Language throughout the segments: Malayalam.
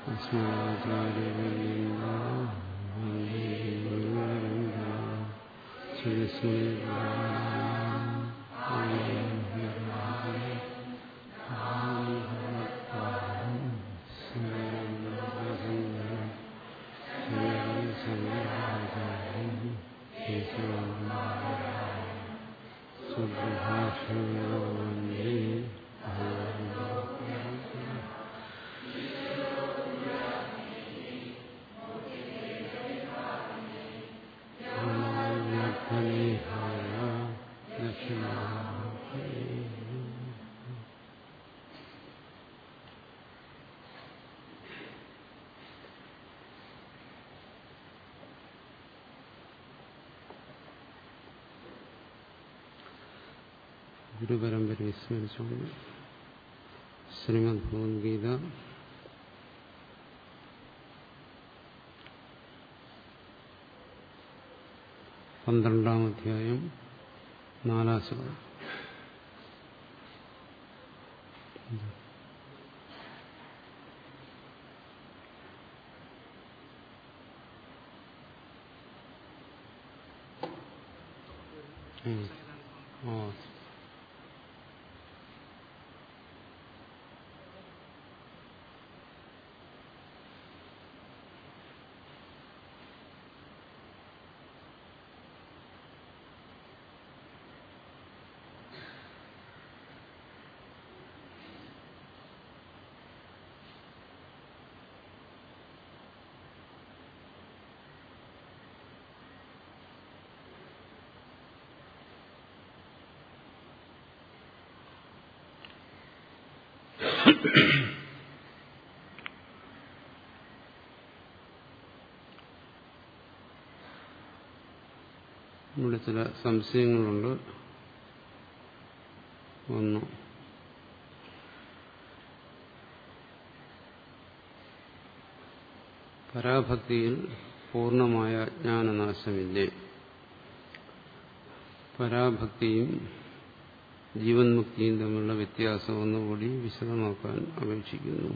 ഗുരുപരമ്പരയെ സ്മരിച്ചുകൊണ്ട് ശ്രീമദ് ഭഗവത്ഗീത പന്ത്രണ്ടാം അധ്യായം നാലാം ശ്ലോകം ആ ഇവിടെ ചില സംശയങ്ങളുണ്ട് ഒന്ന് പരാഭക്തിയിൽ പൂർണ്ണമായ ജ്ഞാനനാശമില്ലേ പരാഭക്തിയും ജീവൻ മുക്തിയും തമ്മിലുള്ള വ്യത്യാസം ഒന്നുകൂടി വിശദമാക്കാൻ അപേക്ഷിക്കുന്നു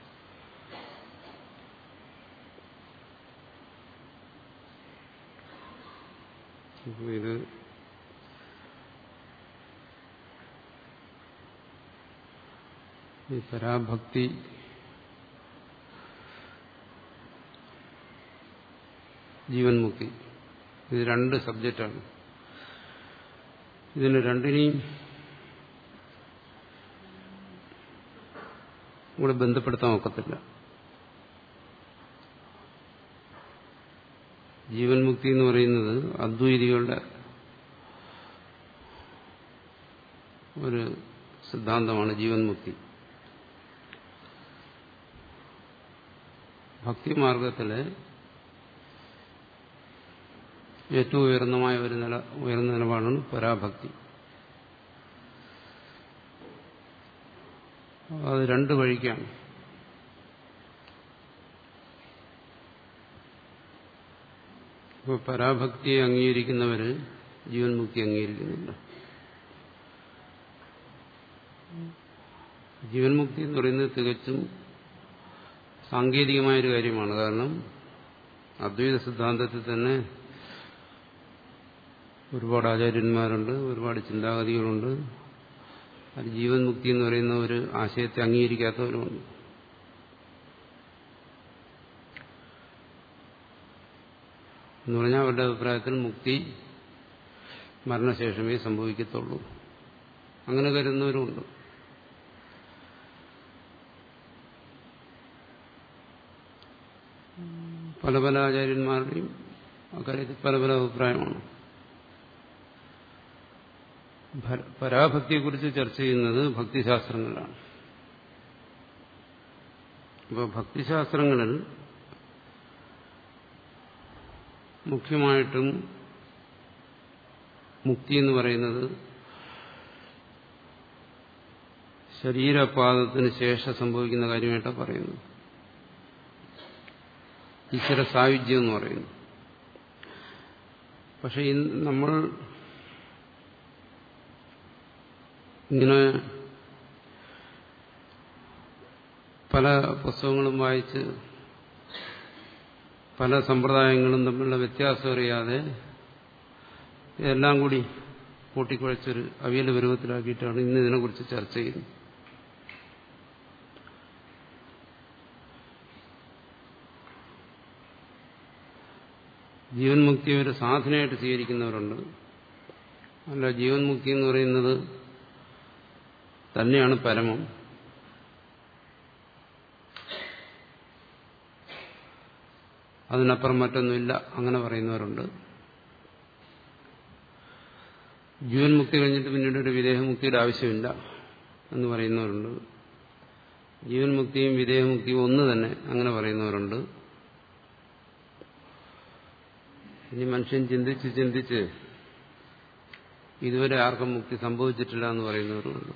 ഇത് ഈ പരാഭക്തി ജീവൻ മുക്തി ഇത് രണ്ട് സബ്ജക്റ്റാണ് ഇതിന് രണ്ടിനെയും കൂടെ ബന്ധപ്പെടുത്താൻ ഒക്കത്തില്ല ജീവൻ മുക്തി എന്ന് പറയുന്നത് അദ്വൈതികളുടെ ഒരു സിദ്ധാന്തമാണ് ജീവൻ മുക്തി ഭക്തിമാർഗത്തിലെ ഏറ്റവും ഉയർന്നമായ ഒരു നില ഉയർന്ന നിലപാടാണ് പരാഭക്തി അത് രണ്ട് വഴിക്കാണ് ഇപ്പോൾ പരാഭക്തിയെ അംഗീകരിക്കുന്നവര് ജീവൻ മുക്തി അംഗീകരിക്കുന്നില്ല ജീവൻ മുക്തി എന്ന് പറയുന്നത് തികച്ചും സാങ്കേതികമായൊരു കാര്യമാണ് കാരണം അദ്വൈത സിദ്ധാന്തത്തിൽ തന്നെ ഒരുപാട് ആചാര്യന്മാരുണ്ട് ഒരുപാട് ചിന്താഗതികളുണ്ട് അത് ജീവൻ മുക്തി എന്ന് പറയുന്ന ഒരു ആശയത്തെ അംഗീകരിക്കാത്തവരുമുണ്ട് എന്ന് പറഞ്ഞാൽ അവരുടെ അഭിപ്രായത്തിൽ മുക്തി മരണശേഷമേ സംഭവിക്കത്തുള്ളൂ അങ്ങനെ കരുതുന്നവരുമുണ്ട് പല പല ആചാര്യന്മാരുടെയും അക്കാര്യത്തിൽ പല പല അഭിപ്രായമാണ് പരാഭക്തിയെക്കുറിച്ച് ചർച്ച ചെയ്യുന്നത് ഭക്തിശാസ്ത്രങ്ങളിലാണ് അപ്പോൾ ഭക്തിശാസ്ത്രങ്ങളിൽ മുഖ്യമായിട്ടും മുക്തി എന്ന് പറയുന്നത് ശരീരപാദത്തിന് ശേഷം സംഭവിക്കുന്ന കാര്യമായിട്ടാണ് പറയുന്നത് ഈശ്വര സായുജ്യം എന്ന് പറയുന്നു പക്ഷെ നമ്മൾ ഇങ്ങനെ പല പുസ്തകങ്ങളും വായിച്ച് പല സമ്പ്രദായങ്ങളും തമ്മിലുള്ള വ്യത്യാസം അറിയാതെ ഇതെല്ലാം കൂടി കൂട്ടിക്കുഴച്ചൊരു അവിയൽ പരുവത്തിലാക്കിയിട്ടാണ് ഇന്ന് ഇതിനെക്കുറിച്ച് ചർച്ച ചെയ്യുന്നത് ജീവൻ മുക്തി ഒരു സാധനയായിട്ട് സ്വീകരിക്കുന്നവരുണ്ട് അല്ല ജീവൻ മുക്തി എന്ന് പറയുന്നത് തന്നെയാണ് പരമം അതിനപ്പുറം മറ്റൊന്നുമില്ല അങ്ങനെ പറയുന്നവരുണ്ട് ജീവൻ മുക്തി കഴിഞ്ഞിട്ട് പിന്നീട് ഒരു വിദേഹമുക്തിയുടെ ആവശ്യമില്ല എന്ന് പറയുന്നവരുണ്ട് ജീവൻ മുക്തിയും വിദേഹമുക്തിയും ഒന്ന് തന്നെ അങ്ങനെ പറയുന്നവരുണ്ട് ഇനി മനുഷ്യൻ ചിന്തിച്ച് ചിന്തിച്ച് ഇതുവരെ ആർക്കും മുക്തി സംഭവിച്ചിട്ടില്ല എന്ന് പറയുന്നവരുണ്ട്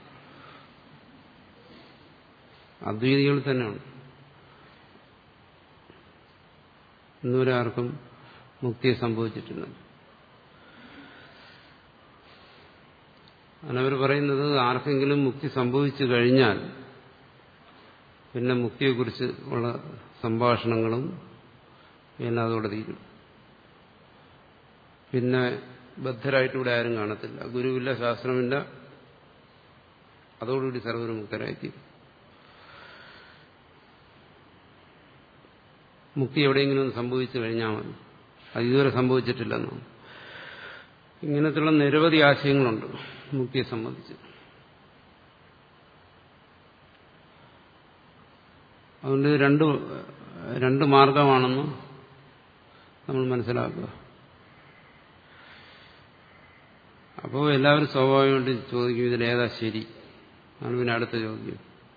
അദ്വൈതികൾ തന്നെയാണ് ഇന്നുവരെ ആർക്കും മുക്തി സംഭവിച്ചിട്ടില്ല അവർ പറയുന്നത് ആർക്കെങ്കിലും മുക്തി സംഭവിച്ചു കഴിഞ്ഞാൽ പിന്നെ മുക്തിയെക്കുറിച്ച് ഉള്ള സംഭാഷണങ്ങളും പിന്നെ അതോടെ തീരും പിന്നെ ബദ്ധരായിട്ട് ഇവിടെ ആരും കാണത്തില്ല ഗുരുവില്ല ശാസ്ത്രമില്ല അതോടുകൂടി സർവരും മുക്തരായിത്തീരും മുക്തി എവിടെയെങ്കിലും സംഭവിച്ചു കഴിഞ്ഞാൽ മതി അത് ഇതുവരെ സംഭവിച്ചിട്ടില്ലെന്നോ ഇങ്ങനത്തുള്ള നിരവധി ആശയങ്ങളുണ്ട് മുക്തിയെ സംബന്ധിച്ച് അതുകൊണ്ട് രണ്ട് രണ്ട് മാർഗമാണെന്ന് നമ്മൾ മനസ്സിലാക്കുക അപ്പോൾ എല്ലാവരും സ്വാഭാവികമായിട്ട് ചോദിക്കും ഇതിലേതാ ശരി ആണ് പിന്നെ അടുത്ത ചോദ്യം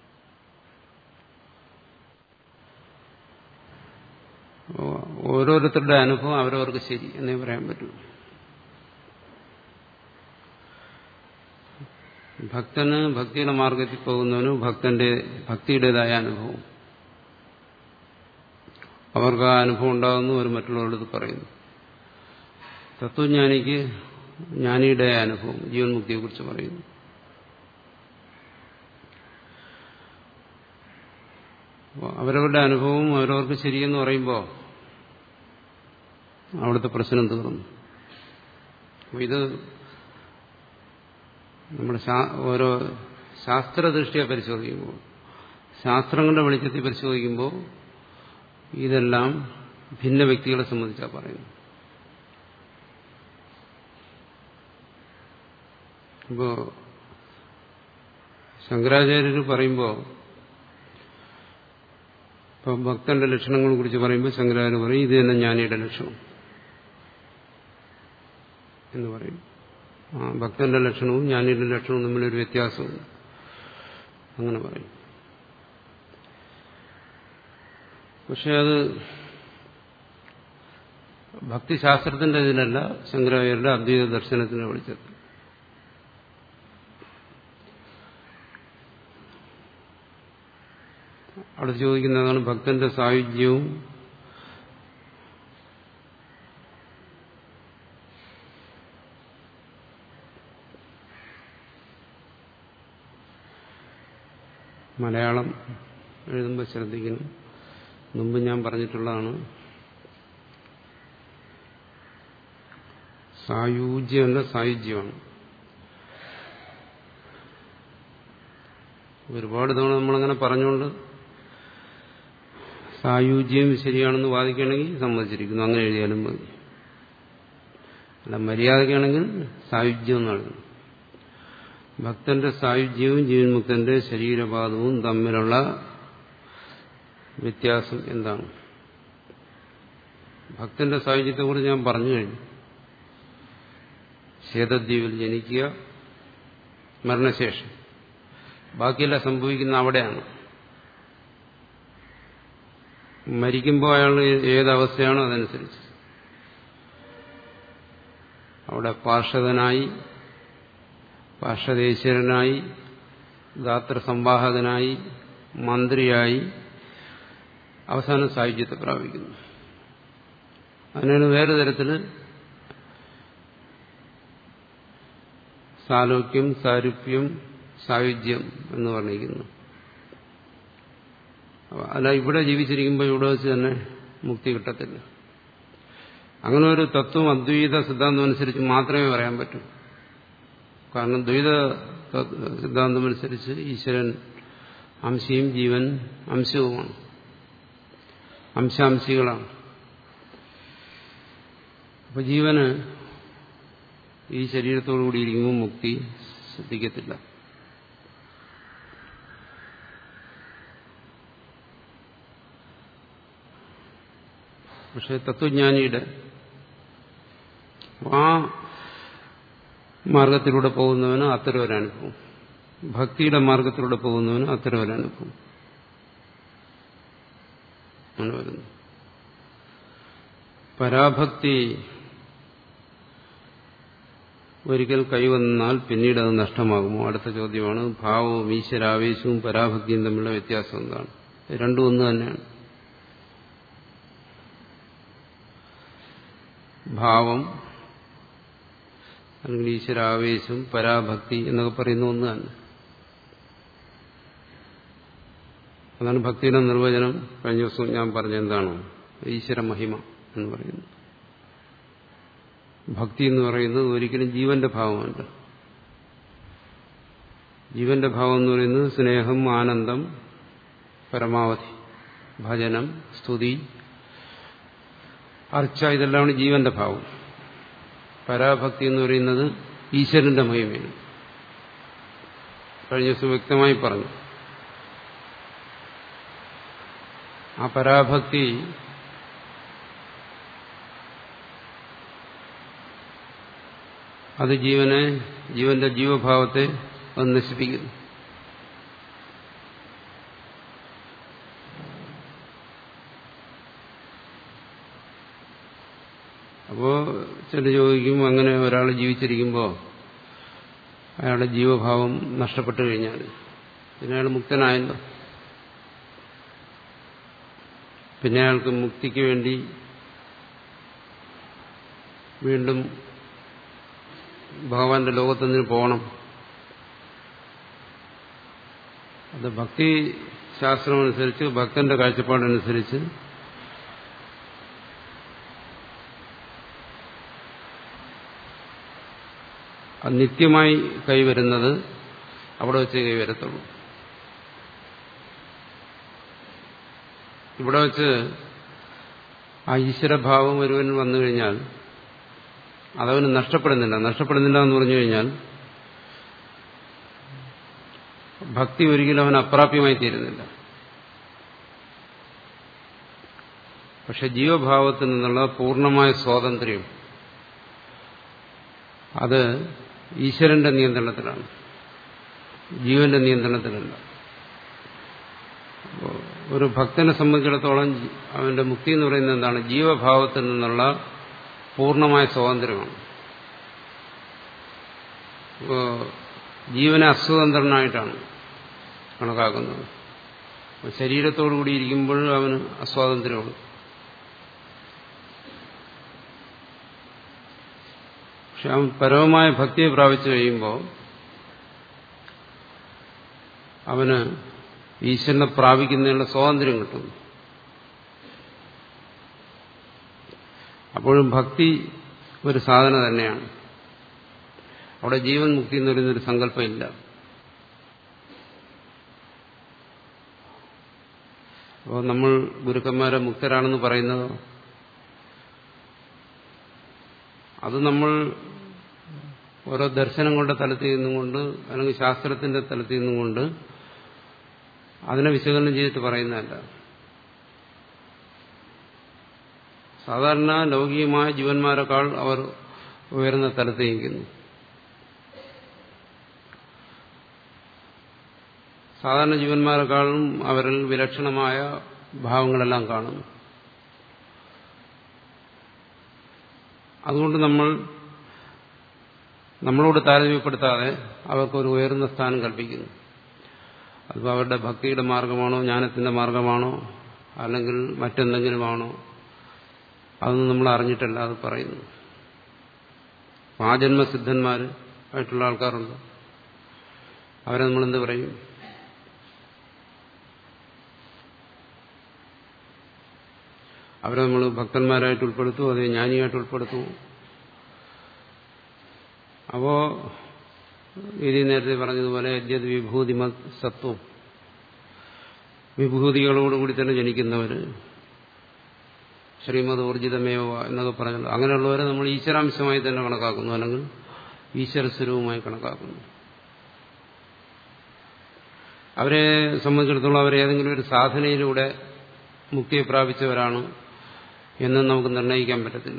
ഓരോരുത്തരുടെ അനുഭവം അവരവർക്ക് ശരി എന്നേ പറയാൻ പറ്റൂ ഭക്തന് ഭക്തിയുടെ മാർഗത്തിൽ പോകുന്നവന് ഭക്തന്റെ ഭക്തിയുടേതായ അനുഭവം അവർക്ക് ആ അനുഭവം ഉണ്ടാകുന്നു അവർ മറ്റുള്ളവരോട് പറയുന്നു തത്വജ്ഞാനിക്ക് ജ്ഞാനിയുടെ അനുഭവം ജീവൻ മുക്തിയെക്കുറിച്ച് പറയുന്നു അവരവരുടെ അനുഭവം അവരവർക്ക് ശരിയെന്ന് പറയുമ്പോൾ അവിടുത്തെ പ്രശ്നം തീർന്നു ഇത് നമ്മുടെ ഓരോ ശാസ്ത്രദൃഷ്ടിയെ പരിശോധിക്കുമ്പോൾ ശാസ്ത്രങ്ങളുടെ വെളിച്ചത്തിൽ പരിശോധിക്കുമ്പോൾ ഇതെല്ലാം ഭിന്ന വ്യക്തികളെ സംബന്ധിച്ചാണ് പറയുന്നത് ഇപ്പോ ശങ്കരാചാര്യർ പറയുമ്പോൾ ഇപ്പൊ ഭക്തന്റെ ലക്ഷണങ്ങളെ കുറിച്ച് പറയുമ്പോൾ ശങ്കരാചാര്യ പറയും ഇത് തന്നെ ജ്ഞാനിയുടെ ലക്ഷണം എന്ന് പറയും ആ ഭക്തന്റെ ലക്ഷണവും ജ്ഞാനിയുടെ ലക്ഷണവും തമ്മിലൊരു വ്യത്യാസമുണ്ട് അങ്ങനെ പറയും പക്ഷെ അത് ഭക്തിശാസ്ത്രത്തിന്റെ ഇതിലല്ല ശങ്കരാചാര്യരുടെ അദ്വൈത ദർശനത്തിന്റെ വെളിച്ചത്തിൽ അവിടെ ചോദിക്കുന്നതാണ് ഭക്തന്റെ സായുജ്യവും മലയാളം എഴുതുമ്പോൾ ശ്രദ്ധിക്കണം മുമ്പ് ഞാൻ പറഞ്ഞിട്ടുള്ളതാണ് സായുജ്യമല്ല സായുജ്യമാണ് ഒരുപാട് തവണ നമ്മളങ്ങനെ പറഞ്ഞുകൊണ്ട് സായുജ്യം ശരിയാണെന്ന് വാദിക്കുകയാണെങ്കിൽ സമ്മതിച്ചിരിക്കുന്നു അങ്ങനെ എഴുതിയാലും മതി അല്ല മര്യാദയ്ക്കാണെങ്കിൽ സായുജ്യം എന്നാണ് ഭക്തന്റെ സായുജ്യവും ജീവൻമുക്തന്റെ ശരീരപാതവും തമ്മിലുള്ള വ്യത്യാസം എന്താണ് ഭക്തന്റെ സായുജ്യത്തെക്കുറിച്ച് ഞാൻ പറഞ്ഞു കഴിഞ്ഞു ശേതദ്വീപിൽ ജനിക്കുക മരണശേഷം ബാക്കിയെല്ലാം സംഭവിക്കുന്ന അവിടെയാണ് മരിക്കുമ്പോൾ അയാൾ ഏതവസ്ഥയാണോ അതനുസരിച്ച് അവിടെ പാർഷദനായി പാർഷദേശ്വരനായി ഗാത്രസംവാഹകനായി മന്ത്രിയായി അവസാനം സാഹിത്യത്തെ പ്രാപിക്കുന്നു അതിനാണ് വേറെ തരത്തിൽ സാലോക്യം സാരൂപ്യം സായുജ്യം എന്ന് പറഞ്ഞിരിക്കുന്നു അല്ല ഇവിടെ ജീവിച്ചിരിക്കുമ്പോൾ ഇവിടെ വെച്ച് തന്നെ മുക്തി കിട്ടത്തില്ല അങ്ങനെ ഒരു തത്വം അദ്വൈത സിദ്ധാന്തം അനുസരിച്ച് മാത്രമേ പറയാൻ പറ്റൂ കാരണം ദ്വൈത സിദ്ധാന്തം അനുസരിച്ച് ഈശ്വരൻ അംശയും ജീവൻ അംശവുമാണ് അംശാംശികളാണ് അപ്പൊ ജീവന് ഈ ശരീരത്തോടുകൂടി ഇരിക്കുമ്പോൾ മുക്തി ശ്രദ്ധിക്കത്തില്ല പക്ഷെ തത്വജ്ഞാനിയുടെ ആ മാർഗത്തിലൂടെ പോകുന്നവന് അത്തരം ഒരു അനുഭവം ഭക്തിയുടെ മാർഗത്തിലൂടെ പോകുന്നവന് അത്തരം ഒരു അനുഭവം ആണ് വരുന്നത് പരാഭക്തി ഒരിക്കൽ കൈവന്നാൽ പിന്നീട് അത് നഷ്ടമാകുമോ അടുത്ത ചോദ്യമാണ് ഭാവവും ഈശ്വരാവേശവും പരാഭക്തിയും തമ്മിലുള്ള വ്യത്യാസം എന്താണ് രണ്ടും ഒന്ന് തന്നെയാണ് ഭാവം അല്ലെങ്കിൽ ഈശ്വരാവേശം പരാഭക്തി എന്നൊക്കെ പറയുന്ന ഒന്ന് തന്നെ അതാണ് ഭക്തിയുടെ നിർവചനം കഴിഞ്ഞ ദിവസം ഞാൻ പറഞ്ഞ എന്താണ് ഈശ്വര മഹിമ എന്ന് പറയുന്നത് ഭക്തി എന്ന് പറയുന്നത് ഒരിക്കലും ജീവന്റെ ഭാവമല്ല ജീവന്റെ ഭാവം എന്ന് പറയുന്നത് സ്നേഹം ആനന്ദം പരമാവധി ഭജനം സ്തുതി അർച്ച ഇതെല്ലാമാണ് ജീവന്റെ ഭാവം പരാഭക്തി എന്ന് പറയുന്നത് ഈശ്വരന്റെ മഹിമയാണ് കഴിഞ്ഞ ദിവസം വ്യക്തമായി പറഞ്ഞു ആ പരാഭക്തി അത് ജീവനെ ജീവന്റെ ജീവഭാവത്തെ അത് നശിപ്പിക്കുന്നു അപ്പോ ചില ചോദിക്കും അങ്ങനെ ഒരാൾ ജീവിച്ചിരിക്കുമ്പോൾ അയാളുടെ ജീവഭാവം നഷ്ടപ്പെട്ടു കഴിഞ്ഞാൽ പിന്നെ അയാൾ മുക്തനായല്ലോ പിന്നെ അയാൾക്ക് മുക്തിക്ക് വേണ്ടി വീണ്ടും ഭഗവാന്റെ ലോകത്തൊന്നിന് പോകണം അത് ഭക്തി ശാസ്ത്രമനുസരിച്ച് ഭക്തന്റെ കാഴ്ചപ്പാടനുസരിച്ച് അത് നിത്യമായി കൈവരുന്നത് അവിടെ വെച്ച് കൈവരത്തുള്ളൂ ഇവിടെ വെച്ച് ആ ഈശ്വരഭാവം ഒരുവൻ വന്നു കഴിഞ്ഞാൽ അതവന് നഷ്ടപ്പെടുന്നില്ല നഷ്ടപ്പെടുന്നില്ല എന്ന് പറഞ്ഞു കഴിഞ്ഞാൽ ഭക്തി ഒരിക്കലും അവൻ അപ്രാപ്യമായി തീരുന്നില്ല പക്ഷെ ജീവഭാവത്തിൽ നിന്നുള്ള പൂർണ്ണമായ സ്വാതന്ത്ര്യം അത് ഈശ്വരന്റെ നിയന്ത്രണത്തിലാണ് ജീവന്റെ നിയന്ത്രണത്തിലല്ല ഒരു ഭക്തനെ സംബന്ധിച്ചിടത്തോളം അവന്റെ മുക്തി എന്ന് പറയുന്നത് എന്താണ് ജീവഭാവത്തിൽ നിന്നുള്ള പൂർണ്ണമായ സ്വാതന്ത്ര്യമാണ് ജീവനെ അസ്വതന്ത്രനായിട്ടാണ് കണക്കാക്കുന്നത് ശരീരത്തോടുകൂടി ഇരിക്കുമ്പോൾ അവന് അസ്വാതന്ത്ര്യമാണ് പക്ഷെ അവൻ പരമമായ ഭക്തിയെ പ്രാപിച്ചു കഴിയുമ്പോൾ അവന് ഈശ്വരനെ പ്രാപിക്കുന്നതിനുള്ള സ്വാതന്ത്ര്യം കിട്ടുന്നു അപ്പോഴും ഭക്തി ഒരു സാധന തന്നെയാണ് അവിടെ ജീവൻ മുക്തി എന്ന് പറയുന്നൊരു സങ്കല്പമില്ല അപ്പോൾ നമ്മൾ ഗുരുക്കന്മാരെ മുക്തരാണെന്ന് പറയുന്നത് അത് നമ്മൾ ഓരോ ദർശനങ്ങളുടെ തലത്തിൽ നിന്നുകൊണ്ട് അല്ലെങ്കിൽ ശാസ്ത്രത്തിന്റെ തലത്തിൽ നിന്നുകൊണ്ട് അതിനെ വിശകലനം ചെയ്തിട്ട് പറയുന്നതല്ല സാധാരണ ലൗകികമായ ജീവന്മാരെക്കാൾ അവർ ഉയർന്ന തലത്തിൽ നിൽക്കുന്നു സാധാരണ ജീവന്മാരെക്കാളും അവരിൽ വിലക്ഷണമായ ഭാവങ്ങളെല്ലാം കാണുന്നു അതുകൊണ്ട് നമ്മൾ നമ്മളോട് താരതമ്യപ്പെടുത്താതെ അവർക്കൊരു ഉയർന്ന സ്ഥാനം കൽപ്പിക്കുന്നു അതിപ്പോൾ അവരുടെ ഭക്തിയുടെ മാർഗമാണോ ജ്ഞാനത്തിന്റെ മാർഗമാണോ അല്ലെങ്കിൽ മറ്റെന്തെങ്കിലുമാണോ അതൊന്നും നമ്മൾ അറിഞ്ഞിട്ടല്ല അത് പറയുന്നു ആ ജന്മസിദ്ധന്മാർ ആയിട്ടുള്ള ആൾക്കാരുണ്ട് അവരെ നമ്മളെന്ത് പറയും അവരെ നമ്മൾ ഭക്തന്മാരായിട്ട് ഉൾപ്പെടുത്തുമോ അതേ ജ്ഞാനിയായിട്ട് ഉൾപ്പെടുത്തുമോ അപ്പോ ഇത് നേരത്തെ പറഞ്ഞതുപോലെ യദ്യത് വിഭൂതി സത്വം വിഭൂതികളോടുകൂടി തന്നെ ജനിക്കുന്നവര് ശ്രീമത് ഊർജിതമേവ എന്നൊക്കെ പറഞ്ഞല്ലോ അങ്ങനെയുള്ളവരെ നമ്മൾ ഈശ്വരാംശമായി തന്നെ കണക്കാക്കുന്നു അല്ലെങ്കിൽ ഈശ്വരസ്വരൂപമായി കണക്കാക്കുന്നു അവരെ സംബന്ധിച്ചിടത്തോളം അവർ ഏതെങ്കിലും ഒരു സാധനയിലൂടെ മുക്തിയെ പ്രാപിച്ചവരാണ് എന്ന് നമുക്ക് നിർണ്ണയിക്കാൻ പറ്റത്തില്ല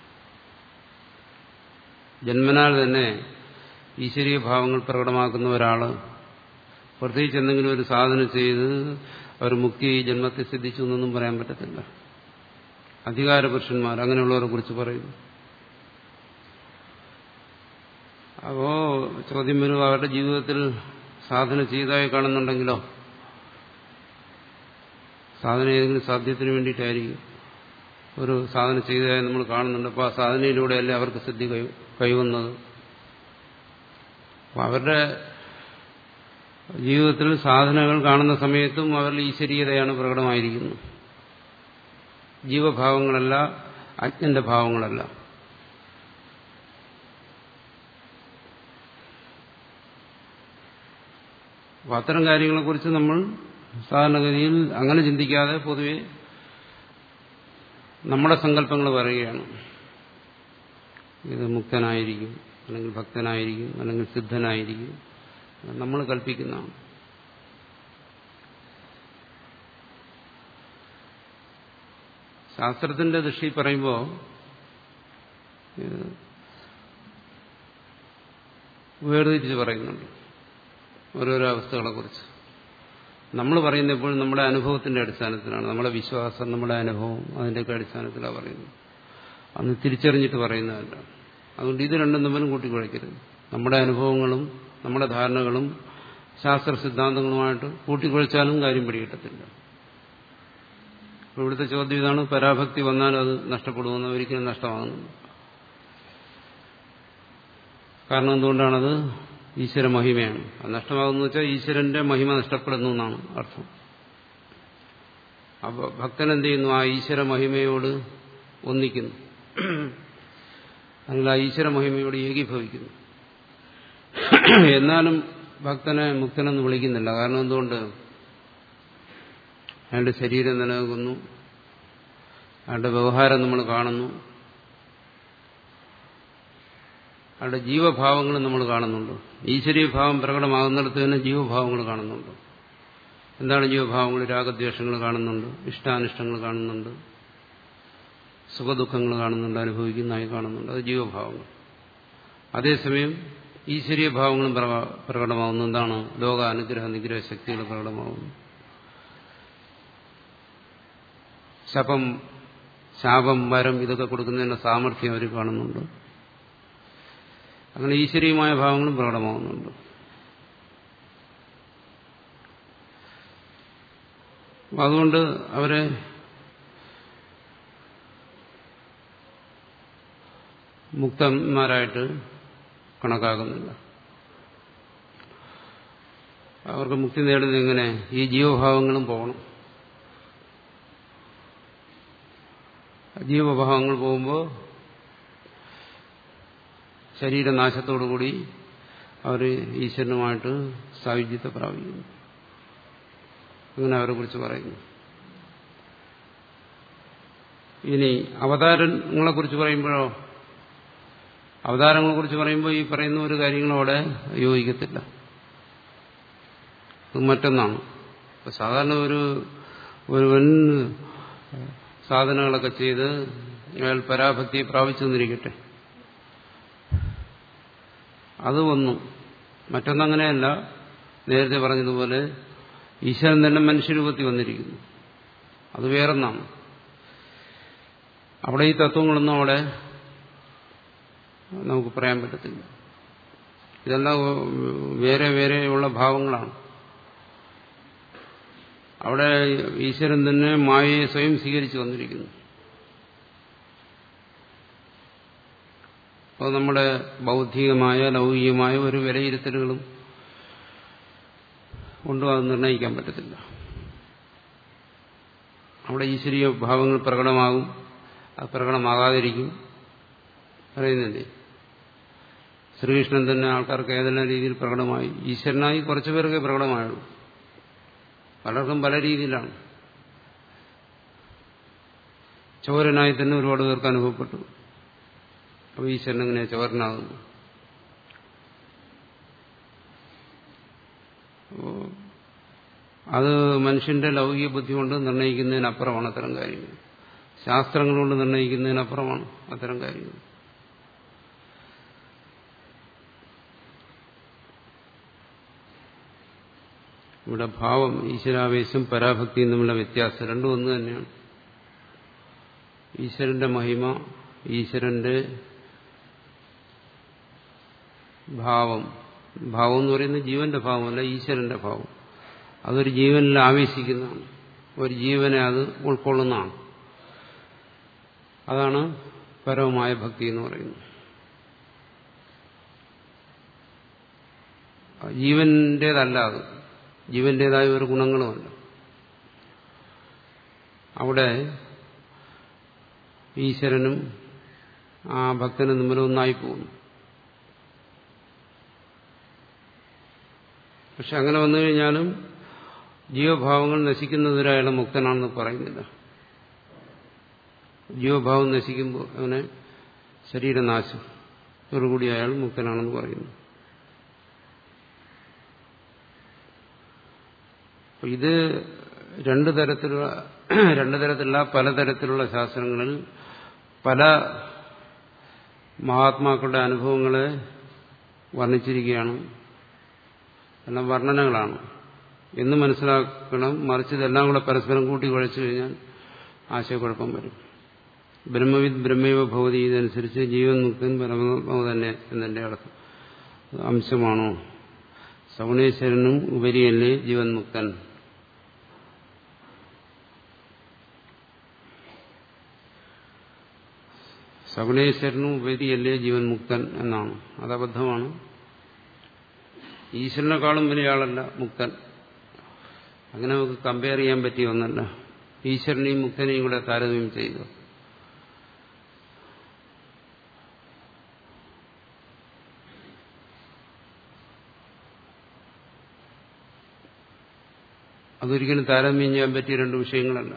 ജന്മനാൽ തന്നെ ഈശ്വരീയ ഭാവങ്ങൾ പ്രകടമാക്കുന്ന ഒരാള് പ്രത്യേകിച്ച് എന്തെങ്കിലും ഒരു സാധനം ചെയ്ത് അവർ മുക്തി ജന്മത്തെ സിദ്ധിച്ചു എന്നൊന്നും പറയാൻ പറ്റത്തില്ല അധികാരപുരുഷന്മാർ അങ്ങനെയുള്ളവരെ കുറിച്ച് പറയുന്നു അപ്പോ ചോദ്യം വരും അവരുടെ ജീവിതത്തിൽ സാധന ചെയ്തതായി കാണുന്നുണ്ടെങ്കിലോ സാധന ഏതെങ്കിലും സാധ്യത്തിന് വേണ്ടിയിട്ടായിരിക്കും ഒരു സാധന ചെയ്തതായി നമ്മൾ കാണുന്നുണ്ട് അപ്പോൾ ആ സാധനയിലൂടെയല്ലേ അവർക്ക് സിദ്ധി കൈ കൈവന്നത് അപ്പം അവരുടെ ജീവിതത്തിൽ സാധനകൾ കാണുന്ന സമയത്തും അവരിൽ ഈശ്വരീയതയാണ് പ്രകടമായിരിക്കുന്നത് ജീവഭാവങ്ങളല്ല അജ്ഞന്റെ ഭാവങ്ങളല്ല അപ്പം അത്തരം കാര്യങ്ങളെക്കുറിച്ച് നമ്മൾ സാധാരണഗതിയിൽ അങ്ങനെ ചിന്തിക്കാതെ പൊതുവെ നമ്മുടെ സങ്കല്പങ്ങൾ പറയുകയാണ് ഇത് മുക്തനായിരിക്കും അല്ലെങ്കിൽ ഭക്തനായിരിക്കും അല്ലെങ്കിൽ സിദ്ധനായിരിക്കും നമ്മൾ കൽപ്പിക്കുന്നതാണ് ശാസ്ത്രത്തിന്റെ ദൃഷ്ടി പറയുമ്പോൾ വേർതിരിച്ച് പറയുന്നുണ്ട് ഓരോരോ അവസ്ഥകളെക്കുറിച്ച് നമ്മൾ പറയുന്ന എപ്പോഴും നമ്മുടെ അനുഭവത്തിന്റെ അടിസ്ഥാനത്തിലാണ് നമ്മുടെ വിശ്വാസം നമ്മുടെ അനുഭവം അതിൻ്റെയൊക്കെ അടിസ്ഥാനത്തിലാണ് പറയുന്നത് അന്ന് തിരിച്ചറിഞ്ഞിട്ട് പറയുന്നതല്ല അതുകൊണ്ട് ഇത് രണ്ടും തമ്മിലും കൂട്ടിക്കുഴയ്ക്കരുത് നമ്മുടെ അനുഭവങ്ങളും നമ്മുടെ ധാരണകളും ശാസ്ത്ര സിദ്ധാന്തങ്ങളുമായിട്ട് കൂട്ടിക്കുഴച്ചാലും കാര്യം പിടികിട്ടത്തില്ല ഇവിടുത്തെ ചോദ്യം ഇതാണ് പരാഭക്തി വന്നാൽ അത് നഷ്ടപ്പെടുമെന്ന് ഒരിക്കലും നഷ്ടമാകുന്നു കാരണം എന്തുകൊണ്ടാണത് ഈശ്വര മഹിമയാണ് അത് നഷ്ടമാകുന്നു വെച്ചാൽ ഈശ്വരന്റെ മഹിമ നഷ്ടപ്പെടുന്നു എന്നാണ് അർത്ഥം അപ്പോൾ ഭക്തൻ എന്ത് ചെയ്യുന്നു ആ ഈശ്വര മഹിമയോട് ഒന്നിക്കുന്നു അല്ലെങ്കിൽ ആ ഈശ്വര മഹിമയോട് ഏകീഭവിക്കുന്നു എന്നാലും ഭക്തനെ മുക്തനെന്ന് വിളിക്കുന്നില്ല കാരണം എന്തുകൊണ്ട് അയാളുടെ ശരീരം നിലനിൽക്കുന്നു അയാളുടെ വ്യവഹാരം നമ്മൾ കാണുന്നു അയാളുടെ ജീവഭാവങ്ങൾ നമ്മൾ കാണുന്നുണ്ട് ഈശ്വരീയ ഭാവം പ്രകടമാകുന്നിടത്ത് തന്നെ ജീവഭാവങ്ങൾ കാണുന്നുണ്ട് എന്താണ് ജീവഭാവങ്ങൾ രാഗദ്വേഷങ്ങൾ കാണുന്നുണ്ട് ഇഷ്ടാനിഷ്ടങ്ങൾ കാണുന്നുണ്ട് സുഖദുഃഖങ്ങൾ കാണുന്നുണ്ട് അനുഭവിക്കുന്നതായി കാണുന്നുണ്ട് അത് ജീവഭാവങ്ങൾ അതേസമയം ഈശ്വരീയ ഭാവങ്ങളും പ്രകടമാകുന്നു എന്താണ് ലോക അനുഗ്രഹ നിഗ്രഹ ശക്തികൾ പ്രകടമാകുന്നു ശപം ശാപം വരം ഇതൊക്കെ കൊടുക്കുന്നതിന്റെ സാമർഥ്യം അവർ കാണുന്നുണ്ട് അങ്ങനെ ഈശ്വരീയമായ ഭാവങ്ങളും പ്രകടമാകുന്നുണ്ട് അതുകൊണ്ട് അവരെ മുക്തന്മാരായിട്ട് കണക്കാക്കുന്നില്ല അവർക്ക് മുക്തി നേടുന്നത് എങ്ങനെ ഈ ജീവഭാവങ്ങളും പോകണം ജീവഭാവങ്ങൾ പോകുമ്പോൾ ശരീരനാശത്തോടുകൂടി അവർ ഈശ്വരനുമായിട്ട് സായുജ്യത്തെ പ്രാപിക്കുന്നു അങ്ങനെ അവരെ കുറിച്ച് പറയുന്നു ഇനി അവതാരങ്ങളെ കുറിച്ച് പറയുമ്പോഴോ അവതാരങ്ങളെ കുറിച്ച് പറയുമ്പോൾ ഈ പറയുന്ന ഒരു കാര്യങ്ങളും അവിടെ യോജിക്കത്തില്ല അത് മറ്റൊന്നാണ് സാധാരണ ഒരു ഒരുവൻ സാധനങ്ങളൊക്കെ ചെയ്ത് അയാൾ പരാഭക്തി പ്രാപിച്ചു എന്നിരിക്കട്ടെ അത് വന്നു മറ്റൊന്നങ്ങനെയല്ല നേരത്തെ പറഞ്ഞതുപോലെ ഈശ്വരൻ തന്നെ മനുഷ്യരൂപത്തിൽ വന്നിരിക്കുന്നു അത് വേറൊന്നാണ് അവിടെ ഈ തത്വങ്ങളൊന്നും അവിടെ നമുക്ക് പറയാൻ പറ്റത്തില്ല ഇതെല്ലാം വേറെ വേറെയുള്ള ഭാവങ്ങളാണ് അവിടെ ഈശ്വരൻ തന്നെ മായയെ സ്വയം സ്വീകരിച്ചു വന്നിരിക്കുന്നു അപ്പോൾ നമ്മുടെ ബൗദ്ധികമായ ലൗകികമായ ഒരു വിലയിരുത്തലുകളും കൊണ്ടും അത് നിർണ്ണയിക്കാൻ പറ്റത്തില്ല അവിടെ ഈശ്വരീയ ഭാവങ്ങൾ പ്രകടമാകും അത് പ്രകടമാകാതിരിക്കും പറയുന്നില്ലേ ശ്രീകൃഷ്ണൻ തന്നെ ആൾക്കാർക്ക് ഏതെല്ലാം രീതിയിൽ പ്രകടമായി ഈശ്വരനായി കുറച്ചു പേർക്ക് പ്രകടമായുള്ളൂ പലർക്കും പല രീതിയിലാണ് ചോരനായി തന്നെ ഒരുപാട് പേർക്ക് അനുഭവപ്പെട്ടു അപ്പോൾ ഈശ്വരൻ എങ്ങനെ ചോരനാകുന്നു അത് മനുഷ്യന്റെ ലൗകിക ബുദ്ധി കൊണ്ട് നിർണ്ണയിക്കുന്നതിനപ്പുറമാണ് അത്തരം കാര്യങ്ങൾ ശാസ്ത്രങ്ങൾ കൊണ്ട് നിർണ്ണയിക്കുന്നതിനപ്പുറമാണ് അത്തരം കാര്യങ്ങൾ ഇവിടെ ഭാവം ഈശ്വരാവേശം പരാഭക്തിയും തമ്മിലുള്ള വ്യത്യാസം രണ്ടും ഒന്ന് തന്നെയാണ് ഈശ്വരന്റെ മഹിമ ഈശ്വരന്റെ ഭാവം ഭാവം എന്ന് പറയുന്നത് ജീവന്റെ ഭാവമല്ല ഈശ്വരന്റെ ഭാവം അതൊരു ജീവനിൽ ആവേശിക്കുന്നതാണ് ഒരു ജീവനെ അത് ഉൾക്കൊള്ളുന്നതാണ് അതാണ് പരമമായ ഭക്തി എന്ന് പറയുന്നത് ജീവന്റേതല്ല അത് ജീവന്റേതായ ഒരു ഗുണങ്ങളുമല്ല അവിടെ ഈശ്വരനും ആ ഭക്തനും തമ്മിൽ ഒന്നായി പോകുന്നു പക്ഷെ അങ്ങനെ വന്നു കഴിഞ്ഞാലും ജീവഭാവങ്ങൾ നശിക്കുന്നതിന് അയാൾ മുക്തനാണെന്ന് പറയുന്നില്ല ജീവഭാവം നശിക്കുമ്പോൾ അവനെ ശരീരനാശം കൂടി അയാൾ മുക്തനാണെന്ന് പറയുന്നു ഇത് രണ്ടു തരത്തിലുള്ള രണ്ടു തരത്തിലുള്ള പലതരത്തിലുള്ള ശാസ്ത്രങ്ങളിൽ പല മഹാത്മാക്കളുടെ അനുഭവങ്ങളെ വർണ്ണിച്ചിരിക്കുകയാണ് എല്ലാം വർണ്ണനകളാണ് എന്ന് മനസ്സിലാക്കണം മറിച്ച് ഇതെല്ലാം കൂടെ പരസ്പരം കൂട്ടി കുഴച്ചു കഴിഞ്ഞാൽ ആശയക്കുഴപ്പം വരും ബ്രഹ്മവിദ് ബ്രഹ്മൈവ ഭവതി ഇതനുസരിച്ച് ജീവൻ മുക്തൻ പരമാത്മാവ് തന്നെ എന്നതിന്റെ അർത്ഥം അംശമാണോ സഗുണേശ്വരനും ഉപരിയല്ലേ ജീവൻ മുക്തൻ സഗുണേശ്വരനും ഉപരിയല്ലേ ജീവൻ മുക്തൻ എന്നാണ് അത് അബദ്ധമാണ് ഈശ്വരനെക്കാളും വലിയ ആളല്ല മുക്തൻ അങ്ങനെ നമുക്ക് കമ്പയർ ചെയ്യാൻ പറ്റിയ ഒന്നല്ല ഈശ്വരനെയും മുക്തനെയും കൂടെ താരതമ്യം ചെയ്യുക അതൊരിക്കലും താരതമ്യം ചെയ്യാൻ പറ്റിയ രണ്ട് വിഷയങ്ങളല്ല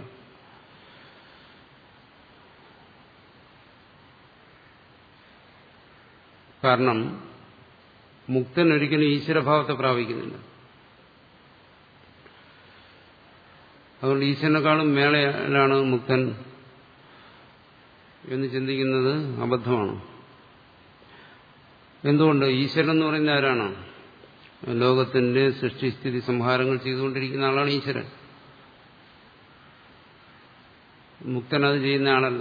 കാരണം മുക്തൻ ഒരിക്കലും ഈശ്വരഭാവത്തെ പ്രാപിക്കുന്നില്ല അതുകൊണ്ട് ഈശ്വരനെക്കാളും മേളയിലാണ് മുക്തൻ എന്ന് ചിന്തിക്കുന്നത് അബദ്ധമാണ് എന്തുകൊണ്ട് ഈശ്വരൻ എന്ന് പറയുന്ന ആരാണ് ലോകത്തിന്റെ സൃഷ്ടിസ്ഥിതി സംഹാരങ്ങൾ ചെയ്തുകൊണ്ടിരിക്കുന്ന ആളാണ് ഈശ്വരൻ മുക്തൻ അത് ചെയ്യുന്ന ആളല്ല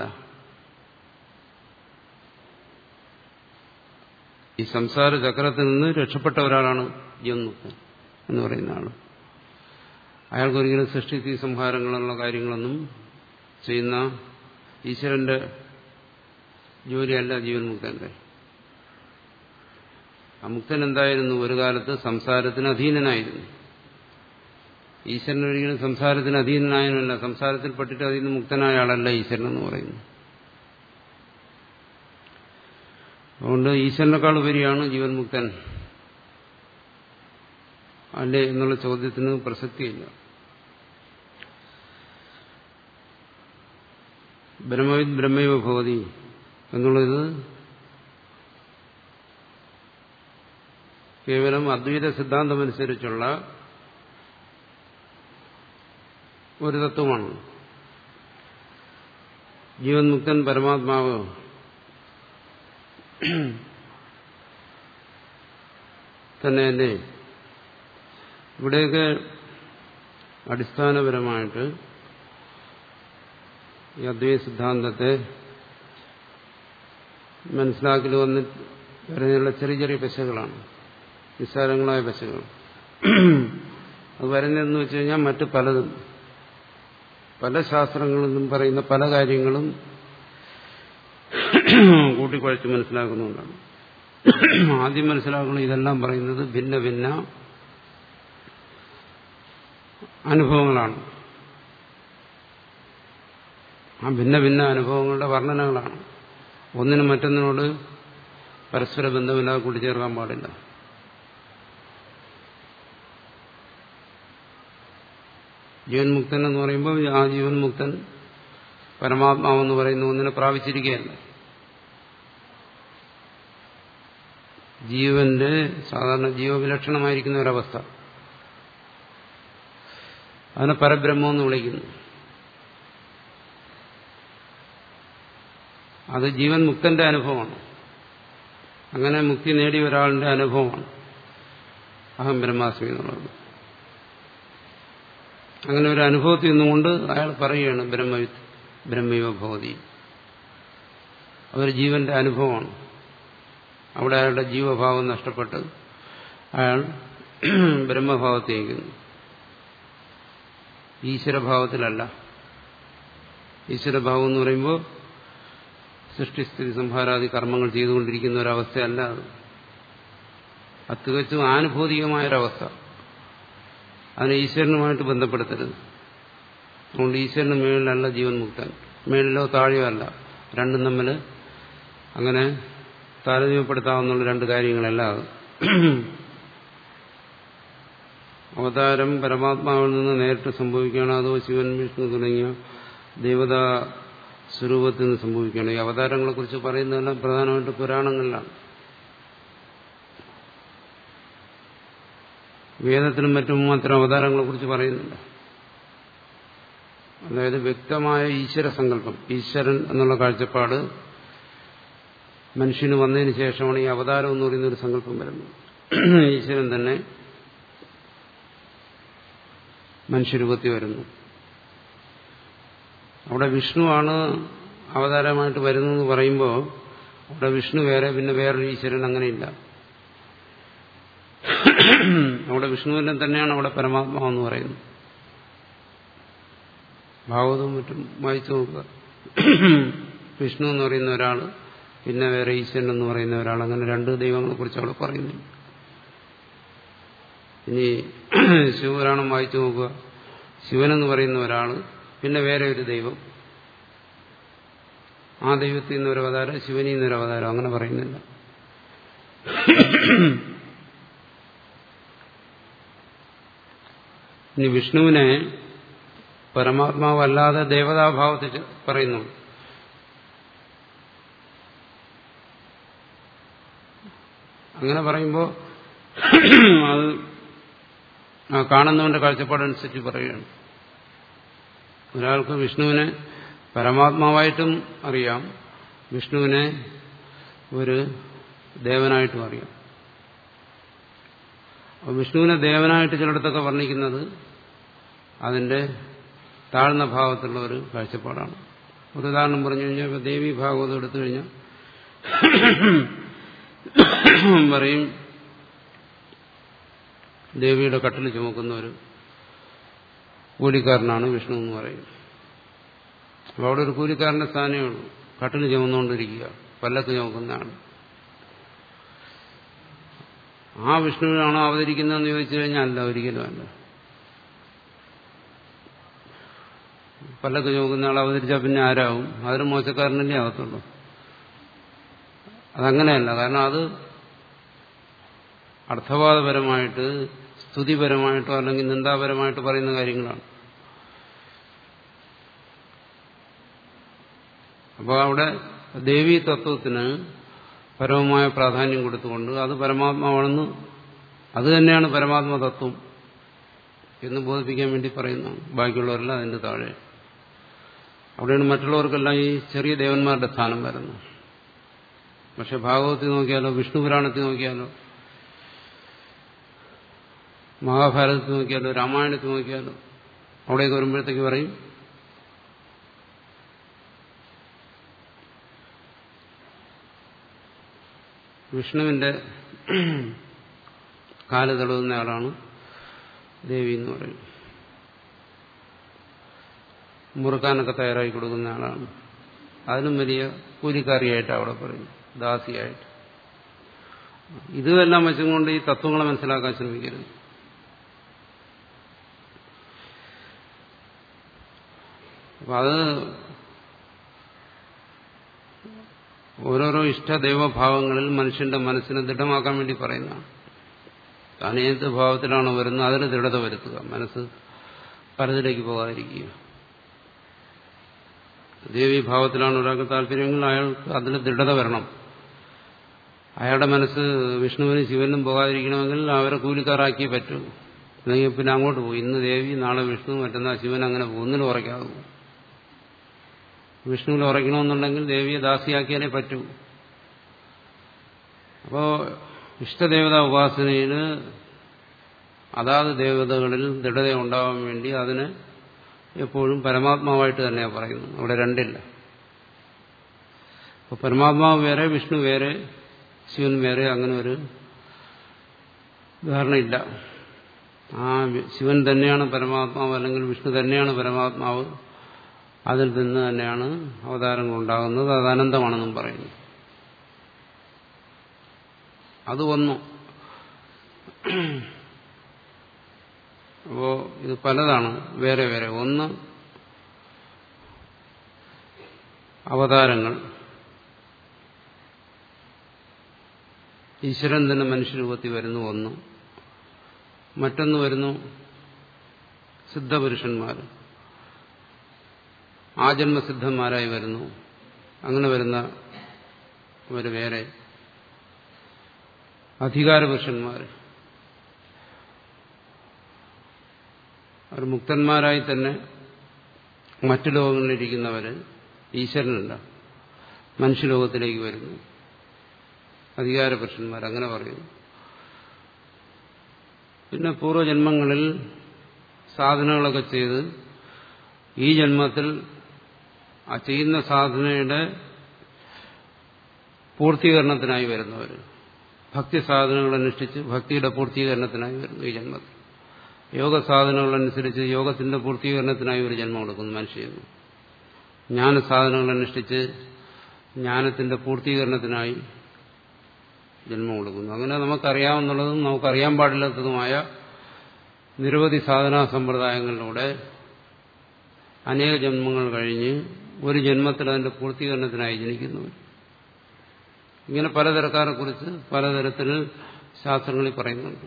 ഈ സംസാര ചക്രത്തിൽ നിന്ന് രക്ഷപ്പെട്ട ഒരാളാണ് ജീവൻ മുക്തൻ എന്ന് പറയുന്ന ആൾ അയാൾക്കൊരിക്കലും സൃഷ്ടിസ്ഥിതി സംഹാരങ്ങളുള്ള കാര്യങ്ങളൊന്നും ചെയ്യുന്ന ഈശ്വരന്റെ ജോലിയല്ല ജീവൻ മുക്തന്റെ അമുക്തൻ എന്തായിരുന്നു ഒരു കാലത്ത് സംസാരത്തിന് അധീനനായിരുന്നു ഈശ്വരൻ ഒരിക്കലും സംസാരത്തിന് അധീനനായനല്ല സംസാരത്തിൽ പെട്ടിട്ട് അതിൽ നിന്ന് മുക്തനായ ആളല്ല ഈശ്വരൻ എന്ന് പറയുന്നു അതുകൊണ്ട് ഈശ്വരനേക്കാൾ ഉപരിയാണ് ജീവൻ മുക്തൻ അല്ലേ എന്നുള്ള ചോദ്യത്തിന് പ്രസക്തിയില്ല ബ്രഹ്മവിദ് ബ്രഹ്മൈവ ഭവതി എന്നുള്ളത് കേവലം അദ്വൈത സിദ്ധാന്തമനുസരിച്ചുള്ള ഒരു തത്വമാണ് ജീവൻ മുക്തൻ പരമാത്മാവ് തന്നെയല്ലേ ഇവിടെയൊക്കെ അടിസ്ഥാനപരമായിട്ട് ഈ അദ്വൈത സിദ്ധാന്തത്തെ മനസ്സിലാക്കൽ വന്ന് വരുന്നതിനുള്ള ചെറിയ ചെറിയ പശകളാണ് നിസ്സാരങ്ങളായ പശകൾ അത് വരുന്നതെന്ന് വെച്ച് കഴിഞ്ഞാൽ മറ്റ് പലതും പല ശാസ്ത്രങ്ങളിലും പറയുന്ന പല കാര്യങ്ങളും കൂട്ടിക്കുഴച്ച് മനസ്സിലാക്കുന്നുണ്ടാണ് ആദ്യം മനസ്സിലാക്കണം ഇതെല്ലാം പറയുന്നത് ഭിന്ന ഭിന്ന അനുഭവങ്ങളാണ് ആ ഭിന്ന ഭിന്ന അനുഭവങ്ങളുടെ വർണ്ണനകളാണ് ഒന്നിനും മറ്റൊന്നിനോട് പരസ്പര ബന്ധമില്ലാതെ കൂട്ടിച്ചേർക്കാൻ പാടില്ല ജീവൻ മുക്തൻ എന്ന് പറയുമ്പോൾ ആ ജീവൻ മുക്തൻ പരമാത്മാവെന്ന് പറയുന്ന ഒന്നിനെ പ്രാപിച്ചിരിക്കുകയല്ല ജീവന്റെ സാധാരണ ജീവവിലക്ഷണമായിരിക്കുന്ന ഒരവസ്ഥ അതിനെ പരബ്രഹ്മം എന്ന് വിളിക്കുന്നു അത് ജീവൻ മുക്തന്റെ അനുഭവമാണ് അങ്ങനെ മുക്തി നേടിയ ഒരാളിന്റെ അനുഭവമാണ് അഹം ബ്രഹ്മാസ്മി എന്നുള്ളത് അങ്ങനെ ഒരു അനുഭവത്തിൽ നിന്നുകൊണ്ട് അയാൾ പറയുകയാണ് ബ്രഹ്മവിത്ത് ബ്രഹ്മൈവ ഭവതി അതൊരു ജീവന്റെ അനുഭവമാണ് അവിടെ അയാളുടെ ജീവഭാവം നഷ്ടപ്പെട്ട് അയാൾ ബ്രഹ്മഭാവത്തേക്കുന്നു ഈശ്വരഭാവത്തിലല്ല ഈശ്വരഭാവം എന്ന് പറയുമ്പോൾ സൃഷ്ടിസ്ഥിതി സംഹാരാദി കർമ്മങ്ങൾ ചെയ്തുകൊണ്ടിരിക്കുന്ന ഒരവസ്ഥയല്ല അത് അത് തികച്ചും ആനുഭൂതികമായൊരവസ്ഥ അതിനെ ഈശ്വരനുമായിട്ട് ബന്ധപ്പെടുത്തരുത് അതുകൊണ്ട് ഈശ്വരന് മേളിലല്ല ജീവൻ മുക്തൻ മേളിലോ താഴെയോ അല്ല രണ്ടും തമ്മിൽ അങ്ങനെ താരതമ്യപ്പെടുത്താവുന്ന രണ്ട് കാര്യങ്ങളല്ല അത് അവതാരം പരമാത്മാവിൽ നിന്ന് നേരിട്ട് സംഭവിക്കുകയാണോ അതോ ശിവൻ വിഷ്ണു തുടങ്ങിയ ദേവതാ സ്വരൂപത്തിൽ നിന്ന് സംഭവിക്കുകയാണ് ഈ അവതാരങ്ങളെക്കുറിച്ച് പറയുന്നതെല്ലാം പ്രധാനമായിട്ട് പുരാണങ്ങളിലാണ് വേദത്തിലും മറ്റും മാത്രം അവതാരങ്ങളെക്കുറിച്ച് പറയുന്നില്ല അതായത് വ്യക്തമായ ഈശ്വര സങ്കല്പം ഈശ്വരൻ എന്നുള്ള കാഴ്ചപ്പാട് മനുഷ്യന് വന്നതിന് ശേഷമാണ് ഈ അവതാരം എന്ന് പറയുന്ന ഒരു സങ്കല്പം വരുന്നത് ഈശ്വരൻ തന്നെ മനുഷ്യരൂപത്തിൽ വരുന്നു അവിടെ വിഷ്ണുവാണ് അവതാരമായിട്ട് വരുന്നതെന്ന് പറയുമ്പോൾ അവിടെ വിഷ്ണു വേറെ പിന്നെ വേറൊരു ഈശ്വരൻ അങ്ങനെയില്ല അവിടെ വിഷ്ണുവിനെ തന്നെയാണ് അവിടെ പരമാത്മാവെന്ന് പറയുന്നത് ഭാഗവതവും മറ്റും വായിച്ചു നോക്കുക വിഷ്ണു എന്ന് പറയുന്ന ഒരാൾ പിന്നെ വേറെ ഈശ്വരൻ എന്ന് പറയുന്ന ഒരാൾ അങ്ങനെ രണ്ട് ദൈവങ്ങളെ കുറിച്ച് അവിടെ പറയുന്നു ഇനി ശിവപുരാണം വായിച്ചു നോക്കുക ശിവനെന്ന് പറയുന്ന ഒരാൾ പിന്നെ വേറെ ഒരു ദൈവം ആ ദൈവത്തിൽ നിന്നൊരു അവതാരം ശിവനിൽ നിന്നൊരു അവതാരം അങ്ങനെ പറയുന്നില്ല ഇനി വിഷ്ണുവിനെ പരമാത്മാവല്ലാതെ ദേവതാഭാവത്തിൽ പറയുന്നു അങ്ങനെ പറയുമ്പോൾ അത് ആ കാണുന്നവന്റെ കാഴ്ചപ്പാടനുസരിച്ച് പറയുകയാണ് ഒരാൾക്ക് വിഷ്ണുവിനെ പരമാത്മാവായിട്ടും അറിയാം വിഷ്ണുവിനെ ഒരു ദേവനായിട്ടും അറിയാം അപ്പോൾ വിഷ്ണുവിനെ ദേവനായിട്ട് ചിലയിടത്തൊക്കെ വർണ്ണിക്കുന്നത് അതിന്റെ താഴ്ന്ന ഭാവത്തിലുള്ള ഒരു കാഴ്ചപ്പാടാണ് ഒരു ഉദാഹരണം പറഞ്ഞു കഴിഞ്ഞാൽ ഇപ്പോൾ ദേവി ഭാഗവതം എടുത്തു കഴിഞ്ഞാൽ പറയും ദേവിയുടെ കട്ടിൽ ചുമക്കുന്ന ഒരു കൂലിക്കാരനാണ് വിഷ്ണു എന്ന് പറയും അപ്പോൾ അവിടെ ഒരു കൂലിക്കാരന്റെ സ്ഥാനമേ ഉള്ളൂ കട്ടിൽ ചുമന്നുകൊണ്ടിരിക്കുക പല്ലക്ക് ചുമക്കുന്നതാണ് ആ വിഷ്ണുവിനാണോ അവതരിക്കുന്നതെന്ന് ചോദിച്ചു കഴിഞ്ഞാൽ അല്ല ഒരിക്കലും അല്ല പല്ലക്ക് ചുമക്കുന്ന ആൾ അവതരിച്ചാൽ പിന്നെ ആരാവും അതൊരു മോശക്കാരനല്ലേ ആകത്തുള്ളൂ അതങ്ങനെയല്ല കാരണം അത് അർത്ഥവാദപരമായിട്ട് സ്തുതിപരമായിട്ടോ അല്ലെങ്കിൽ നിന്ദാപരമായിട്ട് പറയുന്ന കാര്യങ്ങളാണ് അപ്പോൾ അവിടെ ദേവീ തത്വത്തിന് പരമമായ പ്രാധാന്യം കൊടുത്തുകൊണ്ട് അത് പരമാത്മാവാണെന്ന് അത് തന്നെയാണ് പരമാത്മ തത്വം എന്ന് ബോധിപ്പിക്കാൻ വേണ്ടി പറയുന്നതാണ് ബാക്കിയുള്ളവരെല്ലാം അതിന്റെ താഴെ അവിടെയാണ് മറ്റുള്ളവർക്കെല്ലാം ഈ ചെറിയ ദേവന്മാരുടെ സ്ഥാനം വരുന്നത് പക്ഷെ ഭാഗവത്തിൽ നോക്കിയാലോ വിഷ്ണു പുരാണത്തിൽ നോക്കിയാലോ മഹാഭാരതത്തിൽ നോക്കിയാലോ രാമായണത്തിൽ നോക്കിയാലോ അവിടേക്ക് വരുമ്പോഴത്തേക്ക് പറയും വിഷ്ണുവിന്റെ കാല് തടവുന്ന ആളാണ് ദേവി എന്ന് പറയും മുറുക്കാനൊക്കെ തയ്യാറാക്കി കൊടുക്കുന്ന ആളാണ് അതിനും വലിയ കൂലിക്കാരിയായിട്ട് അവിടെ പറയും ദാസിയായിട്ട് ഇതുമെല്ലാം വെച്ചുകൊണ്ട് ഈ തത്വങ്ങളെ മനസ്സിലാക്കാൻ ശ്രമിക്കരുത് അപ്പൊ അത് ഓരോരോ ഇഷ്ടദൈവഭാവങ്ങളിൽ മനുഷ്യന്റെ മനസ്സിനെ ദൃഢമാക്കാൻ വേണ്ടി പറയുന്നതാണ് താൻ ഏത് ഭാവത്തിലാണോ വരുന്നത് അതിന് ദൃഢത വരുത്തുക മനസ്സ് പലതിലേക്ക് പോകാതിരിക്കുക ദേവീ ഭാവത്തിലാണ് ഒരാൾക്ക് താല്പര്യമെങ്കിൽ അയാൾക്ക് അതിൽ ദൃഢത വരണം അയാളുടെ മനസ്സ് വിഷ്ണുവിനും ശിവനും പോകാതിരിക്കണമെങ്കിൽ അവരെ കൂലിക്കാറാക്കിയേ പറ്റൂ അല്ലെങ്കിൽ പിന്നെ അങ്ങോട്ട് പോകും ഇന്ന് ദേവി നാളെ വിഷ്ണു മറ്റന്നാൾ ശിവൻ അങ്ങനെ ഒന്നിനും ഉറയ്ക്കാതെ പോകും വിഷ്ണുവിൽ ഉറയ്ക്കണമെന്നുണ്ടെങ്കിൽ ദേവിയെ ദാസിയാക്കിയാലേ പറ്റൂ അപ്പോ ഇഷ്ടദേവതാ ഉപാസനയിൽ അതാത് ദേവതകളിൽ ദൃഢത ഉണ്ടാവാൻ വേണ്ടി അതിന് എപ്പോഴും പരമാത്മാവായിട്ട് തന്നെയാണ് പറയുന്നത് അവിടെ രണ്ടില്ല അപ്പോൾ പരമാത്മാവ് വേറെ വിഷ്ണു വേറെ ശിവൻ വേറെ അങ്ങനെ ഒരു ധാരണയില്ല ആ ശിവൻ തന്നെയാണ് പരമാത്മാവ് അല്ലെങ്കിൽ വിഷ്ണു തന്നെയാണ് പരമാത്മാവ് അതിൽ നിന്ന് തന്നെയാണ് അവതാരങ്ങൾ ഉണ്ടാകുന്നത് അത് അനന്തമാണെന്നും പറയുന്നു അത് വന്നു അപ്പോ ഇത് പലതാണ് വേറെ വേറെ ഒന്ന് അവതാരങ്ങൾ ഈശ്വരൻ തന്നെ മനുഷ്യരൂപത്തിൽ വരുന്നു ഒന്ന് മറ്റൊന്ന് വരുന്നു സിദ്ധപുരുഷന്മാർ ആജന്മസിദ്ധന്മാരായി വരുന്നു അങ്ങനെ വരുന്ന അവർ വേറെ അധികാരപുരുഷന്മാർ അവർ മുക്തന്മാരായി തന്നെ മറ്റു ലോകങ്ങളിലിരിക്കുന്നവർ ഈശ്വരനല്ല മനുഷ്യലോകത്തിലേക്ക് വരുന്നു അധികാരപുരുഷന്മാർ അങ്ങനെ പറയുന്നു പിന്നെ പൂർവ്വജന്മങ്ങളിൽ സാധനങ്ങളൊക്കെ ചെയ്ത് ഈ ജന്മത്തിൽ ആ ചെയ്യുന്ന സാധനയുടെ പൂർത്തീകരണത്തിനായി വരുന്നവർ ഭക്തി സാധനങ്ങൾ അനുഷ്ഠിച്ച് ഭക്തിയുടെ പൂർത്തീകരണത്തിനായി വരുന്നു ഈ ജന്മത്തിൽ യോഗ സാധനങ്ങളനുസരിച്ച് യോഗത്തിന്റെ പൂർത്തീകരണത്തിനായി ഒരു ജന്മം കൊടുക്കുന്നു മനുഷ്യന് ജ്ഞാന സാധനങ്ങൾ അനുഷ്ഠിച്ച് ജ്ഞാനത്തിന്റെ പൂർത്തീകരണത്തിനായി ജന്മം കൊടുക്കുന്നു അങ്ങനെ നമുക്കറിയാവുന്നതും നമുക്കറിയാൻ പാടില്ലാത്തതുമായ നിരവധി സാധനാ സമ്പ്രദായങ്ങളിലൂടെ അനേക ജന്മങ്ങൾ കഴിഞ്ഞ് ഒരു ജന്മത്തിൽ അതിന്റെ പൂർത്തീകരണത്തിനായി ജനിക്കുന്നവർ ഇങ്ങനെ പലതരക്കാരെ കുറിച്ച് പലതരത്തിൽ ശാസ്ത്രങ്ങളിൽ പറയുന്നുണ്ട്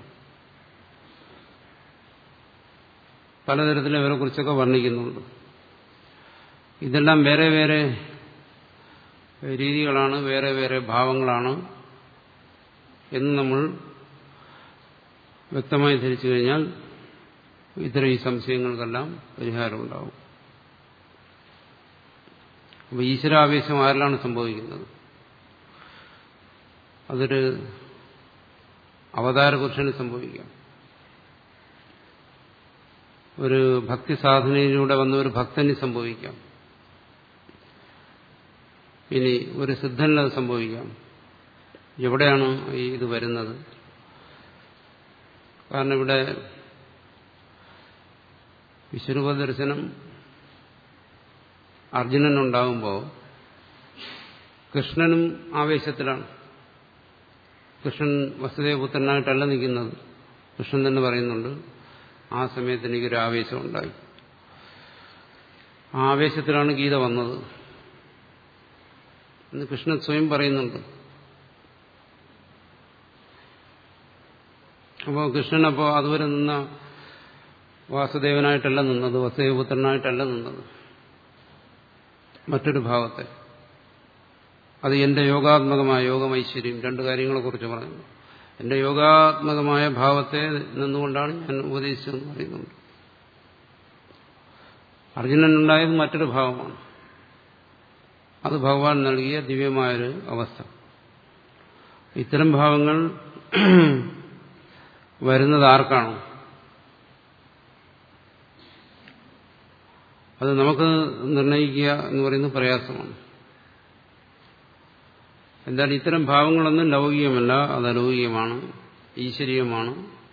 പലതരത്തിൽ ഇവരെ കുറിച്ചൊക്കെ വർണ്ണിക്കുന്നുണ്ട് ഇതെല്ലാം വേറെ വേറെ രീതികളാണ് വേറെ വേറെ ഭാവങ്ങളാണ് എന്ന് നമ്മൾ വ്യക്തമായി ധരിച്ചു കഴിഞ്ഞാൽ ഇത്തരം ഈ സംശയങ്ങൾക്കെല്ലാം പരിഹാരമുണ്ടാവും അപ്പോൾ ഈശ്വരാവേശം ആരിലാണ് സംഭവിക്കുന്നത് അതൊരു അവതാരപുരുഷന് സംഭവിക്കാം ഒരു ഭക്തി സാധനയിലൂടെ വന്ന ഒരു ഭക്തന് സംഭവിക്കാം ഇനി ഒരു സിദ്ധനത് സംഭവിക്കാം എവിടെയാണ് ഈ ഇത് വരുന്നത് കാരണം ഇവിടെ വിശ്വരൂപ ദർശനം അർജുനനുണ്ടാകുമ്പോൾ കൃഷ്ണനും ആവേശത്തിലാണ് കൃഷ്ണൻ വസുദേവപുത്രനായിട്ടല്ല നിൽക്കുന്നത് കൃഷ്ണൻ തന്നെ പറയുന്നുണ്ട് ആ സമയത്ത് എനിക്കൊരു ആവേശം ഉണ്ടായി ആ ആവേശത്തിലാണ് ഗീത വന്നത് എന്ന് കൃഷ്ണൻ സ്വയം പറയുന്നുണ്ട് അപ്പോൾ കൃഷ്ണനപ്പോൾ അതുവരെ നിന്ന വാസുദേവനായിട്ടല്ല നിന്നത് വസുദേവപുത്രനായിട്ടല്ല നിന്നത് മറ്റൊരു ഭാവത്തെ അത് എന്റെ യോഗാത്മകമായ യോഗമൈശ്വര്യം രണ്ട് കാര്യങ്ങളെക്കുറിച്ച് പറഞ്ഞു എന്റെ യോഗാത്മകമായ ഭാവത്തെ നിന്നുകൊണ്ടാണ് ഞാൻ ഉപദേശിച്ചതെന്ന് പറയുന്നുണ്ട് അർജുനനുണ്ടായത് മറ്റൊരു ഭാവമാണ് അത് ഭഗവാൻ നൽകിയ ദിവ്യമായൊരു അവസ്ഥ ഇത്തരം ഭാവങ്ങൾ വരുന്നത് ആർക്കാണോ അത് നമുക്ക് നിർണയിക്കുക എന്ന് പറയുന്നത് പ്രയാസമാണ് എന്താണ് ഇത്തരം ഭാവങ്ങളൊന്നും ലൗകികമല്ല അത് അലൗകികമാണ് ഈശ്വരീയമാണ്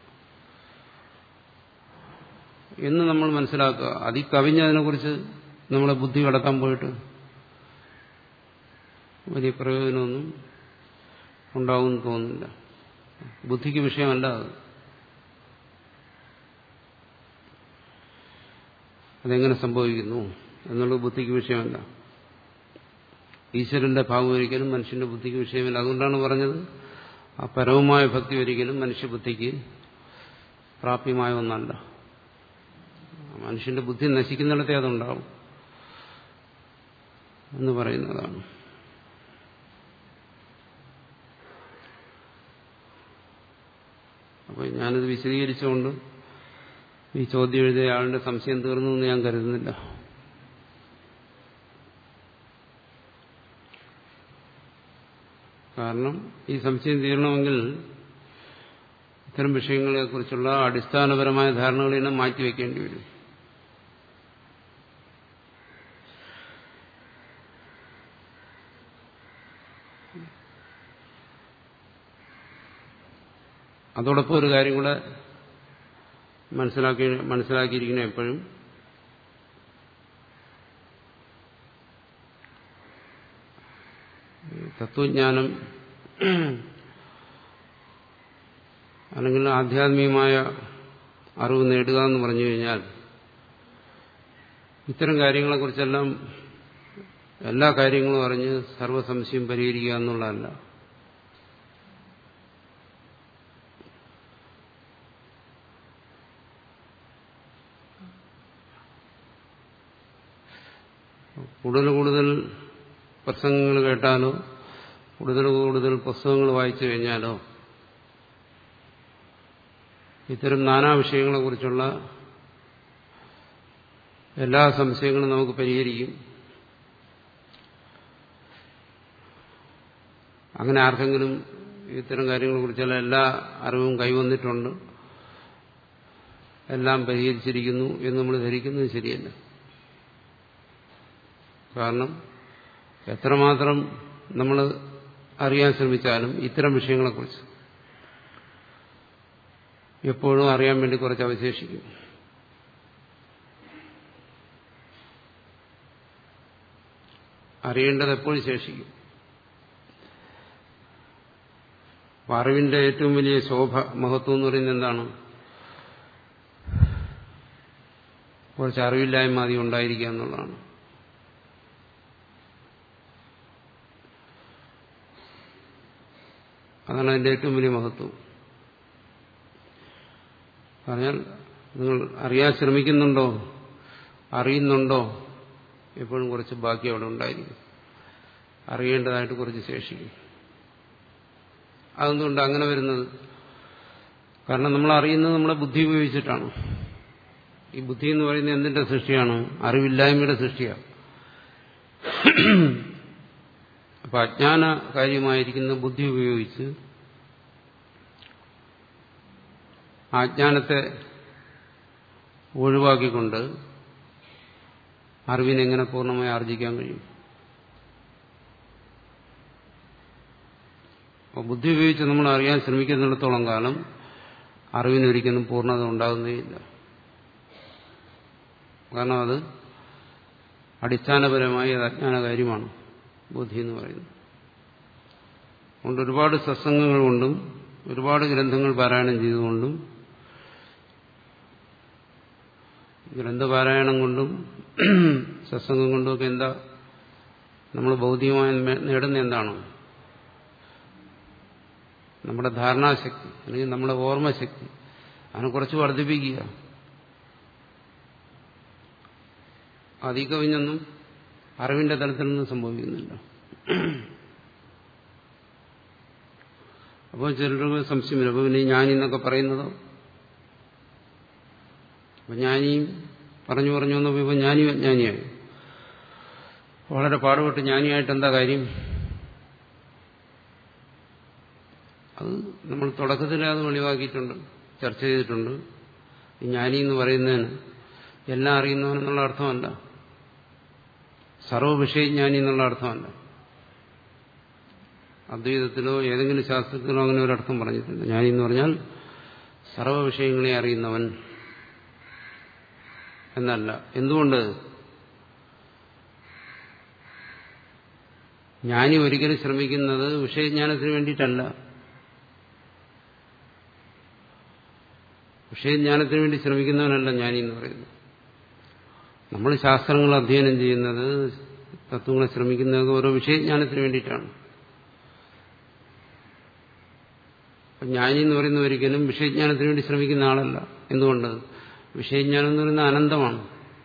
എന്ന് നമ്മൾ മനസ്സിലാക്കുക അതിക്കവിഞ്ഞതിനെക്കുറിച്ച് നമ്മളെ ബുദ്ധി കടത്താൻ പോയിട്ട് വലിയ പ്രയോജനമൊന്നും ഉണ്ടാവുമെന്ന് തോന്നുന്നില്ല ബുദ്ധിക്ക് വിഷയമല്ല അത് അതെങ്ങനെ സംഭവിക്കുന്നു എന്നുള്ളത് ബുദ്ധിക്ക് വിഷയമല്ല ഈശ്വരന്റെ ഭാവം ഒരിക്കലും മനുഷ്യന്റെ ബുദ്ധിക്ക് വിഷയമില്ല അതുകൊണ്ടാണ് പറഞ്ഞത് ആ പരവുമായ ഭക്തി ഒരിക്കലും മനുഷ്യബുദ്ധിക്ക് പ്രാപ്യമായ ഒന്നല്ല മനുഷ്യന്റെ ബുദ്ധി നശിക്കുന്നിടത്തേ അതുണ്ടാവും എന്ന് പറയുന്നതാണ് അപ്പോൾ ഞാനിത് വിശദീകരിച്ചുകൊണ്ട് ഈ ചോദ്യം എഴുതിയ ആളുടെ സംശയം തീർന്നു എന്ന് ഞാൻ കരുതുന്നില്ല കാരണം ഈ സംശയം തീരണമെങ്കിൽ ഇത്തരം വിഷയങ്ങളെക്കുറിച്ചുള്ള അടിസ്ഥാനപരമായ ധാരണകളെല്ലാം മാറ്റിവെക്കേണ്ടി വരും അതോടൊപ്പം ഒരു കാര്യം കൂടെ മനസ്സിലാക്കി മനസ്സിലാക്കിയിരിക്കണം എപ്പോഴും തത്വജ്ഞാനം അല്ലെങ്കിൽ ആധ്യാത്മികമായ അറിവ് നേടുക എന്ന് പറഞ്ഞു കഴിഞ്ഞാൽ ഇത്തരം കാര്യങ്ങളെക്കുറിച്ചെല്ലാം എല്ലാ കാര്യങ്ങളും അറിഞ്ഞ് സർവ്വസംശയം പരിഹരിക്കുക എന്നുള്ളതല്ല കൂടുതൽ കൂടുതൽ പ്രസംഗങ്ങൾ കേട്ടാലോ കൂടുതൽ കൂടുതൽ പുസ്തകങ്ങൾ വായിച്ചു കഴിഞ്ഞാലോ ഇത്തരം നാനാ വിഷയങ്ങളെക്കുറിച്ചുള്ള എല്ലാ സംശയങ്ങളും നമുക്ക് പരിഹരിക്കും അങ്ങനെ ആർക്കെങ്കിലും ഇത്തരം കാര്യങ്ങളെക്കുറിച്ചുള്ള എല്ലാ അറിവും കൈവന്നിട്ടുണ്ട് എല്ലാം പരിഹരിച്ചിരിക്കുന്നു എന്ന് നമ്മൾ ധരിക്കുന്നത് ശരിയല്ല കാരണം എത്രമാത്രം നമ്മൾ അറിയാൻ ശ്രമിച്ചാലും ഇത്തരം വിഷയങ്ങളെക്കുറിച്ച് എപ്പോഴും അറിയാൻ വേണ്ടി കുറച്ച് അവശേഷിക്കും അറിയേണ്ടത് എപ്പോഴും ശേഷിക്കും അറിവിന്റെ ഏറ്റവും വലിയ ശോഭ മഹത്വം എന്ന് പറയുന്നത് എന്താണ് കുറച്ച് അറിവില്ലായ്മ അധികം ഉണ്ടായിരിക്കുക എന്നുള്ളതാണ് അതാണ് അതിന്റെ ഏറ്റവും വലിയ മഹത്വം പറഞ്ഞാൽ നിങ്ങൾ അറിയാൻ ശ്രമിക്കുന്നുണ്ടോ അറിയുന്നുണ്ടോ എപ്പോഴും കുറച്ച് ബാക്കി അവിടെ ഉണ്ടായിരിക്കും അറിയേണ്ടതായിട്ട് കുറച്ച് ശേഷിക്കും അതെന്തുകൊണ്ട് അങ്ങനെ വരുന്നത് കാരണം നമ്മൾ അറിയുന്നത് നമ്മളെ ബുദ്ധി ഉപയോഗിച്ചിട്ടാണ് ഈ ബുദ്ധി എന്ന് പറയുന്നത് എന്തിന്റെ സൃഷ്ടിയാണ് അറിവില്ലായ്മയുടെ സൃഷ്ടിയാണ് അപ്പൊ അജ്ഞാന കാര്യമായിരിക്കുന്ന ബുദ്ധി ഉപയോഗിച്ച് അജ്ഞാനത്തെ ഒഴിവാക്കിക്കൊണ്ട് അറിവിനെങ്ങനെ പൂർണ്ണമായി ആർജിക്കാൻ കഴിയും അപ്പോൾ ബുദ്ധി ഉപയോഗിച്ച് നമ്മൾ അറിയാൻ ശ്രമിക്കുന്നിടത്തോളം കാലം അറിവിനൊരിക്കലും പൂർണ്ണത ഉണ്ടാകുന്നേയില്ല കാരണം അത് അടിസ്ഥാനപരമായി അത് അജ്ഞാന കാര്യമാണ് ബുദ്ധി എന്ന് പറയുന്നത് അതുകൊണ്ട് ഒരുപാട് സത്സംഗങ്ങൾ കൊണ്ടും ഒരുപാട് ഗ്രന്ഥങ്ങൾ പാരായണം ചെയ്തുകൊണ്ടും ഗ്രന്ഥപാരായണം കൊണ്ടും സത്സംഗം കൊണ്ടുമൊക്കെ എന്താ നമ്മൾ ഭൗതികമായി നേടുന്ന എന്താണ് നമ്മുടെ ധാരണാശക്തി അല്ലെങ്കിൽ നമ്മുടെ ഓർമ്മശക്തി അതിനെ കുറച്ച് വർദ്ധിപ്പിക്കുക അധിക കവിഞ്ഞൊന്നും അറിവിന്റെ തലത്തിൽ നിന്നും സംഭവിക്കുന്നില്ല അപ്പോൾ ചിലർക്ക് സംശയം വരും അപ്പോൾ പിന്നെ ഞാനി എന്നൊക്കെ പറയുന്നതോ അപ്പൊ ജ്ഞാനിയും പറഞ്ഞു പറഞ്ഞു വന്നപ്പോൾ ഇപ്പൊ ജ്ഞാനി ജ്ഞാനിയായി വളരെ പാടുപെട്ട് ജ്ഞാനിയായിട്ട് എന്താ കാര്യം അത് നമ്മൾ തുടക്കത്തിൽ അത് വെളിവാക്കിയിട്ടുണ്ട് ചർച്ച ചെയ്തിട്ടുണ്ട് ഈ ജ്ഞാനി എന്ന് പറയുന്നതിന് എല്ലാം അറിയുന്നവനെന്നുള്ള അർത്ഥമല്ല സർവവിഷയജ്ഞാനി എന്നുള്ള അർത്ഥമല്ല അദ്വൈതത്തിലോ ഏതെങ്കിലും ശാസ്ത്രത്തിലോ അങ്ങനെ ഒരർത്ഥം പറഞ്ഞിട്ടുണ്ട് ജ്ഞാനി എന്ന് പറഞ്ഞാൽ സർവ വിഷയങ്ങളെ അറിയുന്നവൻ എന്നല്ല എന്തുകൊണ്ട് ജ്ഞാനി ഒരിക്കലും ശ്രമിക്കുന്നത് വിഷയജ്ഞാനത്തിന് വേണ്ടിയിട്ടല്ല വിഷയജ്ഞാനത്തിന് വേണ്ടി ശ്രമിക്കുന്നവനല്ല ജ്ഞാനി എന്ന് പറയുന്നത് നമ്മൾ ശാസ്ത്രങ്ങൾ അധ്യയനം ചെയ്യുന്നത് തത്വങ്ങളെ ശ്രമിക്കുന്നതൊക്കെ ഓരോ വിഷയജ്ഞാനത്തിന് വേണ്ടിയിട്ടാണ് ജ്ഞാനി എന്ന് പറയുന്ന ഒരിക്കലും വിഷയജ്ഞാനത്തിന് വേണ്ടി ശ്രമിക്കുന്ന ആളല്ല എന്തുകൊണ്ട് വിഷയജ്ഞാനം എന്ന് പറയുന്നത് അനന്തമാണ്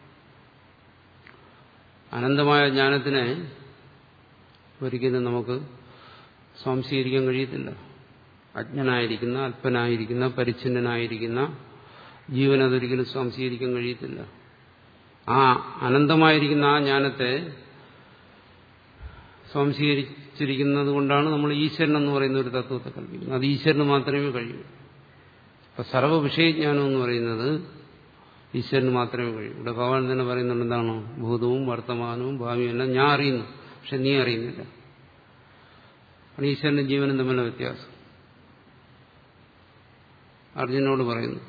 അനന്തമായ ജ്ഞാനത്തിനെ ഒരിക്കലും നമുക്ക് സ്വാംശീകരിക്കാൻ കഴിയത്തില്ല അജ്ഞനായിരിക്കുന്ന അല്പനായിരിക്കുന്ന പരിച്ഛിന്നനായിരിക്കുന്ന ജീവൻ അതൊരിക്കലും സ്വാംശീകരിക്കാൻ കഴിയത്തില്ല ആ അനന്തമായിരിക്കുന്ന ആ ജ്ഞാനത്തെ സ്വാംശീകരിച്ചിരിക്കുന്നത് കൊണ്ടാണ് നമ്മൾ ഈശ്വരൻ എന്ന് പറയുന്ന ഒരു തത്വത്തെ കൽപ്പിക്കുന്നത് അത് ഈശ്വരന് മാത്രമേ കഴിയൂ അപ്പൊ സർവ്വ വിഷയജ്ഞാനം എന്ന് പറയുന്നത് ഈശ്വരന് മാത്രമേ കഴിയൂ ഇവിടെ ഭഗവാൻ തന്നെ പറയുന്നുണ്ട് എന്താണോ ഭൂതവും വർത്തമാനവും ഭാവിയും എല്ലാം ഞാൻ അറിയുന്നു പക്ഷെ നീ അറിയുന്നില്ല ആണ് ഈശ്വരനും ജീവനും തമ്മിലുള്ള വ്യത്യാസം അർജുനോട് പറയുന്നു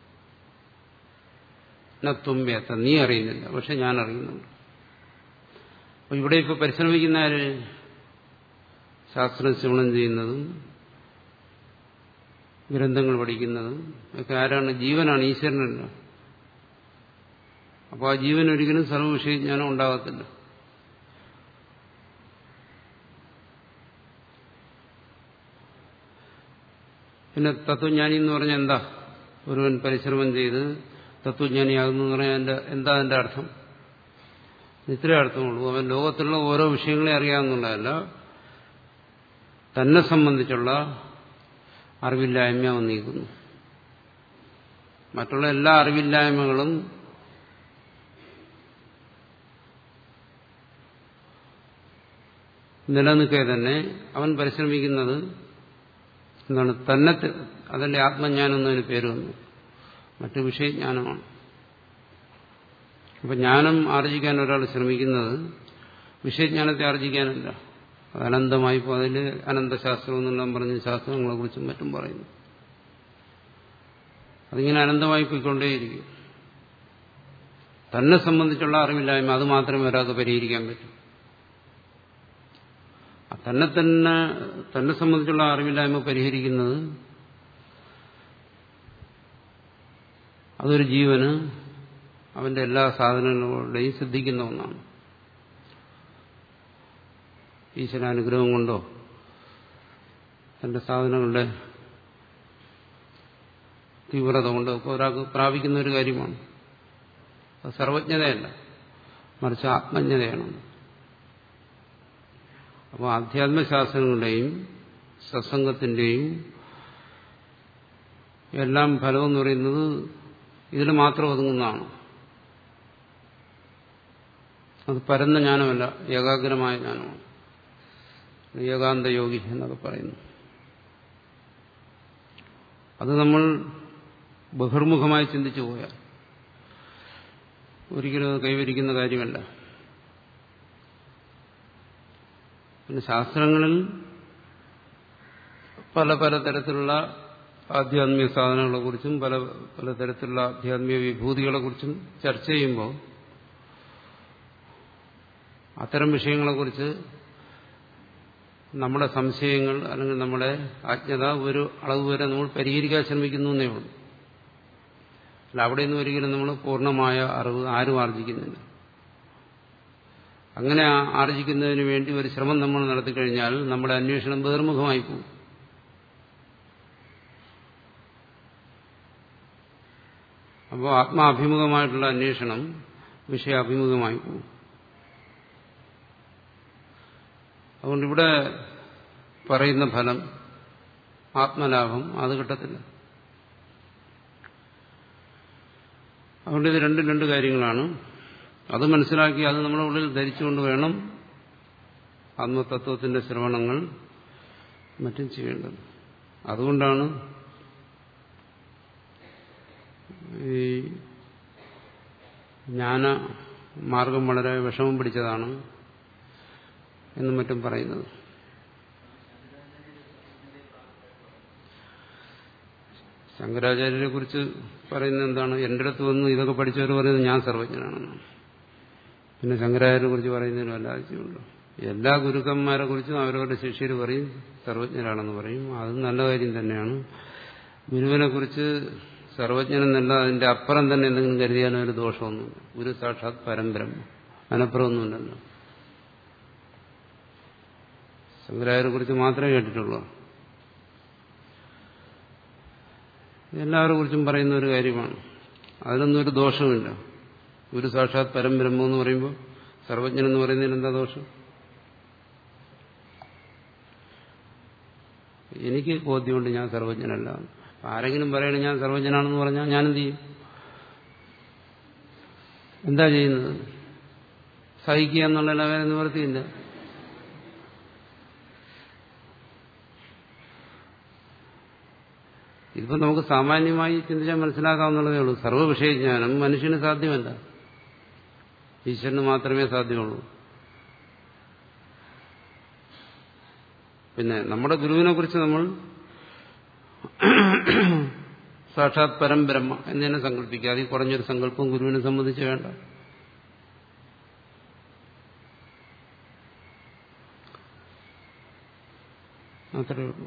നത്തുമ്പ്യാത്ത നീ അറിയുന്നില്ല പക്ഷെ ഞാൻ അറിയുന്നുണ്ട് അപ്പൊ ഇവിടെ ഇപ്പൊ പരിശ്രമിക്കുന്ന ആര് ശാസ്ത്രം ശ്രവണം ചെയ്യുന്നതും ഗ്രന്ഥങ്ങൾ പഠിക്കുന്നതും ഒക്കെ ആരാണ് ജീവനാണ് ഈശ്വരനല്ല അപ്പോൾ ആ ജീവൻ ഒരിക്കലും സർവ്വവിഷയജ്ഞാനം ഉണ്ടാകത്തില്ല പിന്നെ തത്വജ്ഞാനി എന്ന് പറഞ്ഞാൽ എന്താ ഒരുവൻ പരിശ്രമം ചെയ്ത് തത്വജ്ഞാനിയാകുന്നു എന്ന് പറഞ്ഞാൽ എൻ്റെ എന്താ അതിൻ്റെ അർത്ഥം ഇത്രേ അർത്ഥമുള്ളൂ അവൻ ലോകത്തിലുള്ള ഓരോ വിഷയങ്ങളെ അറിയാമെന്നുള്ളതല്ല തന്നെ സംബന്ധിച്ചുള്ള അറിവില്ലായ്മ അവൻ നീക്കുന്നു മറ്റുള്ള എല്ലാ അറിവില്ലായ്മകളും നിലനിൽക്കെ തന്നെ അവൻ പരിശ്രമിക്കുന്നത് എന്താണ് തന്നെ അതല്ലേ ആത്മജ്ഞാനം എന്നതിന് പേര് വന്നു മറ്റു വിഷയജ്ഞാനമാണ് അപ്പൊ ജ്ഞാനം ആർജിക്കാൻ ഒരാൾ ശ്രമിക്കുന്നത് വിഷയജ്ഞാനത്തെ ആർജിക്കാനല്ല അത് അനന്തമായി ഇപ്പോൾ അതിൽ അനന്തശാസ്ത്രം എന്നെല്ലാം പറഞ്ഞ് ശാസ്ത്രങ്ങളെ കുറിച്ചും മറ്റും പറയുന്നു അതിങ്ങനെ അനന്തമായി പോയിക്കൊണ്ടേയിരിക്കും തന്നെ സംബന്ധിച്ചുള്ള അറിവില്ലായ്മ അത് മാത്രമേ ഒരാൾക്ക് പരിഹരിക്കാൻ പറ്റൂ തന്നെ തന്നെ തന്നെ സംബന്ധിച്ചുള്ള അറിവില്ലായ്മ പരിഹരിക്കുന്നത് അതൊരു ജീവന് അവന്റെ എല്ലാ സാധനങ്ങളുടെയും സിദ്ധിക്കുന്ന ഒന്നാണ് ഈശ്വരാനുഗ്രഹം കൊണ്ടോ തന്റെ സാധനങ്ങളുടെ തീവ്രത കൊണ്ടോ ഒക്കെ ഒരാൾക്ക് പ്രാപിക്കുന്ന ഒരു കാര്യമാണ് അത് സർവജ്ഞതയല്ല മറിച്ച് ആത്മജ്ഞതയാണ് അപ്പോൾ ആധ്യാത്മശാസ്ത്രങ്ങളുടെയും സത്സംഗത്തിന്റെയും എല്ലാം ഫലമെന്ന് പറയുന്നത് ഇതിൽ മാത്രം ഒതുങ്ങുന്നതാണ് അത് പരന്ന ജ്ഞാനമല്ല ഏകാഗ്രമായ ജ്ഞാനമാണ് ഏകാന്ത യോഗി എന്നൊക്കെ പറയുന്നു അത് നമ്മൾ ബഹിർമുഖമായി ചിന്തിച്ചു പോയാൽ ഒരിക്കലും അത് കൈവരിക്കുന്ന കാര്യമല്ല പിന്നെ ശാസ്ത്രങ്ങളിൽ പല പല തരത്തിലുള്ള ആധ്യാത്മിക സാധനങ്ങളെക്കുറിച്ചും പല പല തരത്തിലുള്ള ആധ്യാത്മിക വിഭൂതികളെക്കുറിച്ചും ചർച്ച ചെയ്യുമ്പോൾ അത്തരം വിഷയങ്ങളെക്കുറിച്ച് നമ്മുടെ സംശയങ്ങൾ അല്ലെങ്കിൽ നമ്മുടെ അജ്ഞത ഒരു അളവ് വരെ നമ്മൾ പരിഹരിക്കാൻ ശ്രമിക്കുന്നു എന്നേ ഉള്ളൂ അല്ല അവിടെയൊന്നും ഒരിക്കലും നമ്മൾ പൂർണ്ണമായ അറിവ് ആരും ആർജിക്കുന്നില്ല അങ്ങനെ ആർജിക്കുന്നതിന് വേണ്ടി ഒരു ശ്രമം നമ്മൾ നടത്തിക്കഴിഞ്ഞാൽ നമ്മുടെ അന്വേഷണം ബഹിർമുഖമായി പോകും അപ്പോൾ ആത്മാഭിമുഖമായിട്ടുള്ള അന്വേഷണം വിഷയാഭിമുഖമായി പോകും അതുകൊണ്ട് ഇവിടെ പറയുന്ന ഫലം ആത്മലാഭം അത് കിട്ടത്തില്ല അതുകൊണ്ട് ഇത് രണ്ടും രണ്ട് കാര്യങ്ങളാണ് അത് മനസ്സിലാക്കി അത് നമ്മുടെ ഉള്ളിൽ ധരിച്ചുകൊണ്ട് വേണം ആത്മതത്വത്തിന്റെ ശ്രവണങ്ങൾ മറ്റും ചെയ്യേണ്ടത് അതുകൊണ്ടാണ് ഈ ജ്ഞാന മാർഗം വളരെ വിഷമം പിടിച്ചതാണ് എന്നും മറ്റും പറയുന്നത് ശങ്കരാചാര്യരെ കുറിച്ച് പറയുന്നത് എന്താണ് എൻ്റെ അടുത്ത് വന്ന് ഇതൊക്കെ പഠിച്ചവർ പറയുന്നത് ഞാൻ സർവജ്ഞനാണെന്നാണ് പിന്നെ ശങ്കരാചാര്യരെ കുറിച്ച് പറയുന്നതിനും എല്ലാ ആവശ്യമുള്ളൂ എല്ലാ ഗുരുക്കന്മാരെ കുറിച്ചും അവരവരുടെ ശിഷ്യർ പറയും സർവജ്ഞരാണെന്ന് പറയും അത് നല്ല കാര്യം തന്നെയാണ് ഗുരുവിനെ കുറിച്ച് സർവജ്ഞനെന്നല്ല അതിന്റെ അപ്പുറം തന്നെ എന്തെങ്കിലും കരുതിയാലും ഒരു ദോഷമൊന്നുമില്ല ഗുരു സാക്ഷാത് പരമ്പരം അതിനപ്പുറമൊന്നുമില്ലല്ലോ ശങ്കരാചാര്യെ കുറിച്ച് മാത്രമേ കേട്ടിട്ടുള്ളൂ എല്ലാവരെ കുറിച്ചും പറയുന്ന ഒരു കാര്യമാണ് അതിലൊന്നും ഒരു ദോഷമില്ല ഒരു സാക്ഷാത് പരംബ്രഹ്മം എന്ന് പറയുമ്പോൾ സർവജ്ഞൻ എന്ന് പറയുന്നതിന് എന്താ ദോഷം എനിക്ക് ബോധ്യമുണ്ട് ഞാൻ സർവജ്ഞനല്ല ആരെങ്കിലും പറയണേ ഞാൻ സർവജ്ഞനാണെന്ന് പറഞ്ഞാൽ ഞാനെന്ത് ചെയ്യും എന്താ ചെയ്യുന്നത് സഹിക്കുക എന്നുള്ള വേറെ നിവർത്തിയില്ല ഇതിപ്പോ നമുക്ക് സാമാന്യമായി ചിന്തിച്ചാൽ മനസ്സിലാക്കാവുന്നതേ ഉള്ളൂ സർവ്വ വിഷയജ്ഞാനം മനുഷ്യന് സാധ്യമല്ല ഈശ്വരന് മാത്രമേ സാധ്യമുള്ളൂ പിന്നെ നമ്മുടെ ഗുരുവിനെ കുറിച്ച് നമ്മൾ സാക്ഷാത് പരം ബ്രഹ്മ എന്ന് തന്നെ സങ്കല്പിക്കുക അതിൽ കുറഞ്ഞൊരു സങ്കല്പം ഗുരുവിനെ സംബന്ധിച്ച് വേണ്ട അത്രയേ ഉള്ളൂ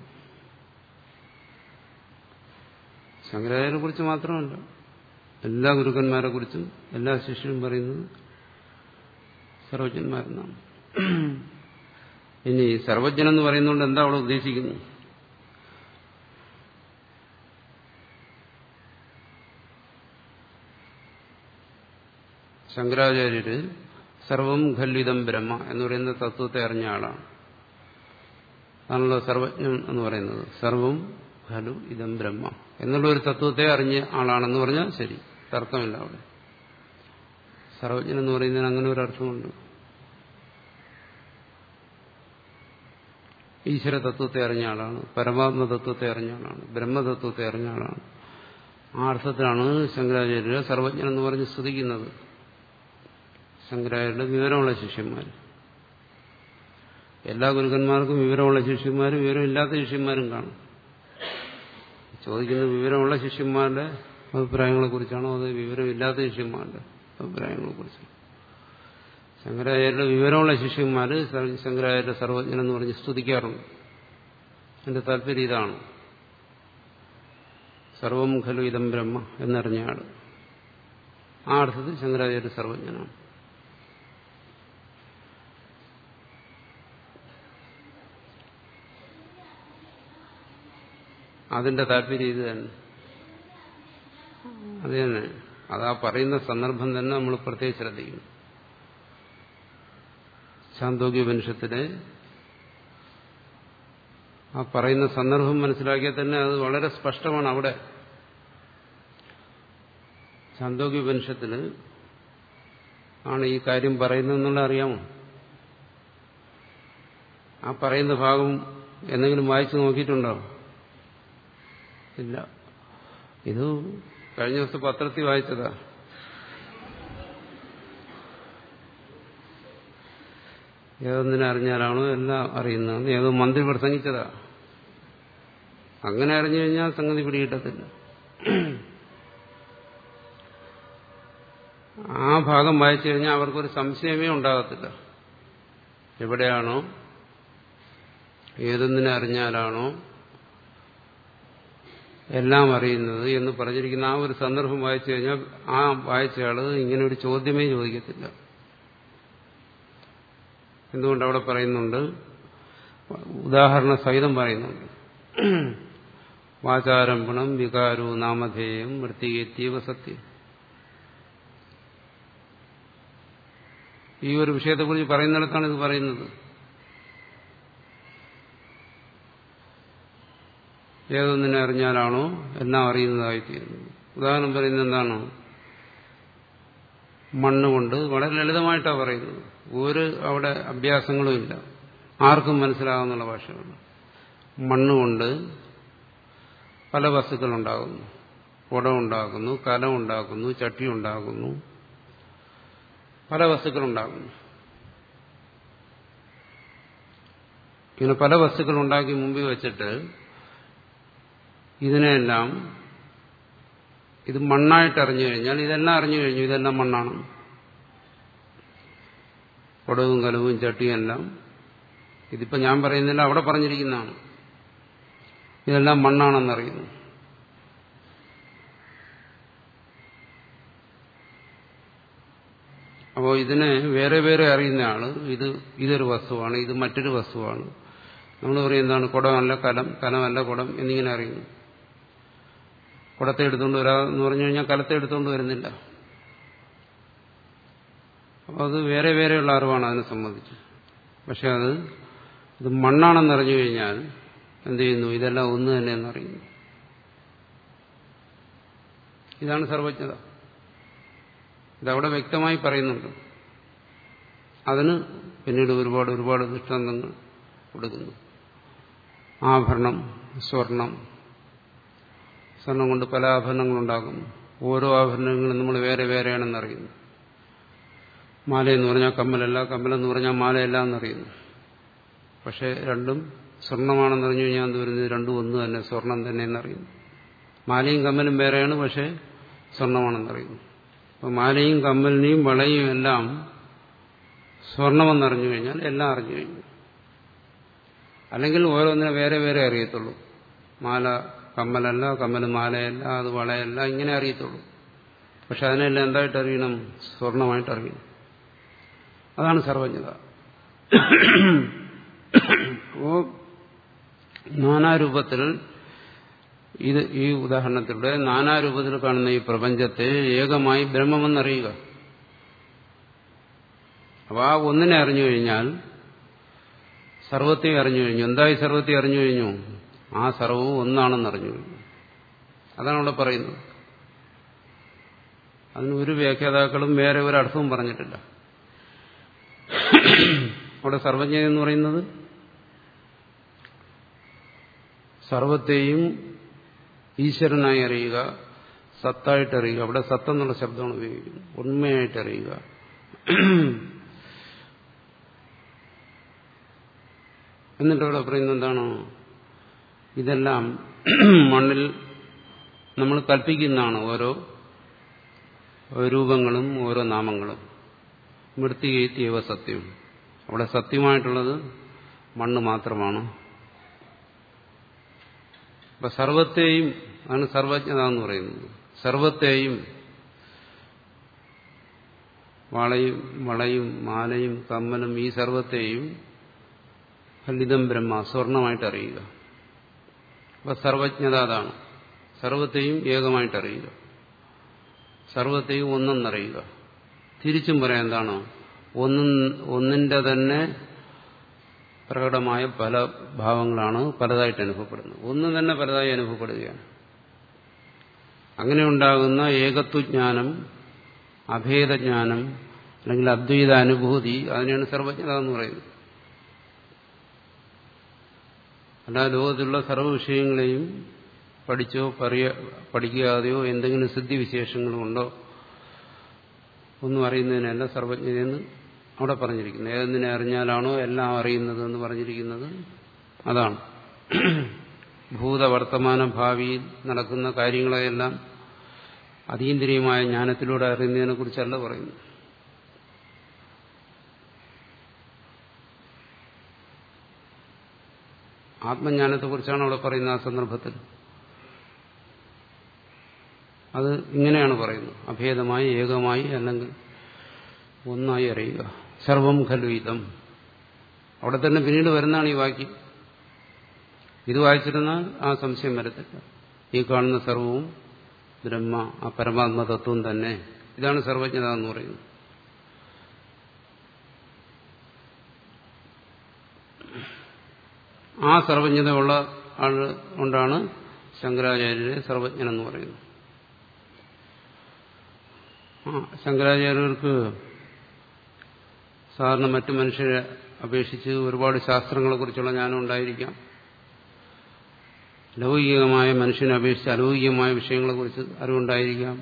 ശങ്കരാചാര്യെ കുറിച്ച് മാത്രമല്ല എല്ലാ ഗുരുക്കന്മാരെ കുറിച്ചും എല്ലാ ശിഷ്യരും പറയുന്നത് സർവജ്ഞന്മാരെന്നാണ് ഇനി സർവജ്ഞൻ എന്ന് പറയുന്നതുകൊണ്ട് എന്താ അവിടെ ഉദ്ദേശിക്കുന്നത് ശങ്കരാചാര്യര് സർവം ഖല്ലിതം ബ്രഹ്മ എന്ന് പറയുന്ന തത്വത്തെ അറിഞ്ഞ ആളാണ് അതാണല്ലോ സർവജ്ഞൻ എന്ന് പറയുന്നത് സർവം ഖലു ഇതം ബ്രഹ്മ എന്നുള്ള ഒരു തത്വത്തെ അറിഞ്ഞ ആളാണെന്ന് പറഞ്ഞാൽ ശരി തർക്കമില്ല അവിടെ സർവജ്ഞൻ എന്ന് പറയുന്നതിന് അങ്ങനെ ഒരു അർത്ഥമുണ്ട് ഈശ്വര തത്വത്തെ അറിഞ്ഞ ആളാണ് പരമാത്മ തത്വത്തെ അറിഞ്ഞ ആളാണ് ബ്രഹ്മതത്വത്തെ അറിഞ്ഞ ആളാണ് ആ അർത്ഥത്തിലാണ് ശങ്കരാചാര്യരെ സർവജ്ഞൻ എന്ന് പറഞ്ഞ് സ്തുതിക്കുന്നത് ശങ്കരാചാര്യരുടെ വിവരമുള്ള ശിഷ്യന്മാർ എല്ലാ ഗുരുക്കന്മാർക്കും വിവരമുള്ള ശിഷ്യന്മാരും വിവരമില്ലാത്ത ശിഷ്യന്മാരും കാണും ചോദിക്കുന്നത് വിവരമുള്ള ശിഷ്യന്മാരുടെ അഭിപ്രായങ്ങളെ കുറിച്ചാണോ അത് വിവരമില്ലാത്ത ശിഷ്യന്മാരുടെ അഭിപ്രായങ്ങളെ കുറിച്ചാണ് ശങ്കരാചാര്യരുടെ വിവരമുള്ള ശിഷ്യന്മാർ ശങ്കരാചാര്യ സർവജ്ഞൻ എന്ന് പറഞ്ഞ് സ്തുതിക്കാറുണ്ട് എന്റെ താല്പര്യം ഇതാണ് സർവം ഖലു ഇതം ബ്രഹ്മ എന്നറിഞ്ഞയാൾ ആ അർത്ഥത്തിൽ ശങ്കരാചാര്യ സർവജ്ഞനാണ് അതിന്റെ താല്പര്യം ഇത് തന്നെ അത് തന്നെ അത് ആ പറയുന്ന സന്ദർഭം തന്നെ നമ്മൾ പ്രത്യേകം ശ്രദ്ധിക്കുന്നു ശാന്തോഗ്യോപനിഷത്തിലെ ആ പറയുന്ന സന്ദർഭം മനസ്സിലാക്കിയാൽ തന്നെ അത് വളരെ സ്പഷ്ടമാണ് അവിടെ ശാന്തോഗ്യോപനിഷത്തിൽ ആണ് ഈ കാര്യം പറയുന്നതെന്നുള്ള അറിയാമോ ആ പറയുന്ന ഭാഗം എന്തെങ്കിലും വായിച്ചു നോക്കിയിട്ടുണ്ടോ ഇല്ല ഇത് കഴിഞ്ഞ ദിവസം പത്രത്തിൽ വായിച്ചതാ ഏതൊന്നിനെ അറിഞ്ഞാലാണോ എല്ലാം അറിയുന്നതെന്ന് ഏതോ മന്ത്രി പ്രസംഗിച്ചതാ അങ്ങനെ അറിഞ്ഞു കഴിഞ്ഞാൽ സംഗതി പിടികിട്ടത്തില്ല ആ ഭാഗം വായിച്ചു കഴിഞ്ഞാൽ അവർക്കൊരു സംശയമേ ഉണ്ടാകത്തില്ല എവിടെയാണോ ഏതൊന്നിനെ അറിഞ്ഞാലാണോ എല്ലാം അറിയുന്നത് എന്ന് പറഞ്ഞിരിക്കുന്ന ആ ഒരു സന്ദർഭം വായിച്ചു കഴിഞ്ഞാൽ ആ വായിച്ചയാള് ഇങ്ങനെ ഒരു ചോദ്യമേ ചോദിക്കത്തില്ല എന്തുകൊണ്ട് അവിടെ പറയുന്നുണ്ട് ഉദാഹരണ സഹിതം പറയുന്നുണ്ട് വാചാരംഭണം വികാരോ നാമധേയം വൃത്തികേത്യവ സത്യം ഈ ഒരു വിഷയത്തെക്കുറിച്ച് പറയുന്നിടത്താണ് ഇത് പറയുന്നത് ഏതൊന്നിനെ അറിഞ്ഞാലാണോ എല്ലാം അറിയുന്നതായിത്തീരുന്നത് ഉദാഹരണം പറയുന്നത് എന്താണോ മണ്ണുകൊണ്ട് വളരെ ലളിതമായിട്ടാണ് പറയുന്നത് ഒരു അവിടെ അഭ്യാസങ്ങളും ഇല്ല ആർക്കും മനസ്സിലാകുന്നുള്ള ഭാഷയാണ് മണ്ണുകൊണ്ട് പല വസ്തുക്കൾ ഉണ്ടാകുന്നു കുടം ഉണ്ടാക്കുന്നു കലം ഉണ്ടാക്കുന്നു ചട്ടി ഉണ്ടാക്കുന്നു പല വസ്തുക്കൾ ഉണ്ടാകുന്നു ഇങ്ങനെ പല വസ്തുക്കൾ ഉണ്ടാക്കി മുമ്പിൽ വെച്ചിട്ട് ഇതിനെല്ലാം ഇത് മണ്ണായിട്ട് അറിഞ്ഞു കഴിഞ്ഞാൽ ഇതെല്ലാം അറിഞ്ഞു കഴിഞ്ഞു ഇതെല്ലാം മണ്ണാണ് കുടവും കലവും ചട്ടിയും എല്ലാം ഇതിപ്പോ ഞാൻ പറയുന്നില്ല അവിടെ പറഞ്ഞിരിക്കുന്നതാണ് ഇതെല്ലാം മണ്ണാണെന്നറിയുന്നു അപ്പോൾ ഇതിനെ വേറെ വേറെ അറിയുന്ന ആള് ഇത് ഇതൊരു വസ്തുവാണ് ഇത് മറ്റൊരു വസ്തുവാണ് നമ്മൾ പറയും എന്താണ് കുടമല്ല കലം കലമല്ല കുടം എന്നിങ്ങനെ അറിയുന്നു കുടത്തെ എടുത്തുകൊണ്ട് വരാമെന്ന് പറഞ്ഞു കഴിഞ്ഞാൽ കലത്തെ എടുത്തുകൊണ്ട് വരുന്നില്ല അപ്പോൾ അത് വേറെ വേറെയുള്ള അറിവാണ് അതിനെ സംബന്ധിച്ച് പക്ഷെ അത് ഇത് മണ്ണാണെന്ന് അറിഞ്ഞു കഴിഞ്ഞാൽ എന്ത് ചെയ്യുന്നു ഇതെല്ലാം ഒന്ന് തന്നെ എന്നറിയുന്നു ഇതാണ് സർവജ്ഞത ഇതവിടെ വ്യക്തമായി പറയുന്നുണ്ട് അതിന് പിന്നീട് ഒരുപാട് ഒരുപാട് ദൃഷ്ടാന്തങ്ങൾ കൊടുക്കുന്നു ആഭരണം സ്വർണം സ്വർണം കൊണ്ട് പല ആഭരണങ്ങളുണ്ടാകുന്നു ഓരോ ആഭരണങ്ങളും നമ്മൾ വേറെ വേറെയാണെന്ന് അറിയുന്നു മാലയെന്ന് പറഞ്ഞാൽ കമ്മലല്ല കമ്മലെന്ന് പറഞ്ഞാൽ മാലയല്ല എന്നറിയുന്നു പക്ഷെ രണ്ടും സ്വർണമാണെന്ന് അറിഞ്ഞു കഴിഞ്ഞാൽ എന്ത് വരുന്നത് രണ്ടും ഒന്ന് തന്നെ സ്വർണം തന്നെ എന്നറിയുന്നു മാലയും കമ്മലും വേറെയാണ് പക്ഷെ സ്വർണമാണെന്നറിയുന്നു അപ്പോൾ മാലയും കമ്മലിനെയും വളയും എല്ലാം സ്വർണമെന്നറിഞ്ഞു കഴിഞ്ഞാൽ എല്ലാം അറിഞ്ഞു കഴിഞ്ഞു അല്ലെങ്കിൽ ഓരോന്നിനെ വേറെ വേറെ അറിയത്തുള്ളൂ മാല കമ്മലല്ല കമ്മൽ മാലയല്ല അത് വളയല്ല ഇങ്ങനെ അറിയത്തുള്ളൂ പക്ഷെ അതിനെല്ലാം എന്തായിട്ട് അറിയണം സ്വർണമായിട്ട് അറിയണം അതാണ് സർവജ്ഞത അപ്പോ നാനാരൂപത്തിൽ ഇത് ഈ ഉദാഹരണത്തിലൂടെ നാനാരൂപത്തിൽ കാണുന്ന ഈ പ്രപഞ്ചത്തെ ഏകമായി ബ്രഹ്മമെന്നറിയുക അപ്പൊ ആ ഒന്നിനെ അറിഞ്ഞു കഴിഞ്ഞാൽ സർവത്തെ അറിഞ്ഞു കഴിഞ്ഞു എന്തായി സർവത്തെ അറിഞ്ഞു കഴിഞ്ഞു ആ സർവവും ഒന്നാണെന്ന് അറിഞ്ഞു കഴിഞ്ഞു അതാണ് അവിടെ പറയുന്നത് അതിന് ഒരു വ്യാഖ്യാതാക്കളും വേറെ ഒരു അർത്ഥവും പറഞ്ഞിട്ടില്ല അവിടെ സർവജ്ഞ എന്ന് പറയുന്നത് സർവത്തെയും ഈശ്വരനായി അറിയുക സത്തായിട്ട് അറിയുക അവിടെ സത്തെന്നുള്ള ശബ്ദമാണ് ഉപയോഗിക്കുന്നത് ഉണ്മയായിട്ട് അറിയുക എന്നിട്ട് അവിടെ പറയുന്നത് എന്താണ് ഇതെല്ലാം മണ്ണിൽ നമ്മൾ കൽപ്പിക്കുന്നതാണ് ഓരോ രൂപങ്ങളും ഓരോ നാമങ്ങളും മൃത്തികേത്യവ സത്യം അവിടെ സത്യമായിട്ടുള്ളത് മണ്ണ് മാത്രമാണ് അപ്പൊ സർവത്തെയും ആണ് സർവജ്ഞത എന്ന് പറയുന്നത് സർവത്തെയും വളയും വളയും മാലയും കമ്മലും ഈ സർവത്തെയും ഫലിതം ബ്രഹ്മ സ്വർണമായിട്ട് അറിയുക അപ്പൊ സർവജ്ഞത അതാണ് സർവത്തെയും ഏകമായിട്ട് അറിയുക സർവത്തെയും ഒന്നെന്നറിയുക തിരിച്ചും പറയാം എന്താണ് ഒന്നും ഒന്നിന്റെ തന്നെ പ്രകടമായ പല ഭാവങ്ങളാണ് പലതായിട്ട് അനുഭവപ്പെടുന്നത് ഒന്ന് തന്നെ പലതായി അനുഭവപ്പെടുകയാണ് അങ്ങനെ ഉണ്ടാകുന്ന ഏകത്വജ്ഞാനം അഭേദജ്ഞാനം അല്ലെങ്കിൽ അദ്വൈത അനുഭൂതി അതിനെയാണ് സർവജ്ഞത എന്ന് പറയുന്നത് അല്ല ലോകത്തിലുള്ള സർവ്വ വിഷയങ്ങളെയും പഠിച്ചോ പറയ പഠിക്കാതെയോ എന്തെങ്കിലും സിദ്ധിവിശേഷങ്ങളുണ്ടോ ഒന്നും അറിയുന്നതിനല്ല സർവജ്ഞതയെന്ന് അവിടെ പറഞ്ഞിരിക്കുന്നത് ഏതെന്നിനെ അറിഞ്ഞാലാണോ എല്ലാം അറിയുന്നത് എന്ന് പറഞ്ഞിരിക്കുന്നത് അതാണ് ഭൂതവർത്തമാന ഭാവിയിൽ നടക്കുന്ന കാര്യങ്ങളെയെല്ലാം അതീന്ദ്രിയമായ ജ്ഞാനത്തിലൂടെ അറിയുന്നതിനെ കുറിച്ചല്ല പറയുന്നു ആത്മജ്ഞാനത്തെക്കുറിച്ചാണ് അവിടെ പറയുന്ന ആ സന്ദർഭത്തിൽ അത് ഇങ്ങനെയാണ് പറയുന്നത് അഭേദമായി ഏകമായി അല്ലെങ്കിൽ ഒന്നായി അറിയുക സർവം ഖലു ഇതം അവിടെ തന്നെ പിന്നീട് വരുന്നതാണ് ഈ വാക്യം ഇത് വായിച്ചിരുന്നാൽ ആ സംശയം വരത്തില്ല ഈ കാണുന്ന സർവവും ബ്രഹ്മ ആ പരമാത്മ തത്വം തന്നെ ഇതാണ് സർവജ്ഞത എന്ന് പറയുന്നത് ആ സർവജ്ഞതയുള്ള ആൾ കൊണ്ടാണ് ശങ്കരാചാര്യരെ സർവജ്ഞൻ എന്ന് പറയുന്നത് ആ ശങ്കരാചാര്യർക്ക് സാധാരണ മറ്റു മനുഷ്യരെ അപേക്ഷിച്ച് ഒരുപാട് ശാസ്ത്രങ്ങളെക്കുറിച്ചുള്ള ജ്ഞാനം ഉണ്ടായിരിക്കാം ലൗകികമായ മനുഷ്യനെ അപേക്ഷിച്ച് അലൗകികമായ വിഷയങ്ങളെക്കുറിച്ച് അറിവുണ്ടായിരിക്കാം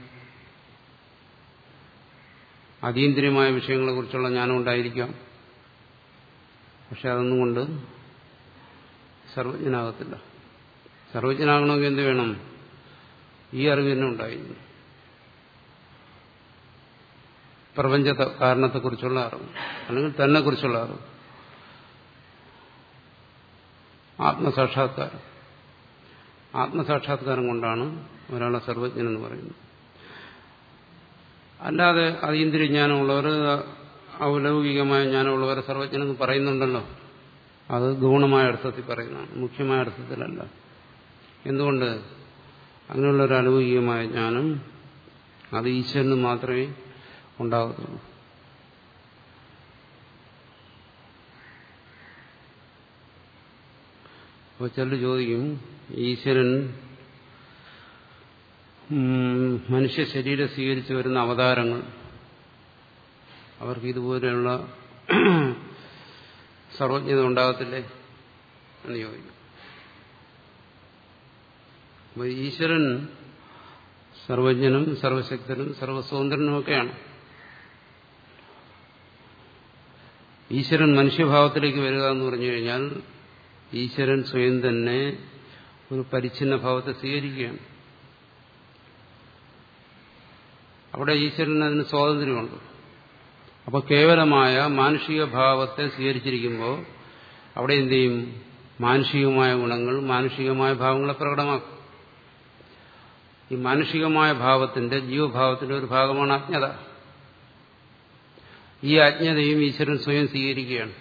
അതീന്ദ്രിയമായ വിഷയങ്ങളെക്കുറിച്ചുള്ള ജ്ഞാനം ഉണ്ടായിരിക്കാം പക്ഷെ അതൊന്നും കൊണ്ട് സർവജ്ഞനാകത്തില്ല സർവജ്ഞനാകണമെങ്കിൽ എന്ത് വേണം ഈ അറിവ് തന്നെ ഉണ്ടായിരുന്നു പ്രപഞ്ച കാരണത്തെക്കുറിച്ചുള്ള അറിവ് അല്ലെങ്കിൽ തന്നെ കുറിച്ചുള്ള അറിവ് ആത്മസാക്ഷാത്കാരം ആത്മസാക്ഷാത്കാരം കൊണ്ടാണ് ഒരാളെ സർവജ്ഞൻ എന്ന് പറയുന്നത് അല്ലാതെ അതീന്ദ്രിയ ജ്ഞാനമുള്ളവർ ഔലൗകികമായ ജ്ഞാനമുള്ളവരെ സർവജ്ഞനെന്ന് പറയുന്നുണ്ടല്ലോ അത് ഗൗണമായ അർത്ഥത്തിൽ പറയുന്നതാണ് മുഖ്യമായ അർത്ഥത്തിലല്ല എന്തുകൊണ്ട് അങ്ങനെയുള്ള ഒരു അലൗകികമായ ജ്ഞാനം അത് ഈശ്വരന് മാത്രമേ ഉണ്ടാകത്തുള്ളൂ അപ്പോൾ ചിലർ ചോദിക്കും ഈശ്വരൻ മനുഷ്യ ശരീരം സ്വീകരിച്ചു വരുന്ന അവതാരങ്ങൾ അവർക്ക് ഇതുപോലെയുള്ള സർവജ്ഞത ഉണ്ടാകത്തില്ലേ എന്ന് ചോദിക്കും അപ്പോൾ ഈശ്വരൻ സർവജ്ഞനും സർവശക്തനും സർവസ്വതന്ത്രനുമൊക്കെയാണ് ഈശ്വരൻ മനുഷ്യഭാവത്തിലേക്ക് വരിക എന്ന് പറഞ്ഞു കഴിഞ്ഞാൽ ഈശ്വരൻ സ്വയം തന്നെ ഒരു പരിച്ഛിന്ന ഭാവത്തെ സ്വീകരിക്കുകയാണ് അവിടെ ഈശ്വരന് അതിന് സ്വാതന്ത്ര്യമുണ്ട് അപ്പോൾ കേവലമായ മാനുഷിക ഭാവത്തെ സ്വീകരിച്ചിരിക്കുമ്പോൾ അവിടെ എന്ത് ചെയ്യും മാനുഷികമായ ഗുണങ്ങൾ മാനുഷികമായ ഭാവങ്ങളെ പ്രകടമാക്കും ഈ മാനുഷികമായ ഭാവത്തിന്റെ ജീവഭാവത്തിന്റെ ഒരു ഭാഗമാണ് അജ്ഞത ഈ അജ്ഞതയും ഈശ്വരൻ സ്വയം സ്വീകരിക്കുകയാണ്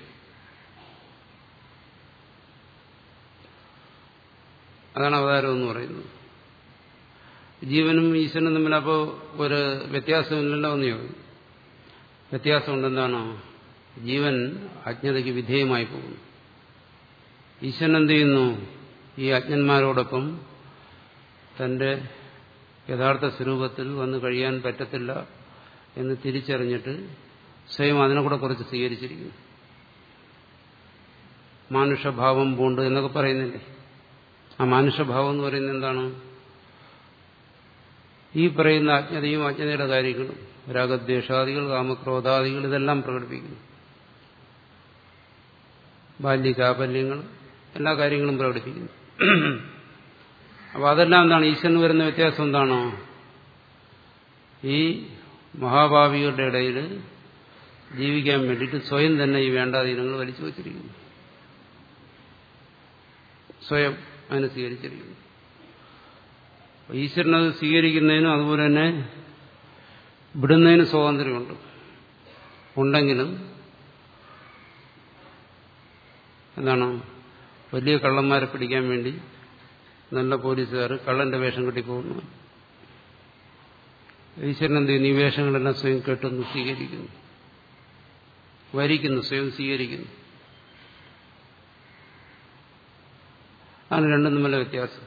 അതാണ് അവതാരം എന്ന് പറയുന്നത് ജീവനും ഈശ്വരനും തമ്മിൽ അപ്പോൾ ഒരു വ്യത്യാസമില്ലല്ലോ എന്ന് ചോദിക്കും വ്യത്യാസമുണ്ടെന്താണോ ജീവൻ അജ്ഞതയ്ക്ക് വിധേയമായി പോകുന്നു ഈശ്വരൻ എന്ത് ചെയ്യുന്നു ഈ അജ്ഞന്മാരോടൊപ്പം തന്റെ യഥാർത്ഥ സ്വരൂപത്തിൽ വന്ന് കഴിയാൻ പറ്റത്തില്ല എന്ന് തിരിച്ചറിഞ്ഞിട്ട് സ്വയം അതിനെ കൂടെ കുറച്ച് സ്വീകരിച്ചിരിക്കുന്നു മാനുഷഭാവം പൂണ്ട് എന്നൊക്കെ പറയുന്നില്ലേ ആ മാനുഷഭാവം എന്ന് പറയുന്നത് എന്താണ് ഈ പറയുന്ന അജ്ഞതയും അജ്ഞതയുടെ കാര്യങ്ങളും രാഗദ്വേഷാദികൾ കാമക്രോധാദികൾ ഇതെല്ലാം പ്രകടിപ്പിക്കുന്നു ബാല്യകാപല്യങ്ങൾ എല്ലാ കാര്യങ്ങളും പ്രകടിപ്പിക്കുന്നു അപ്പോൾ അതെല്ലാം എന്താണ് ഈശ്വരന് വരുന്ന വ്യത്യാസം എന്താണോ ഈ മഹാഭാവികളുടെ ഇടയിൽ ജീവിക്കാൻ വേണ്ടിയിട്ട് സ്വയം തന്നെ ഈ വേണ്ടാധീനങ്ങൾ വലിച്ചു വച്ചിരിക്കുന്നു സ്വയം അതിനെ സ്വീകരിച്ചിരിക്കുന്നു ഈശ്വരനത് സ്വീകരിക്കുന്നതിനും അതുപോലെ തന്നെ വിടുന്നതിന് സ്വാതന്ത്ര്യമുണ്ട് ഉണ്ടെങ്കിലും എന്താണ് വലിയ കള്ളന്മാരെ പിടിക്കാൻ വേണ്ടി നല്ല പോലീസുകാർ കള്ളന്റെ വേഷം കെട്ടിപ്പോകുന്നു ഈശ്വരൻ എന്ത് ചെയ്യുന്നു ഈ വേഷങ്ങളെല്ലാം സ്വയം കെട്ടുന്നു സ്വീകരിക്കുന്നു വരിക്കുന്നു സ്വയം സ്വീകരിക്കുന്നു ആണ് രണ്ടും തമ്മിലെ വ്യത്യാസം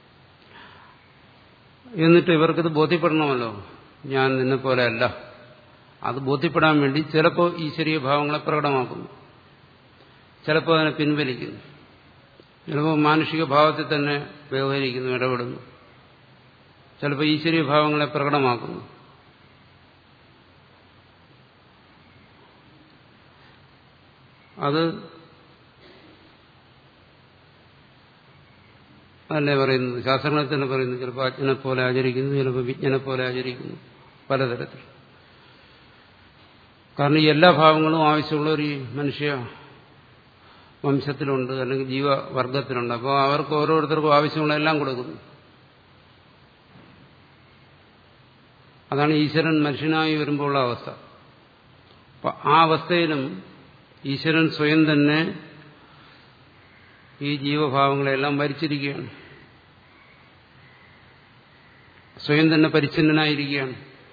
എന്നിട്ട് ഇവർക്കിത് ബോധ്യപ്പെടണമല്ലോ ഞാൻ നിന്നെ പോലെ അല്ല അത് ബോധ്യപ്പെടാൻ വേണ്ടി ചിലപ്പോൾ ഈശ്വരീയ ഭാവങ്ങളെ പ്രകടമാക്കുന്നു ചിലപ്പോൾ അതിനെ പിൻവലിക്കുന്നു ചിലപ്പോൾ മാനുഷിക ഭാവത്തിൽ തന്നെ വ്യവഹരിക്കുന്നു ഇടപെടുന്നു ചിലപ്പോൾ ഈശ്വരീയ ഭാവങ്ങളെ പ്രകടമാക്കുന്നു അത് അതല്ലേ പറയുന്നത് ശാസ്ത്രങ്ങളിൽ തന്നെ പറയുന്നു ചിലപ്പോൾ അജ്ഞനെ പോലെ ആചരിക്കുന്നു ചിലപ്പോൾ വിജ്ഞനെ പോലെ ആചരിക്കുന്നു പലതരത്തിൽ കാരണം ഈ എല്ലാ ഭാവങ്ങളും ആവശ്യമുള്ള ഒരു മനുഷ്യ വംശത്തിലുണ്ട് അല്ലെങ്കിൽ ജീവവർഗത്തിലുണ്ട് അപ്പോൾ അവർക്ക് ഓരോരുത്തർക്കും ആവശ്യമുള്ള എല്ലാം കൊടുക്കുന്നു അതാണ് ഈശ്വരൻ മനുഷ്യനായി വരുമ്പോഴുള്ള അവസ്ഥ അപ്പം ആ അവസ്ഥയിലും ഈശ്വരൻ സ്വയം തന്നെ ഈ ജീവഭാവങ്ങളെല്ലാം ഭരിച്ചിരിക്കുകയാണ് സ്വയം തന്നെ പരിച്ഛിന്നനായിരിക്കുകയാണ്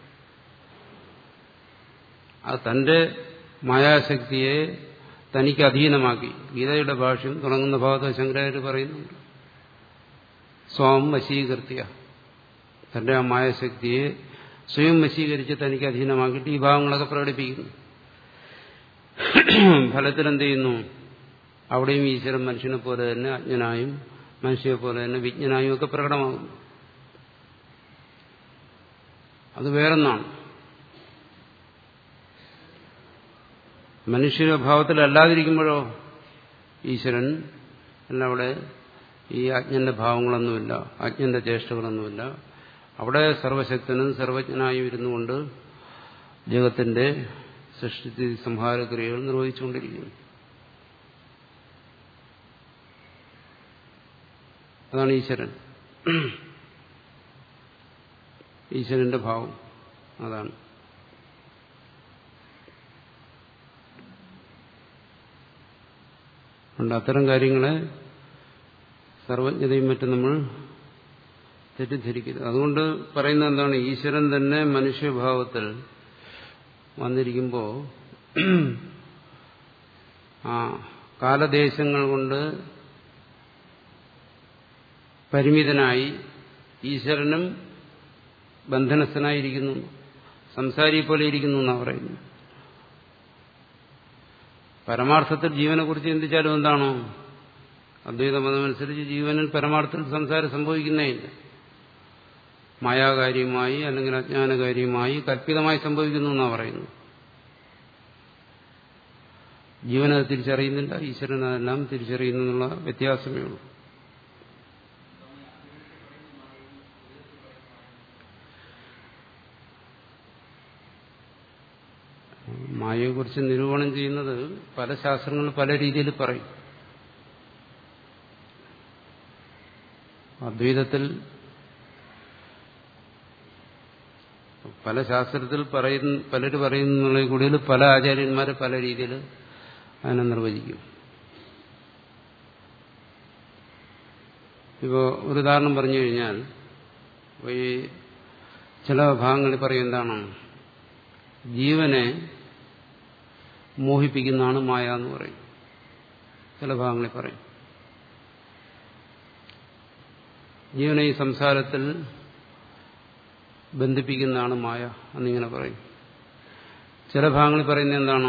അത് തന്റെ മായാശക്തിയെ തനിക്ക് അധീനമാക്കി ഗീതയുടെ ഭാഷ്യം തുടങ്ങുന്ന ഭാഗത്ത് ശങ്കരാചാര്യ പറയുന്നുണ്ട് സ്വാം വശീകൃത്യ തന്റെ ആ മായാശക്തിയെ സ്വയം വശീകരിച്ച് തനിക്ക് അധീനമാക്കിയിട്ട് ഈ ഭാവങ്ങളൊക്കെ പ്രകടിപ്പിക്കുന്നു ഫലത്തിൽ എന്ത് ചെയ്യുന്നു അവിടെയും ഈശ്വരൻ മനുഷ്യനെ പോലെ തന്നെ അജ്ഞനായും മനുഷ്യനെ പോലെ തന്നെ വിജ്ഞനായും ഒക്കെ പ്രകടമാകുന്നു അത് വേറൊന്നാണ് മനുഷ്യ ഭാവത്തിലല്ലാതിരിക്കുമ്പോഴോ ഈശ്വരൻ എല്ലാം അവിടെ ഈ അജ്ഞന്റെ ഭാവങ്ങളൊന്നുമില്ല അജ്ഞന്റെ ചേഷ്ടകളൊന്നുമില്ല അവിടെ സർവശക്തനും സർവജ്ഞനായും ഇരുന്നുകൊണ്ട് ജഗത്തിന്റെ സൃഷ്ടി സംഹാരക്രിയകൾ നിർവഹിച്ചുകൊണ്ടിരിക്കുന്നു അതാണ് ഈശ്വരൻ ഈശ്വരന്റെ ഭാവം അതാണ് അതുകൊണ്ട് അത്തരം കാര്യങ്ങളെ സർവജ്ഞതയും മറ്റും നമ്മൾ തെറ്റിദ്ധരിക്കരുത് അതുകൊണ്ട് പറയുന്നത് എന്താണ് ഈശ്വരൻ തന്നെ മനുഷ്യഭാവത്തിൽ വന്നിരിക്കുമ്പോൾ ആ കാലദേശങ്ങൾ കൊണ്ട് പരിമിതനായി ഈശ്വരനും ബന്ധനസ്ഥനായിരിക്കുന്നു സംസാരിയെ പോലെ ഇരിക്കുന്നു എന്നാണ് പറയുന്നത് പരമാർത്ഥത്തിൽ ജീവനെ കുറിച്ച് ചിന്തിച്ചാലും എന്താണോ അദ്വൈത മതമനുസരിച്ച് ജീവനിൽ പരമാർത്ഥത്തിൽ സംസാരം സംഭവിക്കുന്നേ ഇല്ല മായാകാര്യമായി അല്ലെങ്കിൽ അജ്ഞാനകാര്യമായി കല്പിതമായി സംഭവിക്കുന്നു എന്നാണ് പറയുന്നത് ജീവനത് തിരിച്ചറിയുന്നില്ല ഈശ്വരൻ അതെല്ലാം തിരിച്ചറിയുന്നു എന്നുള്ള വ്യത്യാസമേ ഉള്ളൂ മായയെക്കുറിച്ച് നിരൂപണം ചെയ്യുന്നത് പല ശാസ്ത്രങ്ങളും പല രീതിയിൽ പറയും അദ്വൈതത്തിൽ പല ശാസ്ത്രത്തിൽ പറയുന്ന പലര് പറയുന്നുള്ള കൂടുതൽ പല ആചാര്യന്മാരെ പല രീതിയിൽ അതിനെ നിർവചിക്കും ഇപ്പോൾ ഒരു ഉദാഹരണം പറഞ്ഞു കഴിഞ്ഞാൽ ഈ ചില ഭാഗങ്ങളിൽ പറയും എന്താണ് ജീവനെ മോഹിപ്പിക്കുന്നതാണ് മായ എന്ന് പറയും ചില ഭാഗങ്ങളിൽ പറയും ജീവനെ ഈ സംസാരത്തിൽ ബന്ധിപ്പിക്കുന്നതാണ് മായ എന്നിങ്ങനെ പറയും ചില ഭാഗങ്ങളിൽ പറയുന്നത് എന്താണ്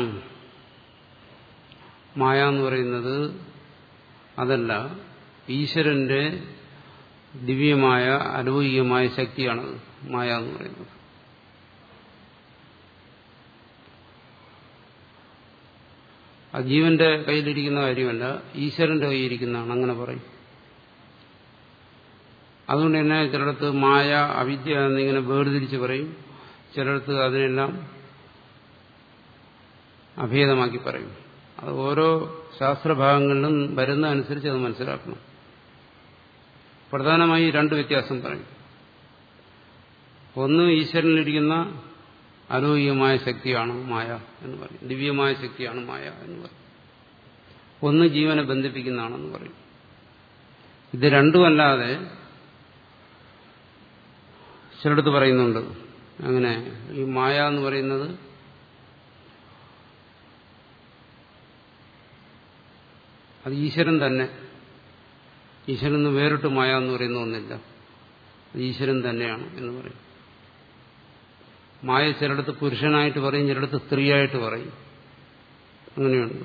മായ എന്ന് പറയുന്നത് അതല്ല ഈശ്വരന്റെ ദിവ്യമായ അലൗകികമായ ശക്തിയാണത് മായ എന്ന് പറയുന്നത് അത് ജീവന്റെ കയ്യിലിരിക്കുന്ന കാര്യമല്ല ഈശ്വരന്റെ കയ്യിലിരിക്കുന്നതാണ് അങ്ങനെ പറയും അതുകൊണ്ട് തന്നെ ചിലയിടത്ത് മായ അവിദ്യ എന്നിങ്ങനെ വേർതിരിച്ച് പറയും ചിലയിടത്ത് അതിനെല്ലാം അഭേദമാക്കി പറയും അത് ഓരോ ശാസ്ത്രഭാഗങ്ങളിലും വരുന്ന അനുസരിച്ച് അത് മനസ്സിലാക്കണം പ്രധാനമായി രണ്ട് വ്യത്യാസം പറയും ഒന്ന് ഈശ്വരനിലിരിക്കുന്ന അലൗകികമായ ശക്തിയാണ് മായ എന്ന് പറയും ദിവ്യമായ ശക്തിയാണ് മായ എന്ന് പറയും ഒന്ന് ജീവനെ ബന്ധിപ്പിക്കുന്നതാണെന്ന് പറയും ഇത് രണ്ടുമല്ലാതെ ചിലടത്ത് പറയുന്നുണ്ട് അങ്ങനെ ഈ മായ എന്ന് പറയുന്നത് അത് ഈശ്വരൻ തന്നെ ഈശ്വരൻ എന്ന് വേറിട്ട് മായ എന്ന് പറയുന്ന ഒന്നില്ല അത് ഈശ്വരൻ തന്നെയാണ് എന്ന് പറയും മായ ചിലടത്ത് പുരുഷനായിട്ട് പറയും ചിലടത്ത് സ്ത്രീയായിട്ട് പറയും അങ്ങനെയുണ്ട്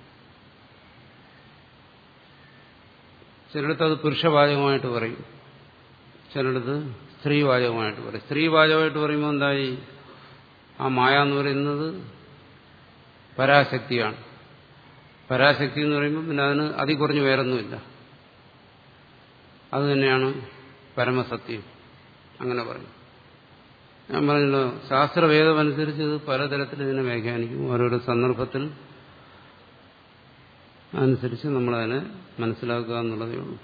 ചിലടത്ത് അത് പുരുഷവാചകമായിട്ട് പറയും ചിലടത്ത് സ്ത്രീവാചകമായിട്ട് പറയും സ്ത്രീവാചകമായിട്ട് പറയുമ്പോൾ എന്തായി ആ മായ എന്ന് പറയുന്നത് പരാശക്തിയാണ് പരാശക്തി എന്ന് പറയുമ്പോൾ പിന്നെ അതിന് അതി കുറഞ്ഞ് വേറൊന്നുമില്ല അത് തന്നെയാണ് പരമസത്യം അങ്ങനെ പറയും ഞാൻ പറഞ്ഞല്ലോ ശാസ്ത്രവേദമനുസരിച്ച് ഇത് പലതരത്തിൽ ഇതിനെ വ്യാഖ്യാനിക്കും ഓരോരോ സന്ദർഭത്തിൽ അനുസരിച്ച് നമ്മളതിനെ മനസ്സിലാക്കുക എന്നുള്ളതേ ഉള്ളൂ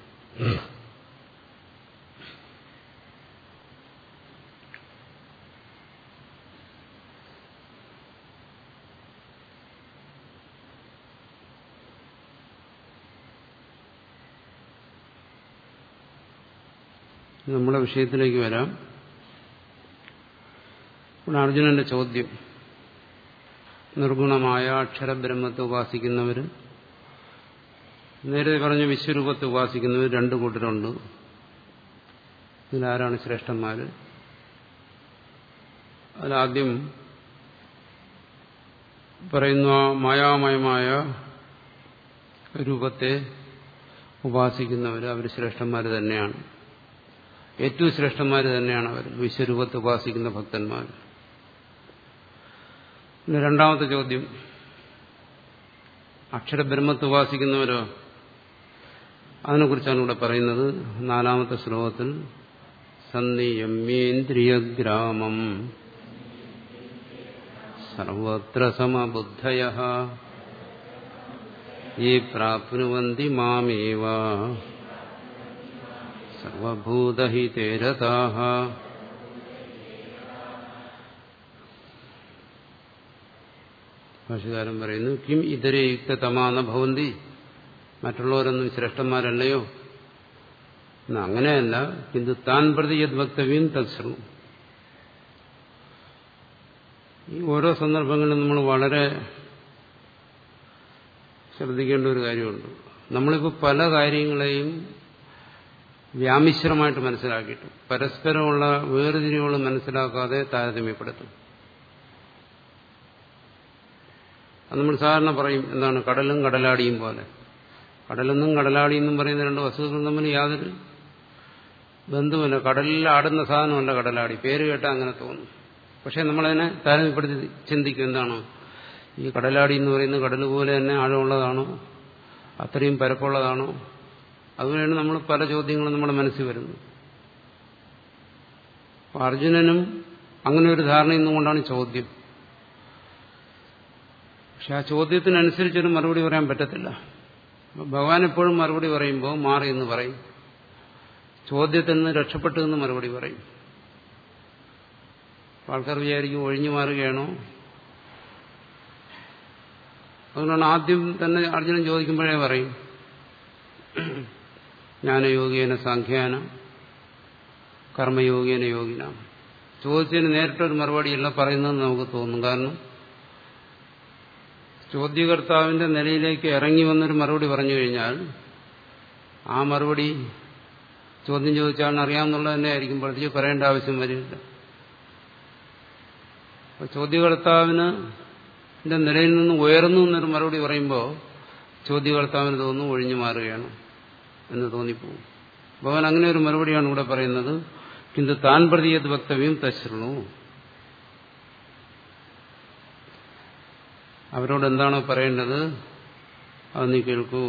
നമ്മുടെ വിഷയത്തിലേക്ക് വരാം ഇവിടെ അർജുനന്റെ ചോദ്യം നിർഗുണമായ അക്ഷരബ്രഹ്മത്തെ ഉപാസിക്കുന്നവർ നേരത്തെ പറഞ്ഞ വിശ്വരൂപത്തെ ഉപാസിക്കുന്നവർ രണ്ടു കൂട്ടരുണ്ട് ഇതിലാരാണ് ശ്രേഷ്ഠന്മാര് അതിലാദ്യം പറയുന്ന മായാമയമായ രൂപത്തെ ഉപാസിക്കുന്നവർ അവർ ശ്രേഷ്ഠന്മാർ തന്നെയാണ് ഏറ്റവും ശ്രേഷ്ഠന്മാർ തന്നെയാണ് അവർ വിശ്വരൂപത്തെ ഉപാസിക്കുന്ന ഭക്തന്മാർ പിന്നെ രണ്ടാമത്തെ ചോദ്യം അക്ഷരബ്രഹ്മത്തെ ഉപാസിക്കുന്നവരോ അതിനെക്കുറിച്ചാണ് ഇവിടെ പറയുന്നത് നാലാമത്തെ ശ്ലോകത്തിൽ സന്നിയമ്യേന്ദ്രിയഗ്രാമം സർവത്ര സമബുദ്ധയ ഈ പ്രാപ്നുവന്തി മാമേവ സർവഭൂതഹിതേരതാഹ ഭാഷകാരൻ പറയുന്നു കിം ഇതരേ യുക്തതമാന ഭവന്തി മറ്റുള്ളവരൊന്നും ശ്രേഷ്ഠന്മാരല്ലയോ എന്നാ അങ്ങനെയല്ല കിന്തു താൻ പ്രതി യത് വക്തവ്യം തത്സൃണു ഈ ഓരോ സന്ദർഭങ്ങളിലും നമ്മൾ വളരെ ശ്രദ്ധിക്കേണ്ട ഒരു കാര്യമുണ്ട് നമ്മളിപ്പോൾ പല കാര്യങ്ങളെയും വ്യാമിശ്രമായിട്ട് മനസ്സിലാക്കിയിട്ടു പരസ്പരമുള്ള വേർതിരിവുകൾ മനസ്സിലാക്കാതെ താരതമ്യപ്പെടുത്തും അത് നമ്മൾ സാധാരണ പറയും എന്താണ് കടലും കടലാടിയും പോലെ കടലെന്നും കടലാടിയെന്നും പറയുന്ന രണ്ട് വസ്തുക്കൾ തമ്മിൽ യാതൊരു ബന്ധുവില്ല കടലിൽ ആടുന്ന സാധനമല്ല കടലാടി പേര് കേട്ടാൽ അങ്ങനെ തോന്നും പക്ഷെ നമ്മളതിനെ താരതമ്യപ്പെടുത്തി ചിന്തിക്കും എന്താണ് ഈ കടലാടി എന്ന് പറയുന്നത് കടൽ പോലെ തന്നെ ആഴമുള്ളതാണോ അത്രയും പരപ്പുള്ളതാണോ അതുകൊണ്ടാണ് നമ്മൾ പല ചോദ്യങ്ങളും നമ്മുടെ മനസ്സിൽ വരുന്നത് അപ്പോൾ അർജുനനും അങ്ങനെ ഒരു ധാരണ ഇന്നുകൊണ്ടാണ് ചോദ്യം പക്ഷെ ആ ചോദ്യത്തിനനുസരിച്ചൊരു മറുപടി പറയാൻ പറ്റത്തില്ല ഭഗവാൻ എപ്പോഴും മറുപടി പറയുമ്പോൾ മാറി എന്ന് പറയും ചോദ്യത്തിൽ നിന്ന് രക്ഷപ്പെട്ടു എന്ന് മറുപടി പറയും ആൾക്കാർ വിചാരിക്കും ഒഴിഞ്ഞു മാറുകയാണോ അതുകൊണ്ടാണ് ആദ്യം തന്നെ അർജുനൻ ചോദിക്കുമ്പോഴേ പറയും ജ്ഞാനയോഗേന സാഖ്യാന കർമ്മയോഗേന യോഗിന ചോദിച്ചതിന് നേരിട്ടൊരു മറുപടിയല്ല പറയുന്നതെന്ന് നമുക്ക് തോന്നും കാരണം ചോദ്യകർത്താവിന്റെ നിലയിലേക്ക് ഇറങ്ങി വന്നൊരു മറുപടി പറഞ്ഞു കഴിഞ്ഞാൽ ആ മറുപടി ചോദ്യം ചോദിച്ചാൽ അറിയാമെന്നുള്ളത് തന്നെ ആയിരിക്കും പ്രത്യേകിച്ച് പറയേണ്ട ആവശ്യം വരില്ല അപ്പോൾ ചോദ്യകർത്താവിന് നിലയിൽ നിന്ന് ഉയർന്നു എന്നൊരു മറുപടി പറയുമ്പോൾ ചോദ്യകർത്താവിന് തോന്നുന്നു ഒഴിഞ്ഞു മാറുകയാണ് എന്ന് തോന്നിപ്പോകും ഭഗവാൻ അങ്ങനെ ഒരു മറുപടിയാണ് ഇവിടെ പറയുന്നത് കിന്തു താൻ പ്രതിയത് വക്തവ്യം തശ്രണു അവരോട് എന്താണോ പറയേണ്ടത് അത് നീ കേൾക്കൂ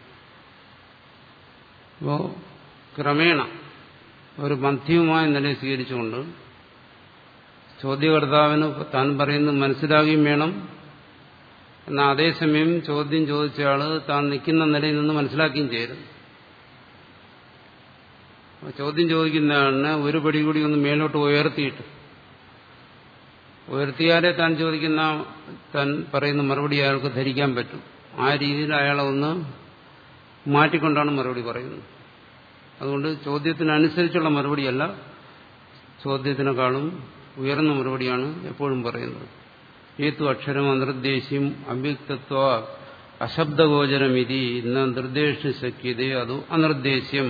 അപ്പോ ക്രമേണ ഒരു മധ്യവുമായ നിലയെ സ്വീകരിച്ചുകൊണ്ട് ചോദ്യകർത്താവിന് താൻ പറയുന്നത് മനസ്സിലാകുകയും വേണം എന്നാൽ അതേസമയം ചോദ്യം ചോദിച്ചയാള് താൻ നിൽക്കുന്ന നിലയിൽ നിന്ന് മനസ്സിലാക്കുകയും ചെയ്യരുത് ചോദ്യം ചോദിക്കുന്നയാളിനെ ഒരു പടി കൂടി ഒന്ന് മേലോട്ട് ഉയർത്തിയിട്ട് ഉയർത്തിയാലേ താൻ ചോദിക്കുന്ന താൻ പറയുന്ന മറുപടി അയാൾക്ക് ധരിക്കാൻ പറ്റും ആ രീതിയിൽ അയാളെ ഒന്ന് മാറ്റിക്കൊണ്ടാണ് മറുപടി പറയുന്നത് അതുകൊണ്ട് ചോദ്യത്തിനനുസരിച്ചുള്ള മറുപടിയല്ല ചോദ്യത്തിനേക്കാളും ഉയർന്ന മറുപടിയാണ് എപ്പോഴും പറയുന്നത് ഏതു അക്ഷരം അനിർദ്ദേശ്യം അവ്യക്തത്വ അശബ്ദഗോചരമിതി ഇന്ന് നിർദ്ദേശ ശക്യത അതു അനിർദ്ദേശ്യം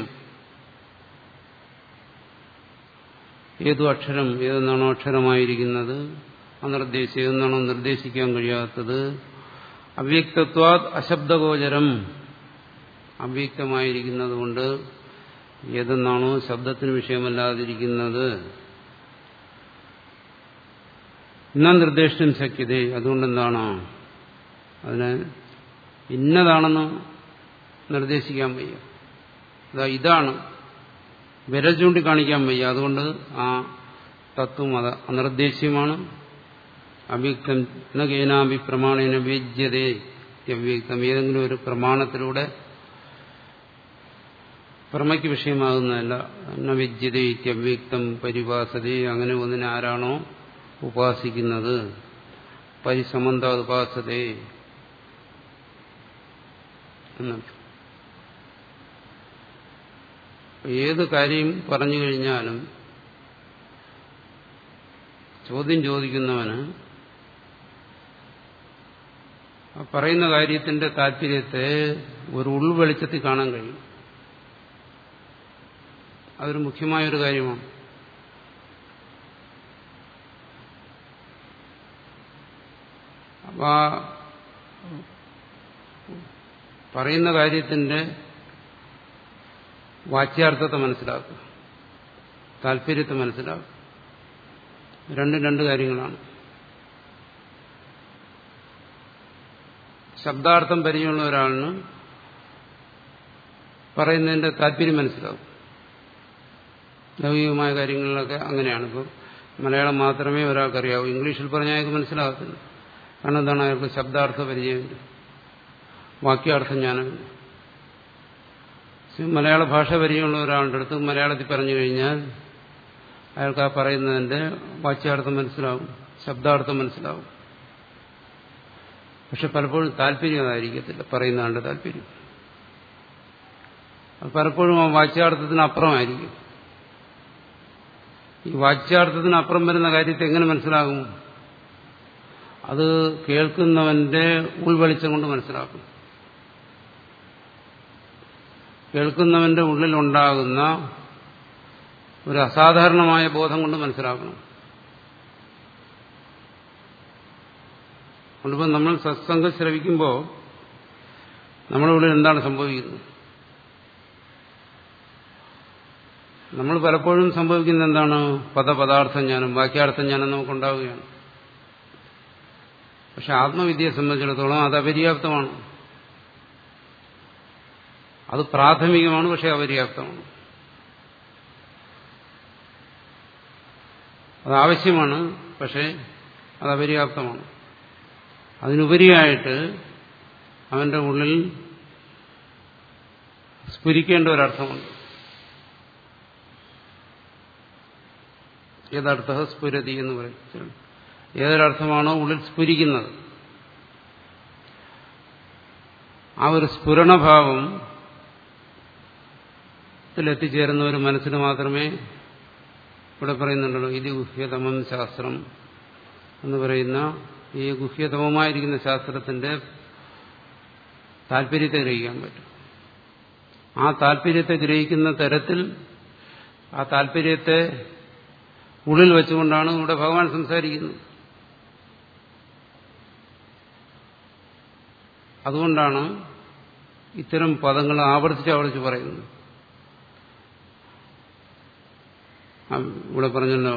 ഏതു അക്ഷരം ഏതെന്നാണോ അക്ഷരമായിരിക്കുന്നത് അനിർദ്ദേശം ഏതെന്നാണോ നിർദ്ദേശിക്കാൻ കഴിയാത്തത് അവ്യക്തത്വാ അശബ്ദഗോചരം അവ്യക്തമായിരിക്കുന്നത് കൊണ്ട് ഏതെന്നാണോ ശബ്ദത്തിന് വിഷയമല്ലാതിരിക്കുന്നത് ഇന്ന നിർദ്ദേശം ശക്യത അതുകൊണ്ടെന്താണ് അതിന് ഇന്നതാണെന്ന് നിർദ്ദേശിക്കാൻ വയ്യ അതാ ഇതാണ് വിരൽ ചൂണ്ടിക്കാണിക്കാൻ വയ്യ അതുകൊണ്ട് ആ തത്വം അത് അനിർദ്ദേശ്യമാണ് അവ്യക്തം കേനാഭി പ്രമാണേന വേദ്യതേ അവ്യക്തം ഏതെങ്കിലും ഒരു പ്രമാണത്തിലൂടെ പ്രമയ്ക്ക് വിഷയമാകുന്നതല്ല നവിദ്യത ഇത്യവ്യക്തം പരിഭാസതേ അങ്ങനെ ഒന്നിനെ ആരാണോ ഉപാസിക്കുന്നത് പരിസമന്ത ഉപാസതേ എന്നർത്ഥം ഏത് കാര്യം പറഞ്ഞു കഴിഞ്ഞാലും ചോദ്യം ചോദിക്കുന്നവന് ആ പറയുന്ന കാര്യത്തിന്റെ താല്പര്യത്തെ ഒരു ഉൾവെളിച്ചത്തിൽ കാണാൻ കഴിയും അതൊരു മുഖ്യമായൊരു കാര്യമാണ് അപ്പൊ പറയുന്ന കാര്യത്തിന്റെ വാച്യാർത്ഥത്തെ മനസ്സിലാക്കുക താല്പര്യത്തെ മനസ്സിലാക്കുക രണ്ടും രണ്ട് കാര്യങ്ങളാണ് ശബ്ദാർത്ഥം പരിചയമുള്ള ഒരാളിന് പറയുന്നതിന്റെ താല്പര്യം മനസ്സിലാവും ലൗകികമായ കാര്യങ്ങളിലൊക്കെ അങ്ങനെയാണ് ഇപ്പോൾ മലയാളം മാത്രമേ ഒരാൾക്കറിയാവൂ ഇംഗ്ലീഷിൽ പറഞ്ഞാൽ അയാൾക്ക് മനസ്സിലാകത്തില്ല കാരണം എന്താണ് അയാൾക്ക് ശബ്ദാർത്ഥ പരിചയമില്ല വാക്യാർത്ഥം ജ്ഞാനമില്ല മലയാള ഭാഷ പരിചയമുള്ള ഒരാളുടെ അടുത്ത് മലയാളത്തിൽ പറഞ്ഞു കഴിഞ്ഞാൽ അയാൾക്ക് ആ പറയുന്നതിന്റെ വാച്യാർത്ഥം മനസ്സിലാവും ശബ്ദാർത്ഥം മനസ്സിലാവും പക്ഷെ പലപ്പോഴും താല്പര്യം അതായിരിക്കത്തില്ല പറയുന്ന ആളുടെ താല്പര്യം അത് പലപ്പോഴും ആ വാച്യാർത്ഥത്തിന് അപ്പുറമായിരിക്കും ഈ വാച്യാർത്ഥത്തിന് അപ്പുറം വരുന്ന കാര്യത്തെ എങ്ങനെ മനസ്സിലാകും അത് കേൾക്കുന്നവന്റെ ഉൾവെളിച്ചം കൊണ്ട് മനസ്സിലാക്കും കേൾക്കുന്നവന്റെ ഉള്ളിലുണ്ടാകുന്ന ഒരു അസാധാരണമായ ബോധം കൊണ്ട് മനസ്സിലാക്കണം അതുകൊണ്ട് നമ്മൾ സത്സംഗം ശ്രവിക്കുമ്പോൾ നമ്മുടെ ഉള്ളിൽ എന്താണ് സംഭവിക്കുന്നത് നമ്മൾ പലപ്പോഴും സംഭവിക്കുന്ന എന്താണ് പദപദാർത്ഥ ജ്ഞാനം വാക്യാർത്ഥ ജ്ഞാനം നമുക്കുണ്ടാവുകയാണ് പക്ഷെ ആത്മവിദ്യയെ സംബന്ധിച്ചിടത്തോളം അത് അപര്യാപ്തമാണ് അത് പ്രാഥമികമാണ് പക്ഷെ അപര്യാപ്തമാണ് അത് ആവശ്യമാണ് പക്ഷേ അത് അപര്യാപ്തമാണ് അതിനുപരിയായിട്ട് അവന്റെ ഉള്ളിൽ സ്ഫുരിക്കേണ്ട ഒരർത്ഥമുണ്ട് ഏതർത്ഥ സ്ഫുരതി എന്ന് പറയും ഏതൊരർത്ഥമാണോ ഉള്ളിൽ സ്ഫുരിക്കുന്നത് ആ ഒരു സ്ഫുരണഭാവം ത്തിലെത്തിച്ചേരുന്ന ഒരു മനസ്സിന് മാത്രമേ ഇവിടെ പറയുന്നുണ്ടല്ലോ ഇത് ഗുഹ്യതമം ശാസ്ത്രം എന്ന് പറയുന്ന ഈ ഗുഹ്യതമമായിരിക്കുന്ന ശാസ്ത്രത്തിന്റെ താല്പര്യത്തെ ഗ്രഹിക്കാൻ പറ്റും ആ താല്പര്യത്തെ ഗ്രഹിക്കുന്ന തരത്തിൽ ആ താല്പര്യത്തെ ഉള്ളിൽ വെച്ചുകൊണ്ടാണ് ഇവിടെ ഭഗവാൻ സംസാരിക്കുന്നത് അതുകൊണ്ടാണ് ഇത്തരം പദങ്ങൾ ആവർത്തിച്ച് ആവർത്തിച്ച് പറയുന്നത് ഇവിടെ പറഞ്ഞല്ലോ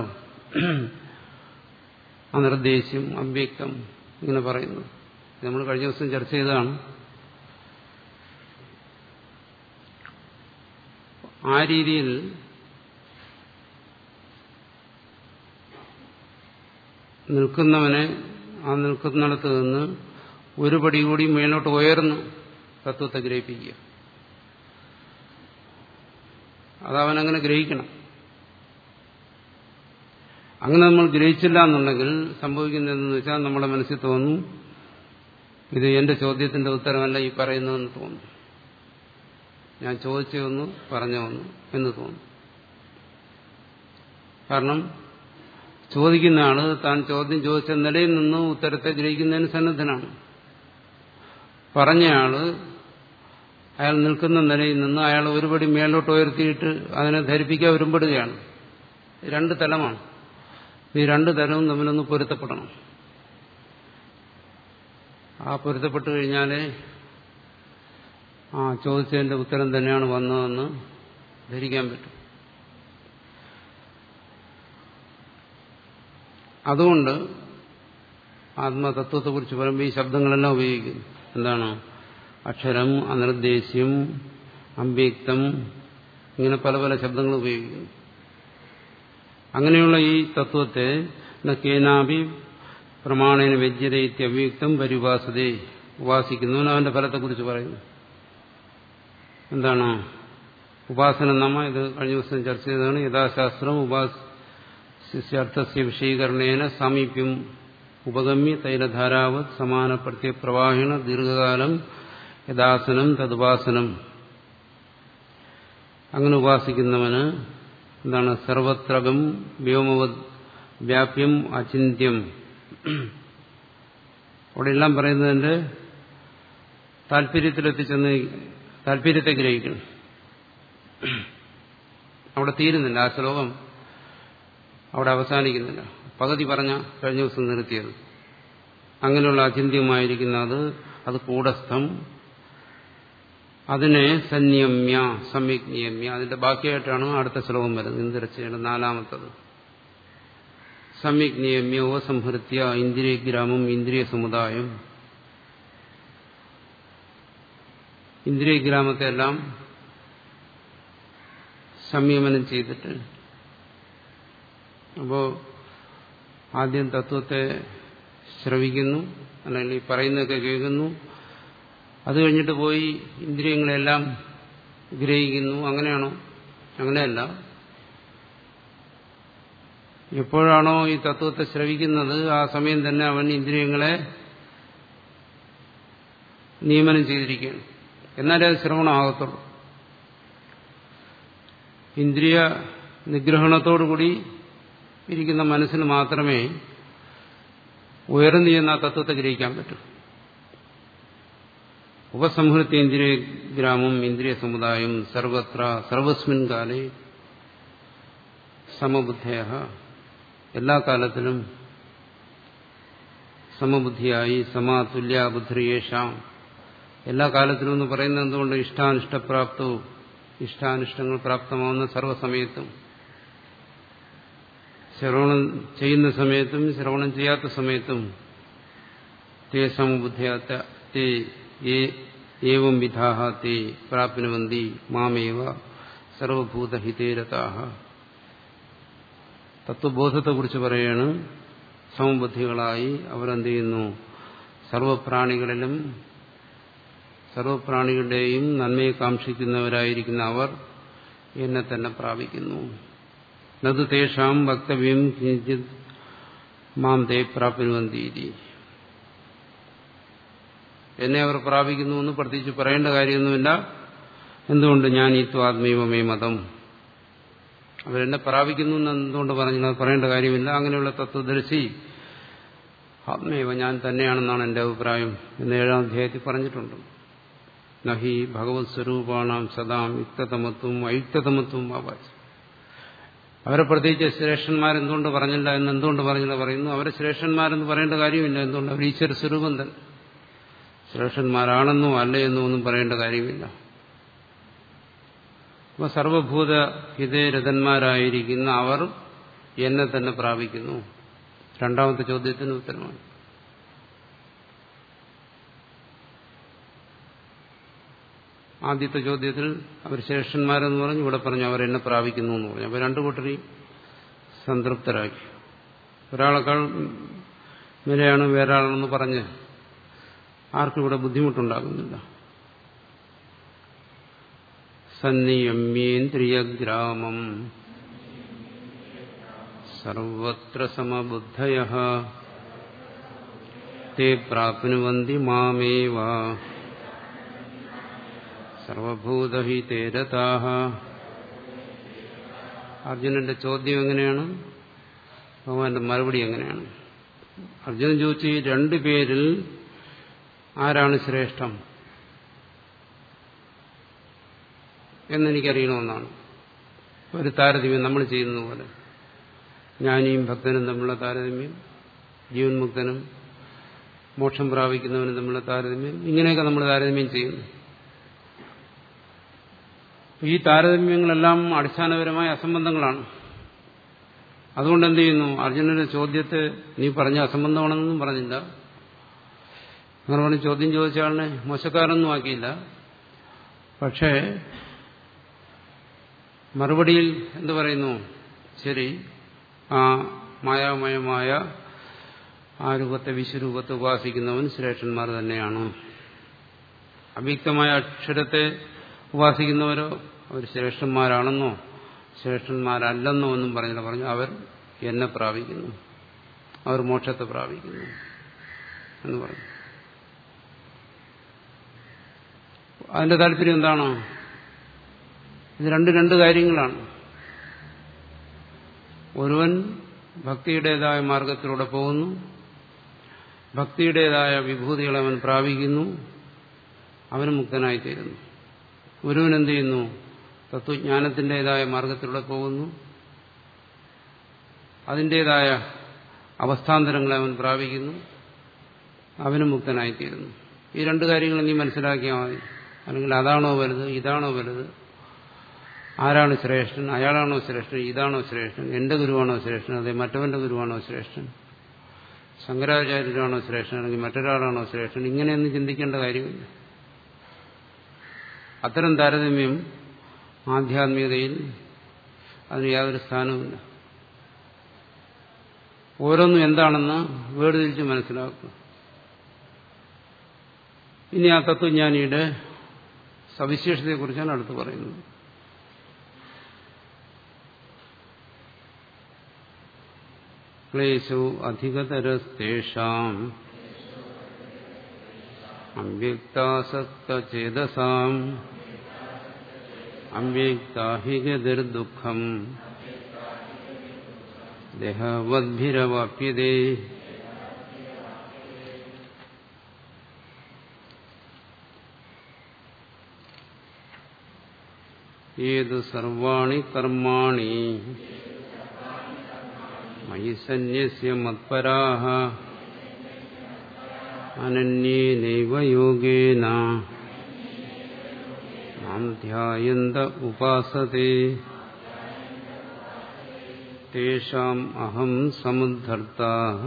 അനിർദ്ദേശ്യം അവ്യക്തം ഇങ്ങനെ പറയുന്നു നമ്മൾ കഴിഞ്ഞ ദിവസം ചർച്ച ചെയ്തതാണ് ആ രീതിയിൽ നിൽക്കുന്നവനെ ആ നിൽക്കുന്നിടത്ത് നിന്ന് ഒരു പടി കൂടി മേലോട്ട് ഉയർന്ന് തത്വത്തെ ഗ്രഹിപ്പിക്കുക അതവനങ്ങനെ ഗ്രഹിക്കണം അങ്ങനെ നമ്മൾ ഗ്രഹിച്ചില്ല എന്നുണ്ടെങ്കിൽ സംഭവിക്കുന്നതെന്ന് വെച്ചാൽ നമ്മുടെ മനസ്സിൽ തോന്നും ഇത് എന്റെ ചോദ്യത്തിന്റെ ഉത്തരമല്ല ഈ പറയുന്നതെന്ന് തോന്നും ഞാൻ ചോദിച്ചതൊന്നു പറഞ്ഞു വന്നു എന്ന് തോന്നും കാരണം ചോദിക്കുന്ന ആള് താൻ ചോദ്യം ചോദിച്ച നിലയിൽ നിന്ന് ഉത്തരത്തെ ഗ്രഹിക്കുന്നതിന് സന്നദ്ധനാണ് പറഞ്ഞയാള് അയാൾ നിൽക്കുന്ന നിലയിൽ നിന്ന് അയാൾ ഒരുപടി മേലോട്ട് ഉയർത്തിയിട്ട് അതിനെ ധരിപ്പിക്കാൻ ഒരുമ്പെടുകയാണ് രണ്ട് തലമാണ് ഈ രണ്ട് തലവും തമ്മിലൊന്ന് പൊരുത്തപ്പെടണം ആ പൊരുത്തപ്പെട്ട് കഴിഞ്ഞാലേ ആ ചോദിച്ചതിന്റെ ഉത്തരം തന്നെയാണ് വന്നതെന്ന് ധരിക്കാൻ പറ്റും അതുകൊണ്ട് ആത്മതത്വത്തെക്കുറിച്ച് പറയുമ്പോൾ ഈ ശബ്ദങ്ങളെല്ലാം ഉപയോഗിക്കുന്നു എന്താണ് അക്ഷരം അനിർദ്ദേശ്യം അമ്പ്യക്തം ഇങ്ങനെ പല പല ശബ്ദങ്ങൾ ഉപയോഗിക്കുന്നു അങ്ങനെയുള്ള ഈ തത്വത്തെ കേനാഭി പ്രമാണേന വ്യജ്യതയിത്യ അവ്യക്തം പരിഭാസതേ ഉപാസിക്കുന്നവൻ അവന്റെ ഫലത്തെക്കുറിച്ച് പറയുന്നു എന്താണ് ഉപാസന നമ്മ ഇത് കഴിഞ്ഞ ദിവസം ചർച്ച ചെയ്തതാണ് യഥാശാസ്ത്രം ഉപാസ്യർത്ഥസ്യ വിഷയീകരണേന സാമീപ്യം ഉപഗമ്യ തൈലധാരാവത് സമാന പ്രത്യപ്രവാഹിണ ദീർഘകാലം യഥാസനം തതുപാസനം അങ്ങനെ ഉപാസിക്കുന്നവന് എന്താണ് സർവത്രകം വ്യോമവത് വ്യാപ്യം അചിന്യം അവിടെ എല്ലാം പറയുന്നതിന്റെ താല്പര്യത്തിലെത്തിച്ചെന്ന് താല്പര്യത്തെ ഗ്രഹിക്കണം അവിടെ തീരുന്നില്ല ആ ശ്ലോകം അവിടെ അവസാനിക്കുന്നില്ല പകുതി പറഞ്ഞ കഴിഞ്ഞ ദിവസം നിർത്തിയത് അങ്ങനെയുള്ള അചിന്യമായിരിക്കുന്ന അത് അത് കൂടസ്ഥം അതിനെ സന്യമ്യ സമ്യക് നിയമ്യ അതിന്റെ ബാക്കിയായിട്ടാണ് അടുത്ത ശ്ലോകം വരുന്നത് ഇന്ദിരച്ചയുടെ നാലാമത്തത് സമ്യക് നിയമ്യ ഉപസംഹൃത്യ ഇന്ദ്രിയഗ്രാമം ഇന്ദ്രിയ സമുദായം ഇന്ദ്രിയഗ്രാമത്തെ എല്ലാം സംയമനം ചെയ്തിട്ട് അപ്പോ ആദ്യം തത്വത്തെ ശ്രവിക്കുന്നു അല്ലെങ്കിൽ ഈ പറയുന്നതൊക്കെ കേൾക്കുന്നു അത് കഴിഞ്ഞിട്ട് പോയി ഇന്ദ്രിയങ്ങളെല്ലാം ഗ്രഹിക്കുന്നു അങ്ങനെയാണോ അങ്ങനെയല്ല എപ്പോഴാണോ ഈ തത്വത്തെ ശ്രവിക്കുന്നത് ആ സമയം തന്നെ അവൻ ഇന്ദ്രിയങ്ങളെ നിയമനം ചെയ്തിരിക്കുകയാണ് എന്നാലേ അത് ശ്രവണമാകത്തുള്ളൂ ഇന്ദ്രിയ നിഗ്രഹണത്തോടുകൂടി ഇരിക്കുന്ന മനസ്സിന് മാത്രമേ ഉയർന്നു ചെന്ന ആ തത്വത്തെ ഗ്രഹിക്കാൻ പറ്റൂ ഉപസംഹൃത്യ ഇന്ദ്രിയ ഗ്രാമം ഇന്ദ്രിയ സമുദായം സർവത്ര സർവസ്മിൻ കാലേ സമബുദ്ധയ എല്ലാ കാലത്തിലും സമബുദ്ധിയായി സമാതുല്യ ബുദ്ധിയേഷാം എല്ലാ കാലത്തിലും എന്ന് പറയുന്നത് എന്തുകൊണ്ട് ഇഷ്ടാനിഷ്ടപ്രാപ്തവും ഇഷ്ടാനിഷ്ടങ്ങൾ പ്രാപ്തമാവുന്ന സർവ്വസമയത്തും ശ്രവണം ചെയ്യുന്ന സമയത്തും ശ്രവണം ചെയ്യാത്ത സമയത്തും തേ സമബുദ്ധിയാത്ത തേ ഏവം വിധാഹ തേ പ്രാപ്നുവന്തി മാമേവ സർവഭൂതഹിതേരതാഹ തത്വബോധത്തെക്കുറിച്ച് പറയാണ് സമബുദ്ധികളായി അവരെന്ത് ചെയ്യുന്നു സർവപ്രാണികളിലും സർവപ്രാണികളുടെയും നന്മയെ കാക്ഷിക്കുന്നവരായിരിക്കുന്ന അവർ എന്നെ തന്നെ പ്രാപിക്കുന്നു നത് തേഷാം വക്തവ്യം കിഞ്ചിത് മാം തേ പ്രാപ്നുവന്തീരി എന്നെ അവർ പ്രാപിക്കുന്നു എന്ന് പ്രത്യേകിച്ച് പറയേണ്ട കാര്യമൊന്നുമില്ല എന്തുകൊണ്ട് ഞാൻ ഈ ത്വാത്മീയമേ മതം അവരെന്നെ പ്രാപിക്കുന്നു എന്ന് എന്തുകൊണ്ട് പറഞ്ഞു പറയേണ്ട കാര്യമില്ല അങ്ങനെയുള്ള തത്വദർശി ആത്മീയവ ഞാൻ തന്നെയാണെന്നാണ് എന്റെ അഭിപ്രായം എന്ന് ഏഴാം അധ്യായത്തിൽ പറഞ്ഞിട്ടുണ്ട് നഹി ഭഗവത് സ്വരൂപാണാം സദാം യുക്തതമത്വം അയുക്തതമത്വം ആവാസ് അവരെ പ്രത്യേകിച്ച് ശ്രേഷ്ഠന്മാരെന്തുകൊണ്ട് പറഞ്ഞില്ല എന്ന് എന്തുകൊണ്ട് പറഞ്ഞില്ല പറയുന്നു അവരെ ശ്രേഷ്ഠന്മാരെന്ന് പറയേണ്ട കാര്യമില്ല എന്തുകൊണ്ട് അവർ ഈശ്വര സ്വരൂപം തന്നെ ശ്രേഷ്ഠന്മാരാണെന്നോ അല്ലയെന്നോ ഒന്നും പറയേണ്ട കാര്യമില്ല അപ്പൊ സർവഭൂത ഹിതരഥന്മാരായിരിക്കുന്ന അവർ എന്നെ തന്നെ പ്രാപിക്കുന്നു രണ്ടാമത്തെ ചോദ്യത്തിന് ഉത്തരമാണ് ആദ്യത്തെ ചോദ്യത്തിൽ അവർ ശ്രേഷ്ഠന്മാരെന്ന് പറഞ്ഞു ഇവിടെ പറഞ്ഞു അവർ എന്നെ പ്രാപിക്കുന്നു എന്ന് പറഞ്ഞു അപ്പൊ രണ്ടു കൂട്ടരെയും സംതൃപ്തരാക്കി ഒരാളെക്കാൾ മേലെയാണ് വേറൊരാളെന്ന് പറഞ്ഞ് ആർക്കും ഇവിടെ ബുദ്ധിമുട്ടുണ്ടാകുന്നില്ല സന്നിയമ്യേന്ദ്രിയഗ്രാമം സർവത്ര സമബുദ്ധയ തേ പ്രാപ്നുവന്തി മാമേവ സർവഭൂതഹിതേരതാഹ അർജുനന്റെ ചോദ്യം എങ്ങനെയാണ് ഭഗവാന്റെ മറുപടി എങ്ങനെയാണ് അർജുനൻ ചോദിച്ചു ഈ രണ്ടു പേരിൽ ആരാണ് ശ്രേഷ്ഠം എന്നെനിക്കറിയണമെന്നാണ് ഒരു താരതമ്യം നമ്മൾ ചെയ്യുന്നത് പോലെ ജ്ഞാനിയും ഭക്തനും തമ്മിലുള്ള താരതമ്യം ജീവൻ മുക്തനും മോക്ഷം പ്രാപിക്കുന്നവനും തമ്മിലുള്ള താരതമ്യം ഇങ്ങനെയൊക്കെ നമ്മൾ താരതമ്യം ചെയ്യുന്നു ഈ താരതമ്യങ്ങളെല്ലാം അടിസ്ഥാനപരമായ അസംബന്ധങ്ങളാണ് അതുകൊണ്ട് എന്ത് ചെയ്യുന്നു അർജുനന്റെ ചോദ്യത്തെ നീ പറഞ്ഞ അസംബന്ധമാണെന്നൊന്നും പറഞ്ഞില്ല അങ്ങനെ പറഞ്ഞ് ചോദ്യം ചോദിച്ച ആളിനെ മോശക്കാരൊന്നും ആക്കിയില്ല പക്ഷേ മറുപടിയിൽ എന്ത് പറയുന്നു ശരി ആ മായാമയമായ ആ രൂപത്തെ വിശ്വരൂപത്തെ ഉപാസിക്കുന്നവൻ ശ്രേഷ്ഠന്മാർ തന്നെയാണ് അവ്യക്തമായ അക്ഷരത്തെ ഉപാസിക്കുന്നവരോ അവർ ശ്രേഷ്ഠന്മാരാണെന്നോ ശ്രേഷ്ഠന്മാരല്ലെന്നോ എന്നും പറഞ്ഞില്ല പറഞ്ഞു അവർ എന്നെ പ്രാപിക്കുന്നു അവർ മോക്ഷത്തെ പ്രാപിക്കുന്നു എന്ന് പറഞ്ഞു അതിന്റെ താല്പര്യം എന്താണോ ഇത് രണ്ട് രണ്ട് കാര്യങ്ങളാണ് ഒരുവൻ ഭക്തിയുടേതായ മാർഗത്തിലൂടെ പോകുന്നു ഭക്തിയുടേതായ വിഭൂതികൾ അവൻ പ്രാപിക്കുന്നു അവന് മുക്തനായിത്തീരുന്നു ഒരുവൻ എന്ത് ചെയ്യുന്നു തത്വജ്ഞാനത്തിൻ്റെതായ മാർഗത്തിലൂടെ പോകുന്നു അതിൻ്റെതായ അവസ്ഥാന്തരങ്ങളെ അവൻ പ്രാപിക്കുന്നു അവന് മുക്തനായിത്തീരുന്നു ഈ രണ്ട് കാര്യങ്ങൾ നീ മനസ്സിലാക്കിയാൽ മതി അല്ലെങ്കിൽ അതാണോ വലുത് ഇതാണോ വലുത് ആരാണ് ശ്രേഷ്ഠൻ അയാളാണോ ശ്രേഷ്ഠൻ ഇതാണോ ശ്രേഷ്ഠൻ എന്റെ ഗുരുവാണോ ശ്രേഷ്ഠൻ അതെ മറ്റവന്റെ ഗുരുവാണോ ശ്രേഷ്ഠൻ ശങ്കരാചാര്യരാണോ ശ്രേഷ്ഠൻ അല്ലെങ്കിൽ മറ്റൊരാളാണോ ശ്രേഷ്ഠൻ ഇങ്ങനെയൊന്നും ചിന്തിക്കേണ്ട കാര്യമില്ല അത്തരം താരതമ്യം ആധ്യാത്മികതയിൽ അതിന് യാതൊരു സ്ഥാനവുമില്ല ഓരോന്നും എന്താണെന്ന് വേർതിരിച്ച് മനസ്സിലാക്കുക ഇനി ആ തത്വജ്ഞാനിയുടെ സവിശേഷതയെക്കുറിച്ചാണ് അടുത്ത് പറയുന്നത് ക്ലേശോ അധികതരസ്തേഷാം അവ്യക്താസക്തചേതസാം അവ്യക്താഹിഗതിർദുഃഖം ദേഹവദ്ഭിരവാപ്യതേ ഏതു സർവാണി കർമാണി മയി സന്യസ്യ മത്പരാഹ അനന്യേനൈവ യോഗേന മാം ധ്യായന്ത ഉപാസത്തെ തേഷാം അഹം സമുദ്ധർത്ത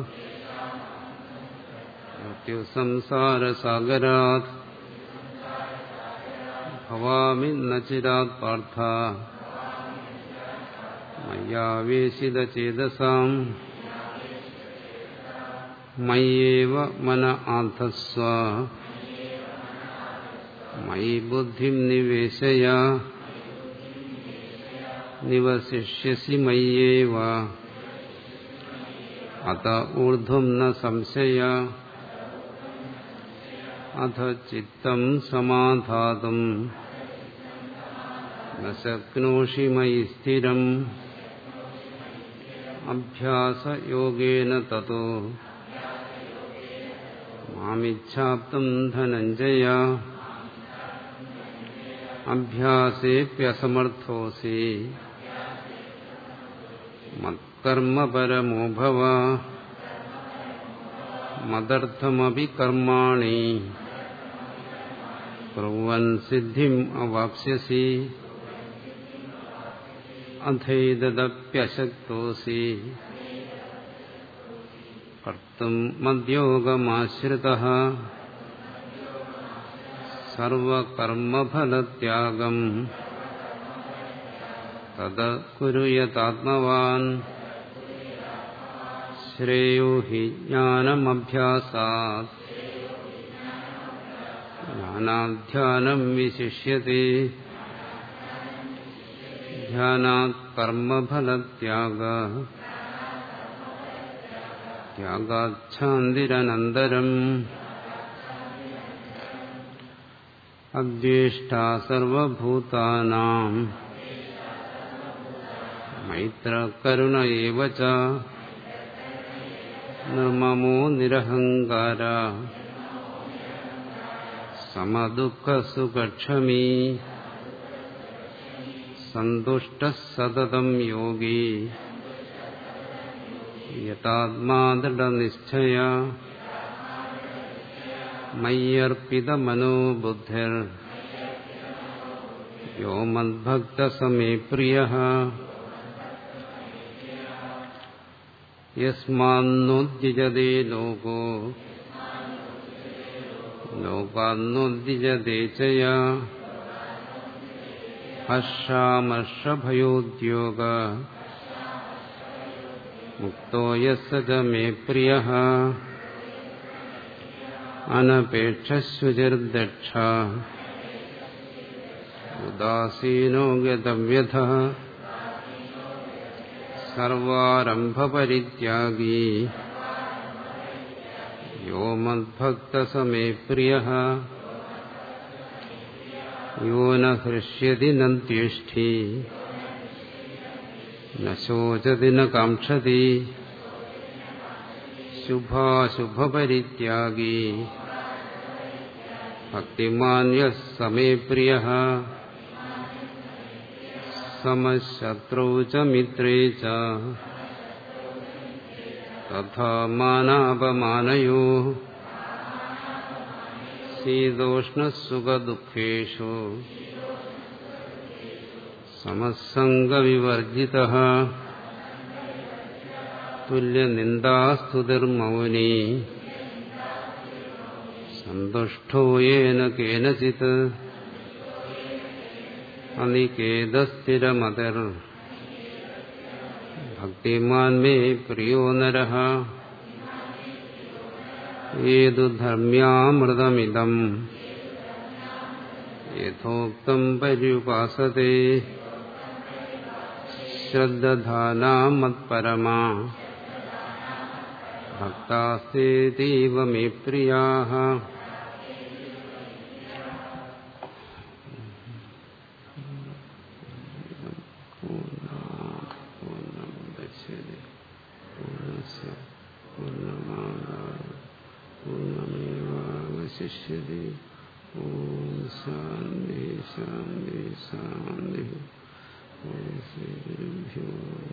മൃത്യുസംസാരസാഗരാത് ഭവാമി നചിരാത് പാർത്ഥ മയ്യാവേശിതചേതസാം മയ്യേവ മന ആധസ്വ മയി ബുദ്ധിം നിവേശയ നിവസിഷ്യസി മയ്യേവ അത ഊർധ്വം ന സംശയ അധ ചിത്തം സമാധാതും ന ശക്നോഷി മയി സ്ഥിരം അഭ്യാസയോഗേന തതോ മാമിച്ഛാപ്തം ധനഞ്ജയ അഭ്യാസേപ്യസമർത്ഥോസി മത്കർമ്മപരമോ ഭവ മദർത്ഥമപി കർമാണി കുർവൻ സിദ്ധിം അവാപ്സ്യസി അഥൈതദപ്യശക്തോസി കർത്തും മദ്യോഗമാശ്രിതഃ സർവകർമ്മഫലത്യാഗം തത് കുരുയതാത്മവാൻ ശ്രേയോ ഹി ജ്ഞാനമഭ്യാസാത് ജ്ഞാനാധ്യാനം വിശിഷ്യത്തെ ധ്യാനാത് കർമ്മഫലത്യാഗ ത്യാഗാച്ഛാന്തിരനന്തരം അദ്വേഷ്ടാ സർവഭൂതാനാം മൈത്രകരുണ ഏവ ച നിർമ്മമോ നിരഹങ്കാര സമദുഃഖസുഖക്ഷമീ സന്തുഷ്ട സതതം യോഗി യഥാത്മാദൃഢനിശ്ചയ മയ്യർപ്പിതമനോബുദ്ധിർ യോ മദ്ഭക്തസമേ പ്രിയ യസ്മാന്നോദ്യജതേ ലോകോ ലോകാന്നോദ്യജതേ ചയ ഹർഷാമർഷഭയോദ്യോഗ മുക്തോ യസ്സ ച മേ പ്രിയ അനപേക്ഷശുചിർദക്ഷ ഉദാസീനോ ഗതവ്യഥ സർവാരംഭപരിത്യാഗീ യോ മദ്ഭക്തസമേ പ്രിയ യോ ന ഹൃഷ്യതി ന ദ്വേഷ്ഠി ന ശോചതി ന കാക്ഷതി ശുഭാശുഭപരിത്യാഗീ ഭക്തിമാൻ യഃ സമേ പ്രിയ സമശത്രൗ ച മിത്രേ ച തഥാ മാനാപമാനയോ ശീതോഷ്ണസുഖദുഃഖേഷു സമസംഗവിവർജിതഃ തുല്യനിന്ദാസ്തുതിർമൗനി സന്തുഷ്ടോ യേന കേനചിത് അനികേതസ്ഥിരമതിർ ഭക്തിമാൻ മേ പ്രിയോ നരഃ ഏതു ധർമ്മ്യാമൃതമിദം യഥോക്തം പര്യുപാസത്തെ ശ്രദ്ധാനാമത്പരമാ ഭക്താസ്തേതീവ മേ പ്രിയാः മുച്ചതി പൂർണ്ണസ്യ പൂർണ്ണമാദായ പൂർണ്ണമേവാവശിഷ്യതി ഓം ശാന്തി ശാന്തി ശാന്തി ഓം ശ്രീ ഗുരുഭ്യോ